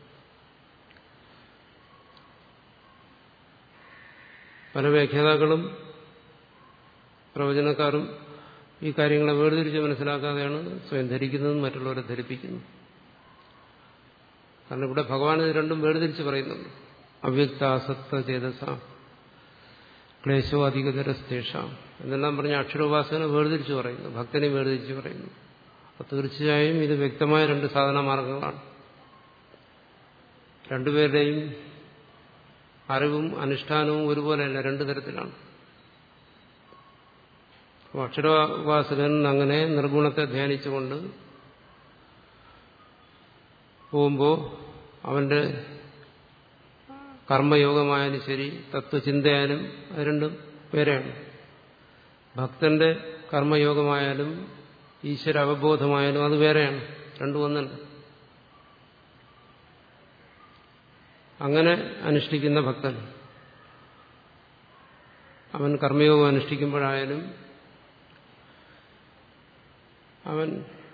പല വ്യാഖ്യാതാക്കളും പ്രവചനക്കാരും ഈ കാര്യങ്ങളെ വേർതിരിച്ച് മനസ്സിലാക്കാതെയാണ് സ്വയം ധരിക്കുന്നതും മറ്റുള്ളവരെ ധരിപ്പിക്കുന്നത് കാരണം ഇവിടെ ഭഗവാൻ ഇത് രണ്ടും വേർതിരിച്ച് പറയുന്നുണ്ട് അവ്യക്ത അസത്ത ചേതസ ക്ലേശോ അധികതരസ്തേഷ എന്നെല്ലാം പറഞ്ഞ അക്ഷരോപാസന വേർതിരിച്ച് പറയുന്നു ഭക്തനെ വേർതിരിച്ച് പറയുന്നു അപ്പോൾ തീർച്ചയായും ഇത് വ്യക്തമായ രണ്ട് സാധന മാർഗങ്ങളാണ് രണ്ടുപേരുടെയും അറിവും അനുഷ്ഠാനവും ഒരുപോലെയല്ല രണ്ടു തരത്തിലാണ് അക്ഷരോപാസകൻ അങ്ങനെ നിർഗുണത്തെ ധ്യാനിച്ചുകൊണ്ട് പോകുമ്പോൾ അവന്റെ കർമ്മയോഗമായാലും ശരി തത്വചിന്തയായാലും അത് രണ്ടും വേറെയാണ് ഭക്തന്റെ കർമ്മയോഗമായാലും ഈശ്വര അവബോധമായാലും അത് വേറെയാണ് രണ്ടും ഒന്നല്ല അങ്ങനെ അനുഷ്ഠിക്കുന്ന ഭക്തൻ അവൻ കർമ്മയോഗം അനുഷ്ഠിക്കുമ്പോഴായാലും അവൻ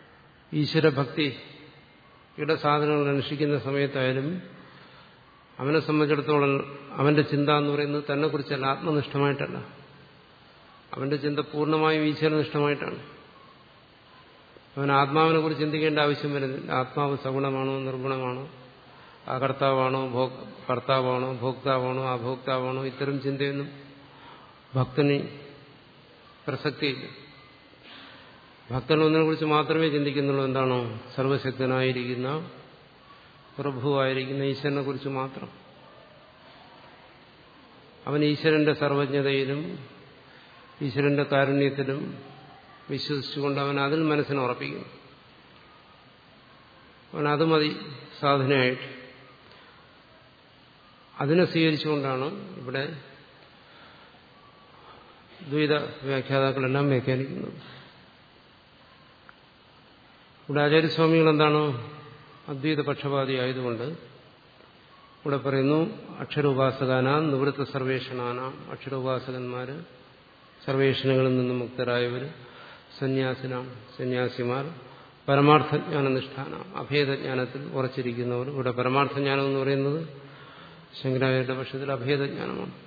ഈശ്വരഭക്തിയുടെ സാധനങ്ങൾ അനുഷ്ഠിക്കുന്ന സമയത്തായാലും അവനെ സംബന്ധിച്ചിടത്തോളം അവന്റെ ചിന്ത എന്ന് പറയുന്നത് തന്നെ കുറിച്ചല്ല ആത്മനിഷ്ഠമായിട്ടല്ല അവന്റെ ചിന്ത പൂർണ്ണമായും ഈശ്വരനിഷ്ഠമായിട്ടാണ് അവൻ ആത്മാവിനെ കുറിച്ച് ചിന്തിക്കേണ്ട ആവശ്യം വരുന്നില്ല ആത്മാവ് സഗുണമാണോ നിർഗുണമാണോ അകർത്താവാണോ കർത്താവാണോ ഭോക്താവാണോ അഭോക്താവാണോ ഇത്തരം ചിന്തയൊന്നും ഭക്തന് പ്രസക്തിയില്ല ഭക്തൻ ഒന്നിനെ കുറിച്ച് മാത്രമേ ചിന്തിക്കുന്നുള്ളൂ എന്താണോ സർവശക്തനായിരിക്കുന്ന പ്രഭുവായിരിക്കുന്ന ഈശ്വരനെ കുറിച്ച് മാത്രം അവൻ ഈശ്വരന്റെ സർവജ്ഞതയിലും ഈശ്വരന്റെ കാരുണ്യത്തിലും വിശ്വസിച്ചുകൊണ്ട് അവൻ അതിൽ മനസ്സിനെ ഉറപ്പിക്കുന്നു അവൻ അത് മതി സാധനയായിട്ട് അതിനെ സ്വീകരിച്ചുകൊണ്ടാണ് ഇവിടെ ദ്വൈത വ്യാഖ്യാതാക്കളെല്ലാം വ്യാഖ്യാനിക്കുന്നത് ഇവിടെ ആചാര്യസ്വാമികൾ എന്താണ് അദ്വൈത പക്ഷപാതി ആയതുകൊണ്ട് ഇവിടെ പറയുന്നു അക്ഷരോപാസകാനാം നിവൃത്ത സർവേഷണാനാം അക്ഷരോപാസകന്മാര് സർവേഷണങ്ങളിൽ നിന്നും മുക്തരായവർ സന്യാസിനാം സന്യാസിമാർ പരമാർത്ഥജ്ഞാനനിഷ്ഠാന അഭേദജ്ഞാനത്തിൽ ഉറച്ചിരിക്കുന്നവർ ഇവിടെ പരമാർത്ഥജ്ഞാനം എന്ന് പറയുന്നത് ശങ്കരാചാര്യരുടെ പക്ഷത്തിൽ അഭേദജ്ഞാനമാണ്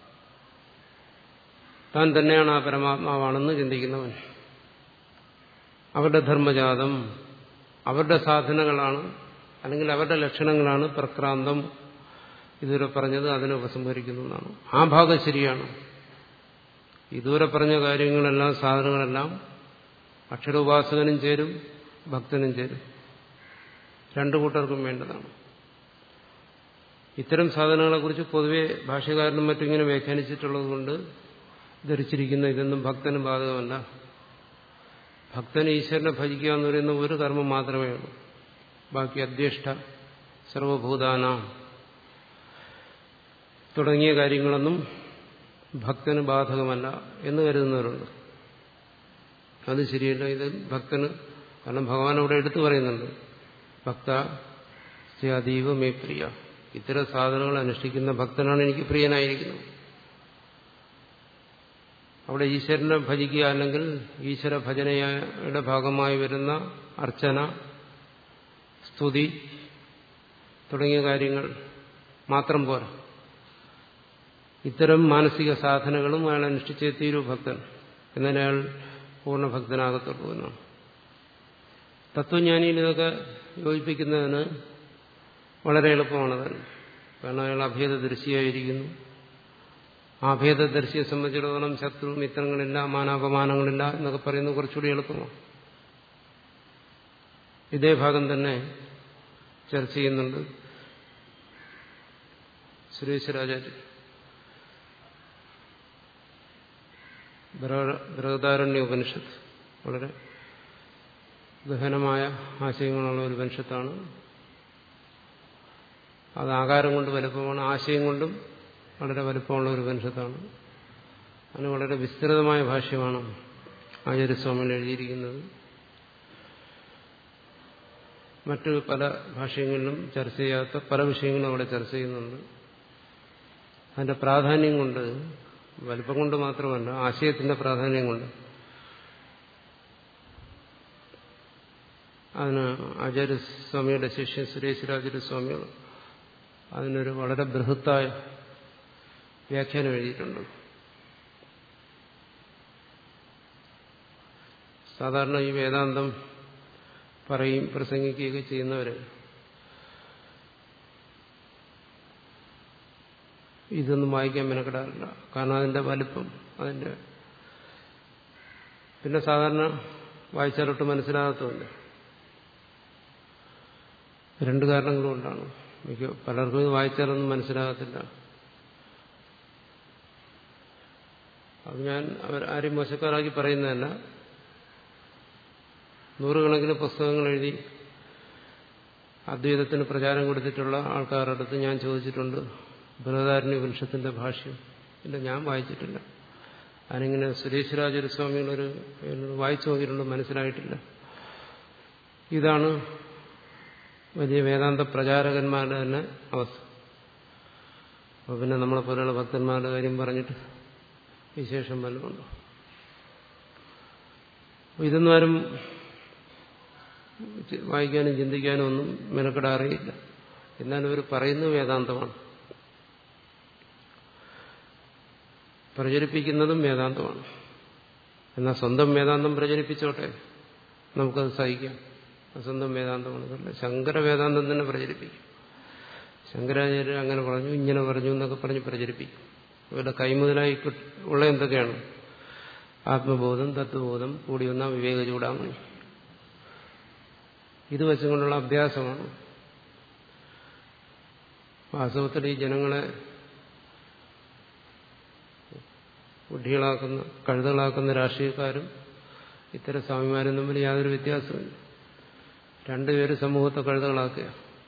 താൻ തന്നെയാണ് ആ പരമാത്മാവാണെന്ന് ചിന്തിക്കുന്നവൻ അവരുടെ ധർമ്മജാതം അവരുടെ സാധനങ്ങളാണ് അല്ലെങ്കിൽ അവരുടെ ലക്ഷണങ്ങളാണ് പ്രക്രാന്തം ഇതുവരെ പറഞ്ഞത് അതിനെ ഉപസംഹരിക്കുന്നു എന്നാണ് ആ ഭാഗം ശരിയാണ് ഇതുവരെ പറഞ്ഞ കാര്യങ്ങളെല്ലാം സാധനങ്ങളെല്ലാം അക്ഷരോപാസകനും ചേരും ഭക്തനും ചേരും രണ്ടു കൂട്ടർക്കും വേണ്ടതാണ് ഇത്തരം സാധനങ്ങളെക്കുറിച്ച് പൊതുവെ ഭാഷ്യകാരനും മറ്റും ഇങ്ങനെ വ്യാഖ്യാനിച്ചിട്ടുള്ളത് കൊണ്ട് ധരിച്ചിരിക്കുന്ന ഇതൊന്നും ഭക്തന് ബാധകമല്ല ഭക്തന് ഈശ്വരനെ ഭജിക്കുക എന്ന് പറയുന്ന ഒരു കർമ്മം മാത്രമേ ഉള്ളൂ ബാക്കി അധ്യഷ്ട സർവഭൂതാന തുടങ്ങിയ കാര്യങ്ങളൊന്നും ഭക്തന് ബാധകമല്ല എന്ന് കരുതുന്നവരുണ്ട് അത് ശരിയല്ല ഇത് ഭക്തന് കാരണം ഭഗവാൻ അവിടെ എടുത്തു പറയുന്നുണ്ട് ഭക്ത അതീവ മേ പ്രിയ ഇത്തരം സാധനങ്ങൾ അനുഷ്ഠിക്കുന്ന ഭക്തനാണ് എനിക്ക് പ്രിയനായിരിക്കുന്നത് അവിടെ ഈശ്വരനെ ഭജിക്കുക അല്ലെങ്കിൽ ഈശ്വര ഭജനയുടെ ഭാഗമായി വരുന്ന അർച്ചന സ്തുതി തുടങ്ങിയ കാര്യങ്ങൾ മാത്രം പോരാ ഇത്തരം മാനസിക സാധനങ്ങളും അയാൾ അനുഷ്ഠിച്ചേ തീരൂ ഭക്തൻ എന്നാൽ അയാൾ പൂർണ്ണഭക്തനാകത്തുള്ളൂ എന്നാണ് തത്വജ്ഞാനിയിൽ ഇതൊക്കെ യോജിപ്പിക്കുന്നതിന് വളരെ എളുപ്പമാണ് തന്നെ കാരണം അയാൾ അഭേദദർശിയായിരിക്കുന്നു ആ ഭേദദർശിയെ സംബന്ധിച്ചിടത്തോളം ശത്രു മിത്രങ്ങളില്ല മാനാപമാനങ്ങളില്ല എന്നൊക്കെ പറയുന്നത് കുറച്ചുകൂടി എളുപ്പമാണ് ഇതേ ഭാഗം തന്നെ ചർച്ച ചെയ്യുന്നുണ്ട് സുരേശ്വരാചാര്യ ബൃഹദാരണ്യ ഉപനിഷത്ത് വളരെ ഗഹനമായ ആശയങ്ങളുള്ള ഒരു ഉപനിഷത്താണ് അത് ആകാരം കൊണ്ട് വലുപ്പമാണ് ആശയം കൊണ്ടും വളരെ വലുപ്പമുള്ള ഒരു ഉപനിഷത്താണ് അതിന് വളരെ വിസ്തൃതമായ ഭാഷ്യമാണ് ആചാര്യസ്വാമികൾ എഴുതിയിരിക്കുന്നത് മറ്റു പല ഭാഷ്യങ്ങളിലും ചർച്ച ചെയ്യാത്ത പല വിഷയങ്ങളും അവിടെ ചർച്ച ചെയ്യുന്നുണ്ട് അതിന്റെ പ്രാധാന്യം കൊണ്ട് വലിപ്പം കൊണ്ട് മാത്രമല്ല ആശയത്തിന്റെ പ്രാധാന്യം കൊണ്ട് അതിന് ആചാര്യസ്വാമിയുടെ ശിഷ്യൻ സുരേശ്വരാചാര്യസ്വാമികൾ അതിനൊരു വളരെ ബൃഹത്തായ വ്യാഖ്യാനം എഴുതിയിട്ടുണ്ട് സാധാരണ ഈ വേദാന്തം പറയും പ്രസംഗിക്കുകയൊക്കെ ചെയ്യുന്നവര് ഇതൊന്നും വായിക്കാൻ മെനക്കെടാറില്ല കാരണം അതിന്റെ വലിപ്പം അതിന്റെ പിന്നെ സാധാരണ വായിച്ചാലൊട്ട് മനസ്സിലാകത്തുമില്ല രണ്ട് കാരണങ്ങൾ കൊണ്ടാണ് മിക്ക പലർക്കും ഇത് വായിച്ചാലൊന്നും മനസ്സിലാകത്തില്ല അത് ഞാൻ അവർ ആരും മോശക്കാരാക്കി പറയുന്നതല്ല നൂറുകണക്കിന് പുസ്തകങ്ങൾ എഴുതി അദ്വൈതത്തിന് പ്രചാരം കൊടുത്തിട്ടുള്ള ആൾക്കാരുടെ അടുത്ത് ഞാൻ ചോദിച്ചിട്ടുണ്ട് ബൃഹദാരണ്യ വംശത്തിന്റെ ഭാഷ്യം ഇല്ല ഞാൻ വായിച്ചിട്ടില്ല ഞാനിങ്ങനെ സുരേശ്വരാചാര്യസ്വാമികളൊരു വായിച്ചു നോക്കിയിട്ടുണ്ട് മനസ്സിലായിട്ടില്ല ഇതാണ് വലിയ വേദാന്ത പ്രചാരകന്മാരുടെ തന്നെ അവസ്ഥ അപ്പോൾ പിന്നെ നമ്മളെ പോലെയുള്ള ഭക്തന്മാരുടെ കാര്യം പറഞ്ഞിട്ട് വിശേഷം വല്ലതുണ്ടോ ഇതൊന്നും ആരും വായിക്കാനും ചിന്തിക്കാനും ഒന്നും മെനക്കെടാറിയില്ല എന്നാലും ഇവർ പറയുന്നത് വേദാന്തമാണ് പ്രചരിപ്പിക്കുന്നതും വേദാന്തമാണ് എന്നാൽ സ്വന്തം വേദാന്തം പ്രചരിപ്പിച്ചോട്ടെ നമുക്കത് സഹിക്കാം സ്വന്തം വേദാന്തമാണ് ശങ്കര വേദാന്തം തന്നെ പ്രചരിപ്പിക്കും ശങ്കരാചാര്യർ അങ്ങനെ പറഞ്ഞു ഇങ്ങനെ പറഞ്ഞു എന്നൊക്കെ പറഞ്ഞ് പ്രചരിപ്പിക്കും ഇവരുടെ കൈമുതലായി ഉള്ള എന്തൊക്കെയാണ് ആത്മബോധം തത്വബോധം കൂടി വന്ന വിവേക ചൂടാമണി ഇത് വെച്ചുകൊണ്ടുള്ള അഭ്യാസമാണ് വാസ്തവത്തിൽ ഈ ജനങ്ങളെ ബുദ്ധികളാക്കുന്ന കഴുതകളാക്കുന്ന രാഷ്ട്രീയക്കാരും ഇത്തരം സ്വാമിമാരും തമ്മിൽ യാതൊരു വ്യത്യാസമില്ല രണ്ടുപേരും സമൂഹത്തെ കഴുതകളാക്കുക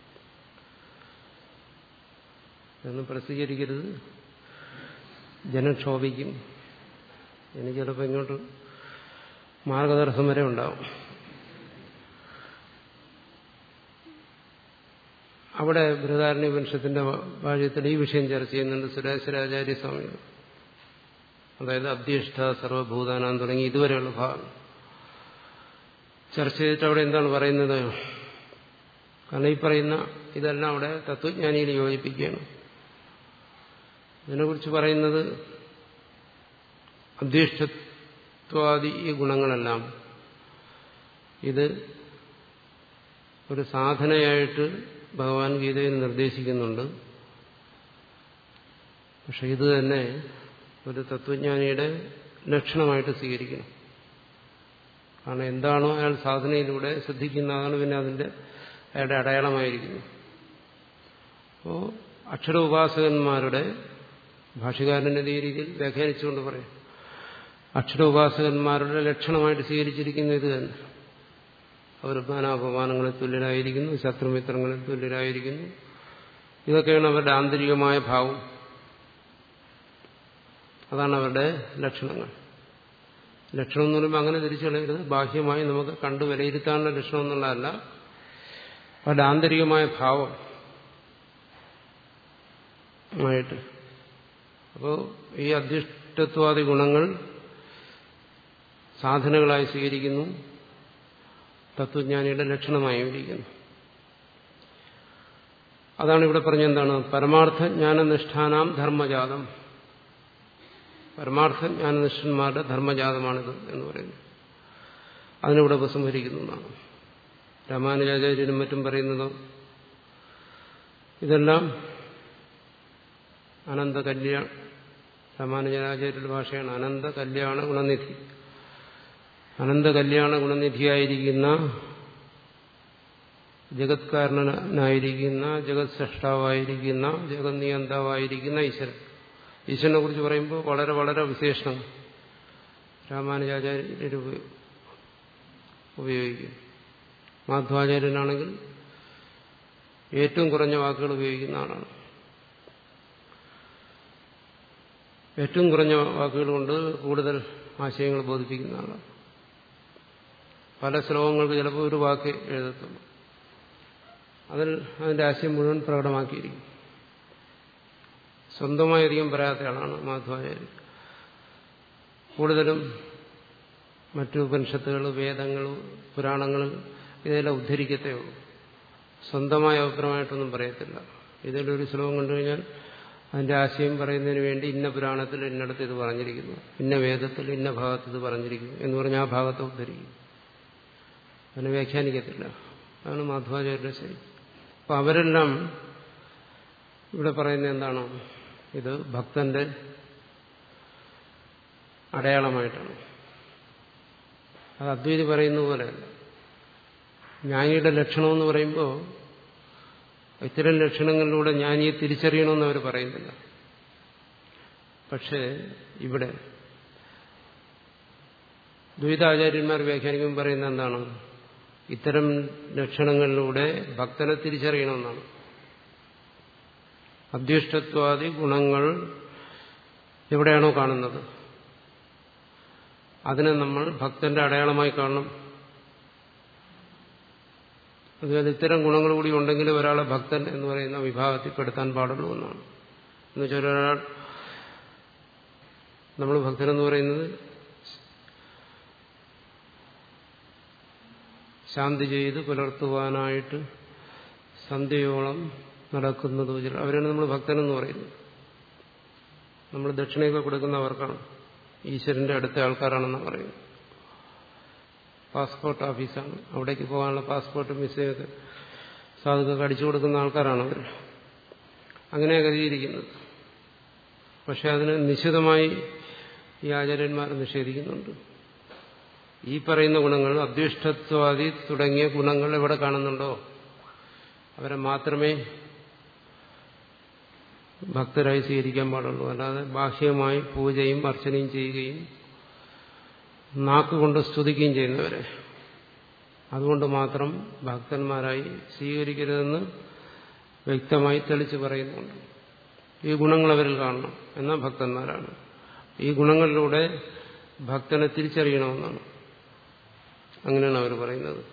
ഇതൊന്നും പ്രസിദ്ധീകരിക്കരുത് ജനം ക്ഷോഭിക്കും എനിക്ക് ചിലപ്പോൾ ഇങ്ങോട്ട് മാർഗദർശനം വരെ ഉണ്ടാവും അവിടെ ബൃഹദാരണ്യ വംശത്തിന്റെ ഭാഷ്യത്തിൽ ഈ വിഷയം ചർച്ച ചെയ്യുന്നുണ്ട് സുരേശ്വരാചാര്യ സ്വാമികൾ അതായത് അധ്യഷ്ഠ സർവഭൂതാനാൻ തുടങ്ങി ഇതുവരെയുള്ള ഭാഗം ചർച്ച ചെയ്തിട്ട് അവിടെ എന്താണ് പറയുന്നത് കാരണം ഈ പറയുന്ന ഇതെല്ലാം അവിടെ തത്വജ്ഞാനിയിൽ യോജിപ്പിക്കുകയാണ് ഇതിനെക്കുറിച്ച് പറയുന്നത് അധ്യക്ഷത്വാദി ഈ ഗുണങ്ങളെല്ലാം ഇത് ഒരു സാധനയായിട്ട് ഭഗവാൻ ഗീതയിൽ നിർദ്ദേശിക്കുന്നുണ്ട് പക്ഷെ ഇത് തന്നെ ഒരു തത്വജ്ഞാനിയുടെ ലക്ഷണമായിട്ട് സ്വീകരിക്കണം കാരണം എന്താണോ അയാൾ സാധനയിലൂടെ ശ്രദ്ധിക്കുന്നതാണ് പിന്നെ അതിന്റെ അയാളുടെ അടയാളമായിരിക്കുന്നു അപ്പോൾ അക്ഷര ഉപാസകന്മാരുടെ ഭാഷകാരൻ്റെ ഈ രീതിയിൽ വ്യാഖ്യാനിച്ചുകൊണ്ട് പറയും അക്ഷര ഉപാസകന്മാരുടെ ലക്ഷണമായിട്ട് സ്വീകരിച്ചിരിക്കുന്ന ഇത് തന്നെ അവർ മാനാപമാനങ്ങളിൽ തുല്യരായിരിക്കുന്നു ശത്രുമിത്രങ്ങളിൽ തുല്യരായിരിക്കുന്നു ഇതൊക്കെയാണ് അവരുടെ ആന്തരികമായ ഭാവം അതാണ് അവരുടെ ലക്ഷണങ്ങൾ ലക്ഷണം എന്ന് പറയുമ്പോൾ അങ്ങനെ തിരിച്ചു കളയരുത് ബാഹ്യമായി നമുക്ക് കണ്ടു വിലയിരുത്താനുള്ള ലക്ഷണം എന്നുള്ളതല്ല അവരുടെ ആന്തരികമായ ഭാവം ആയിട്ട് അപ്പോൾ ഈ അധിഷ്ഠത്വാദി ഗുണങ്ങൾ സാധനങ്ങളായി സ്വീകരിക്കുന്നു തത്വജ്ഞാനിയുടെ ലക്ഷണമായും ഇരിക്കുന്നു അതാണ് ഇവിടെ പറഞ്ഞെന്താണ് പരമാർത്ഥ ജ്ഞാനനിഷ്ഠാനാം ധർമ്മജാതം പരമാർത്ഥ ജ്ഞാനനിഷ്ഠന്മാരുടെ ധർമ്മജാതമാണിത് എന്ന് പറയുന്നു അതിനിവിടെ ഉപസംഹരിക്കുന്നതാണ് രാമാനുജാചാര്യനും മറ്റും പറയുന്നതോ ഇതെല്ലാം അനന്ത കല്യാണ രാമാനുജാചാര്യരുടെ ഭാഷയാണ് അനന്ത കല്യാണ ഗുണനിധി അനന്ത കല്യാണ ഗുണനിധിയായിരിക്കുന്ന ജഗത്കാരണനായിരിക്കുന്ന ജഗത് സൃഷ്ടാവായിരിക്കുന്ന ജഗത് നിയന്താവായിരിക്കുന്ന ഈശ്വരൻ ഈശ്വരനെ കുറിച്ച് പറയുമ്പോൾ വളരെ വളരെ വിശേഷണം രാമാനുജാചാര്യർ ഉപയോഗിക്കും മാധ്വാചാര്യനാണെങ്കിൽ ഏറ്റവും കുറഞ്ഞ വാക്കുകൾ ഉപയോഗിക്കുന്ന ആളാണ് ഏറ്റവും കുറഞ്ഞ വാക്കുകൾ കൊണ്ട് കൂടുതൽ ആശയങ്ങൾ ബോധിപ്പിക്കുന്ന ആളാണ് പല ശ്ലോകങ്ങൾക്ക് ചിലപ്പോൾ ഒരു വാക്ക് എഴുതത്തുള്ളൂ അതിൽ അതിന്റെ ആശയം മുഴുവൻ പ്രകടമാക്കിയിരിക്കും സ്വന്തമായി അധികം പറയാത്ത ആളാണ് മാധവാചാര്യൻ കൂടുതലും മറ്റു ഉപനിഷത്തുകൾ വേദങ്ങൾ പുരാണങ്ങൾ ഇതെല്ലാം ഉദ്ധരിക്കത്തേ ഉള്ളൂ സ്വന്തമായ അഭിപ്രായമായിട്ടൊന്നും പറയത്തില്ല ഇതിലൊരു ശ്ലോകം കണ്ടു കഴിഞ്ഞാൽ അതിന്റെ ആശയം പറയുന്നതിന് വേണ്ടി ഇന്ന പുരാണത്തിൽ ഇന്നടത്ത് ഇത് പറഞ്ഞിരിക്കുന്നു ഇന്ന വേദത്തിൽ ഇന്ന ഭാഗത്ത് ഇത് പറഞ്ഞിരിക്കുന്നു എന്ന് പറഞ്ഞാൽ ആ ഭാഗത്തെ ഉദ്ധരിക്കും അതിനെ വ്യാഖ്യാനിക്കത്തില്ല അതാണ് മാധവാചാര്യരുടെ ശരി അപ്പൊ അവരെല്ലാം ഇവിടെ പറയുന്നത് എന്താണോ ഇത് ഭക്തന്റെ അടയാളമായിട്ടാണ് അത് അദ്വൈതി പറയുന്ന പോലെയല്ല ജ്ഞാനിയുടെ ലക്ഷണമെന്ന് പറയുമ്പോൾ ഇത്തരം ലക്ഷണങ്ങളിലൂടെ ജ്ഞാനിയെ തിരിച്ചറിയണമെന്ന് അവർ പറയുന്നില്ല പക്ഷേ ഇവിടെ ദ്വൈതാചാര്യന്മാർ വ്യാഖ്യാനിക്കുമ്പോൾ പറയുന്നത് എന്താണ് ഇത്തരം ലക്ഷണങ്ങളിലൂടെ ഭക്തനെ തിരിച്ചറിയണമെന്നാണ് അധ്യഷ്ടത്വാദി ഗുണങ്ങൾ എവിടെയാണോ കാണുന്നത് അതിനെ നമ്മൾ ഭക്തന്റെ അടയാളമായി കാണണം അതുപോലെ ഇത്തരം ഗുണങ്ങൾ കൂടി ഉണ്ടെങ്കിൽ ഒരാളെ ഭക്തൻ എന്ന് പറയുന്ന വിഭാഗത്തിൽപ്പെടുത്താൻ പാടുള്ളൂ എന്നാണ് എന്നുവെച്ചാൽ ഒരാൾ നമ്മൾ ഭക്തനെന്ന് പറയുന്നത് ശാന്തി ചെയ്ത് പുലർത്തുവാനായിട്ട് സന്ധ്യയോളം നടക്കുന്നത് അവരാണ് നമ്മൾ ഭക്തനെന്ന് പറയുന്നത് നമ്മൾ ദക്ഷിണയൊക്കെ കൊടുക്കുന്ന അവർക്കാണ് ഈശ്വരന്റെ അടുത്ത ആൾക്കാരാണെന്ന് പറയുന്നത് പാസ്പോർട്ട് ഓഫീസാണ് അവിടേക്ക് പോകാനുള്ള പാസ്പോർട്ട് വിസയൊക്കെ സാധുക്കൊക്കെ അടിച്ചു കൊടുക്കുന്ന ആൾക്കാരാണ് അവർ അങ്ങനെ കരുതിയിരിക്കുന്നത് പക്ഷെ അതിന് നിശ്ചിതമായി ഈ ആചാര്യന്മാർ നിഷേധിക്കുന്നുണ്ട് ഈ പറയുന്ന ഗുണങ്ങൾ അദ്വിഷ്ടത്വാദി തുടങ്ങിയ ഗുണങ്ങൾ എവിടെ കാണുന്നുണ്ടോ അവരെ മാത്രമേ ഭക്തരായി സ്വീകരിക്കാൻ പാടുള്ളൂ അല്ലാതെ ബാഹ്യമായി പൂജയും അർച്ചനയും ചെയ്യുകയും നാക്കുകൊണ്ട് സ്തുതിക്കുകയും ചെയ്യുന്നവരെ അതുകൊണ്ട് മാത്രം ഭക്തന്മാരായി സ്വീകരിക്കരുതെന്ന് വ്യക്തമായി തെളിച്ച് പറയുന്നുണ്ട് ഈ ഗുണങ്ങൾ അവരിൽ കാണണം എന്നാൽ ഭക്തന്മാരാണ് ഈ ഗുണങ്ങളിലൂടെ ഭക്തനെ തിരിച്ചറിയണമെന്നാണ് അങ്ങനെയാണ് അവർ പറയുന്നത്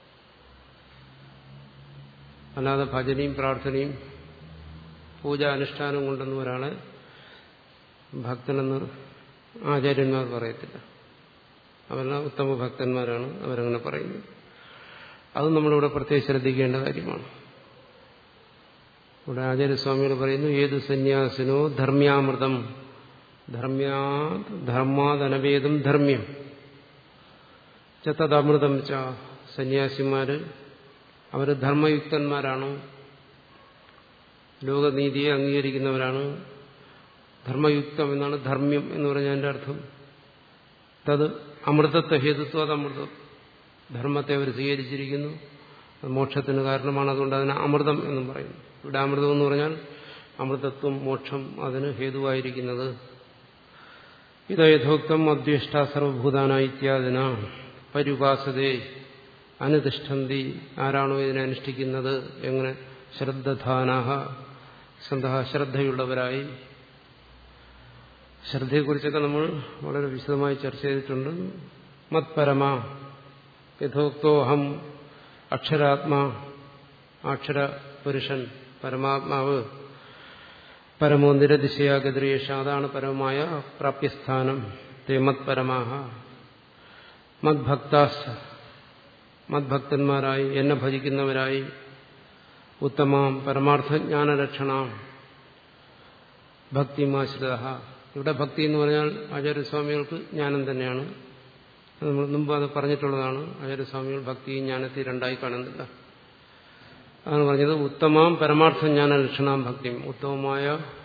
അല്ലാതെ ഭജനയും പ്രാർത്ഥനയും പൂജ അനുഷ്ഠാനം കൊണ്ടൊന്നും ഒരാളെ ഭക്തനെന്ന് ആചാര്യന്മാർ പറയത്തില്ല അവരെല്ലാം ഉത്തമ ഭക്തന്മാരാണ് അവരങ്ങനെ പറയുന്നത് അത് നമ്മളിവിടെ പ്രത്യേകം ശ്രദ്ധിക്കേണ്ട കാര്യമാണ് ഇവിടെ ആചാര്യസ്വാമികൾ പറയുന്നു ഏത് സന്യാസിനോ ധർമ്യാമൃതം ധർമ്യാ ധർമാതനവേദം ധർമ്മ്യം ചത്തതമൃതം ച സന്യാസിമാര് അവർ ധർമ്മയുക്തന്മാരാണ് ലോകനീതിയെ അംഗീകരിക്കുന്നവരാണ് ധർമ്മയുക്തം എന്നാണ് ധർമ്മ്യം എന്ന് പറഞ്ഞതിന്റെ അർത്ഥം തത് അമൃതത്വ ഹേതുത്വം അത് അമൃതം ധർമ്മത്തെ അവർ സ്വീകരിച്ചിരിക്കുന്നു അത് മോക്ഷത്തിന് കാരണമാണ് അതുകൊണ്ട് അതിന് അമൃതം എന്നും പറയുന്നു ഇവിടെ അമൃതം എന്ന് പറഞ്ഞാൽ അമൃതത്വം മോക്ഷം അതിന് ഹേതുവായിരിക്കുന്നത് ഇത് യഥോക്തം അദ്വേഷ്ട സർവഭൂതാന ഇത്യാദിന പരുപാസതേ അനുതിഷ്ഠന്തി ആരാണോ ഇതിനെ അനുഷ്ഠിക്കുന്നത് എങ്ങനെ ശ്രദ്ധധാനാഹ സ്വന്തः ശ്രദ്ധയുള്ളവരായി ശ്രദ്ധയെക്കുറിച്ചൊക്കെ നമ്മൾ വളരെ വിശദമായി ചർച്ച ചെയ്തിട്ടുണ്ട് മത്പരമ യഥോക്തോഹം അക്ഷരാത്മാ അക്ഷര പുരുഷൻ പരമാത്മാവ് പരമോ നിരതിശയാഗതിരേഷ അതാണ് പരമമായ പ്രാപ്യസ്ഥാനം തേ മത്പരമാഹ മദ്ഭക്താസ് മദ്ഭക്തന്മാരായി എന്നെ ഭജിക്കുന്നവരായി ഉത്തമാം പരമാർത്ഥജ്ഞാനലക്ഷണാം ഭക്തിമാശ്രിത ഇവിടെ ഭക്തി എന്ന് പറഞ്ഞാൽ ആചാര്യസ്വാമികൾക്ക് ജ്ഞാനം തന്നെയാണ് നമ്മൾ മുമ്പ് അത് പറഞ്ഞിട്ടുള്ളതാണ് ആചാര്യസ്വാമികൾ ഭക്തിയും ജ്ഞാനത്തെ രണ്ടായി കാണുന്നില്ല അതാണ് പറഞ്ഞത് ഉത്തമാം പരമാർത്ഥജ്ഞാന ലക്ഷണാം ഭക്തി ഉത്തമമായ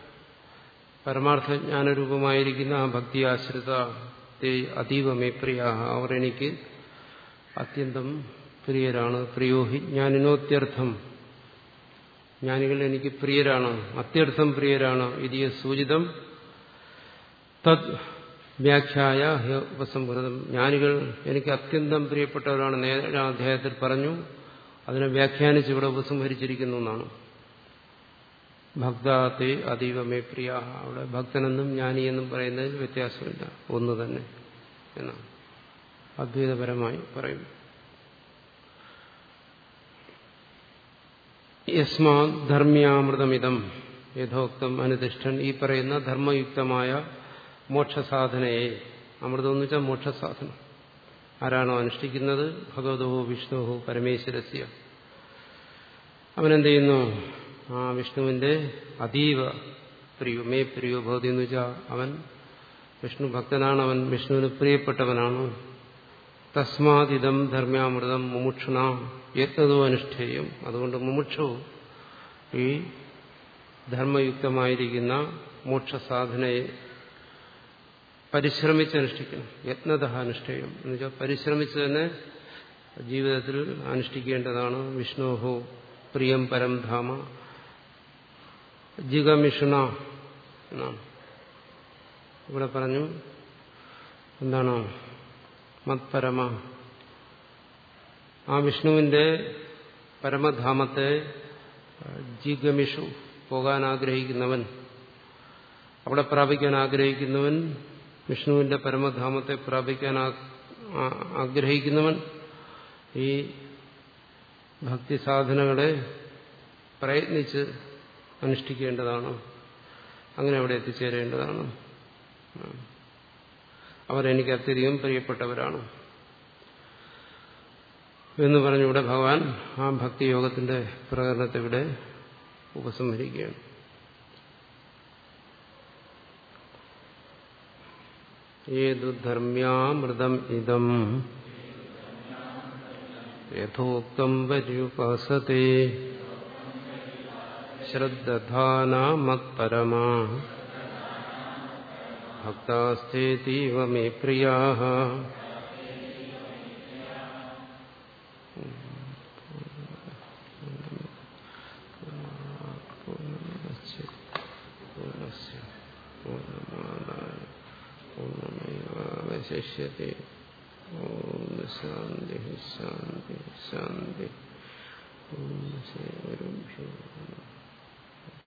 പരമാർത്ഥജ്ഞാനരൂപമായിരിക്കുന്ന ആ ഭക്തി ആശ്രിത അതീവമേ പ്രിയ അവർ എനിക്ക് അത്യന്തം പ്രിയരാണ് പ്രിയോഹി ജ്ഞാനിനോത്യർത്ഥം ജ്ഞാനികൾ എനിക്ക് പ്രിയരാണ് അത്യർത്ഥം പ്രിയരാണ് ഇതിയ സൂചിതം തത് വ്യാഖ്യായ ഉപസംഹൃതം ജ്ഞാനികൾ എനിക്ക് അത്യന്തം പ്രിയപ്പെട്ടവരാണ് നേരാം അധ്യായത്തിൽ പറഞ്ഞു അതിനെ വ്യാഖ്യാനിച്ച് ഇവിടെ ഉപസംഹരിച്ചിരിക്കുന്നു എന്നാണ് ഭക്താത്തെ അതീവമേ പ്രിയ അവിടെ ഭക്തനെന്നും ജ്ഞാനിയെന്നും പറയുന്നതിൽ വ്യത്യാസമില്ല ഒന്ന് തന്നെ എന്നാണ് അദ്വൈതപരമായി പറയും യസ്മാ ധർമ്മ്യാമൃതമിതം യഥോക്തം അനുതിഷ്ഠൻ ഈ പറയുന്ന ധർമ്മയുക്തമായ മോക്ഷസാധനയെ അമൃതം എന്ന് വെച്ചാൽ മോക്ഷസാധനം ആരാണോ അനുഷ്ഠിക്കുന്നത് ഭഗവതോ വിഷ്ണുവോ പരമേശ്വരസ്യ അവനെന്ത് ചെയ്യുന്നു ആ വിഷ്ണുവിന്റെ അതീവ പ്രിയോ മേ പ്രിയോ ഭവതി എന്ന് വെച്ചാൽ അവൻ വിഷ്ണു ഭക്തനാണ് അവൻ വിഷ്ണുവിന് പ്രിയപ്പെട്ടവനാണ് തസ്മാതിദം ധർമ്മ്യാമൃതം മുമുക്ഷുണ യത്നതോ അനുഷ്ഠേയം അതുകൊണ്ട് മുമുക്ഷു ഈ ധർമ്മയുക്തമായിരിക്കുന്ന മോക്ഷസാധനയെ പരിശ്രമിച്ചനുഷ്ഠിക്കണം യത്നത അനുഷ്ഠേയം എന്നുവെച്ചാൽ പരിശ്രമിച്ച് തന്നെ ജീവിതത്തിൽ അനുഷ്ഠിക്കേണ്ടതാണ് വിഷ്ണോഹോ പ്രിയം പരം ധാമ ജിഗമിഷുണ എന്നാണ് ഇവിടെ പറഞ്ഞു എന്താണ് മത്പരമ ആ വിഷ്ണുവിന്റെ പരമധാമത്തെ ജിഗമിഷു പോകാൻ ആഗ്രഹിക്കുന്നവൻ അവിടെ പ്രാപിക്കാൻ ആഗ്രഹിക്കുന്നവൻ വിഷ്ണുവിന്റെ പരമധാമത്തെ പ്രാപിക്കാൻ ആഗ്രഹിക്കുന്നവൻ ഈ ഭക്തി സാധനകളെ പ്രയത്നിച്ച് അനുഷ്ഠിക്കേണ്ടതാണ് അങ്ങനെ അവിടെ എത്തിച്ചേരേണ്ടതാണ് അവർ എനിക്ക് അത്യധികം പ്രിയപ്പെട്ടവരാണ് എന്ന് പറഞ്ഞിവിടെ ഭഗവാൻ ആ ഭക്തിയോഗത്തിന്റെ പ്രകടനത്തെ ഇവിടെ ഉപസംഹരിക്കുകയാണ് ഏതു ധർമ്യാമൃതം ഇതം യഥോക്തം പര്യുപാസത്തെ ശ്രദ്ധാനാമത്പരമാ ഭക്താസ്തേതീവ മേ പ്രിയാ ശിഷ്യത്തെ ഓം ശാന്തി ശാന്തി ശാന്തി ഓം ശരി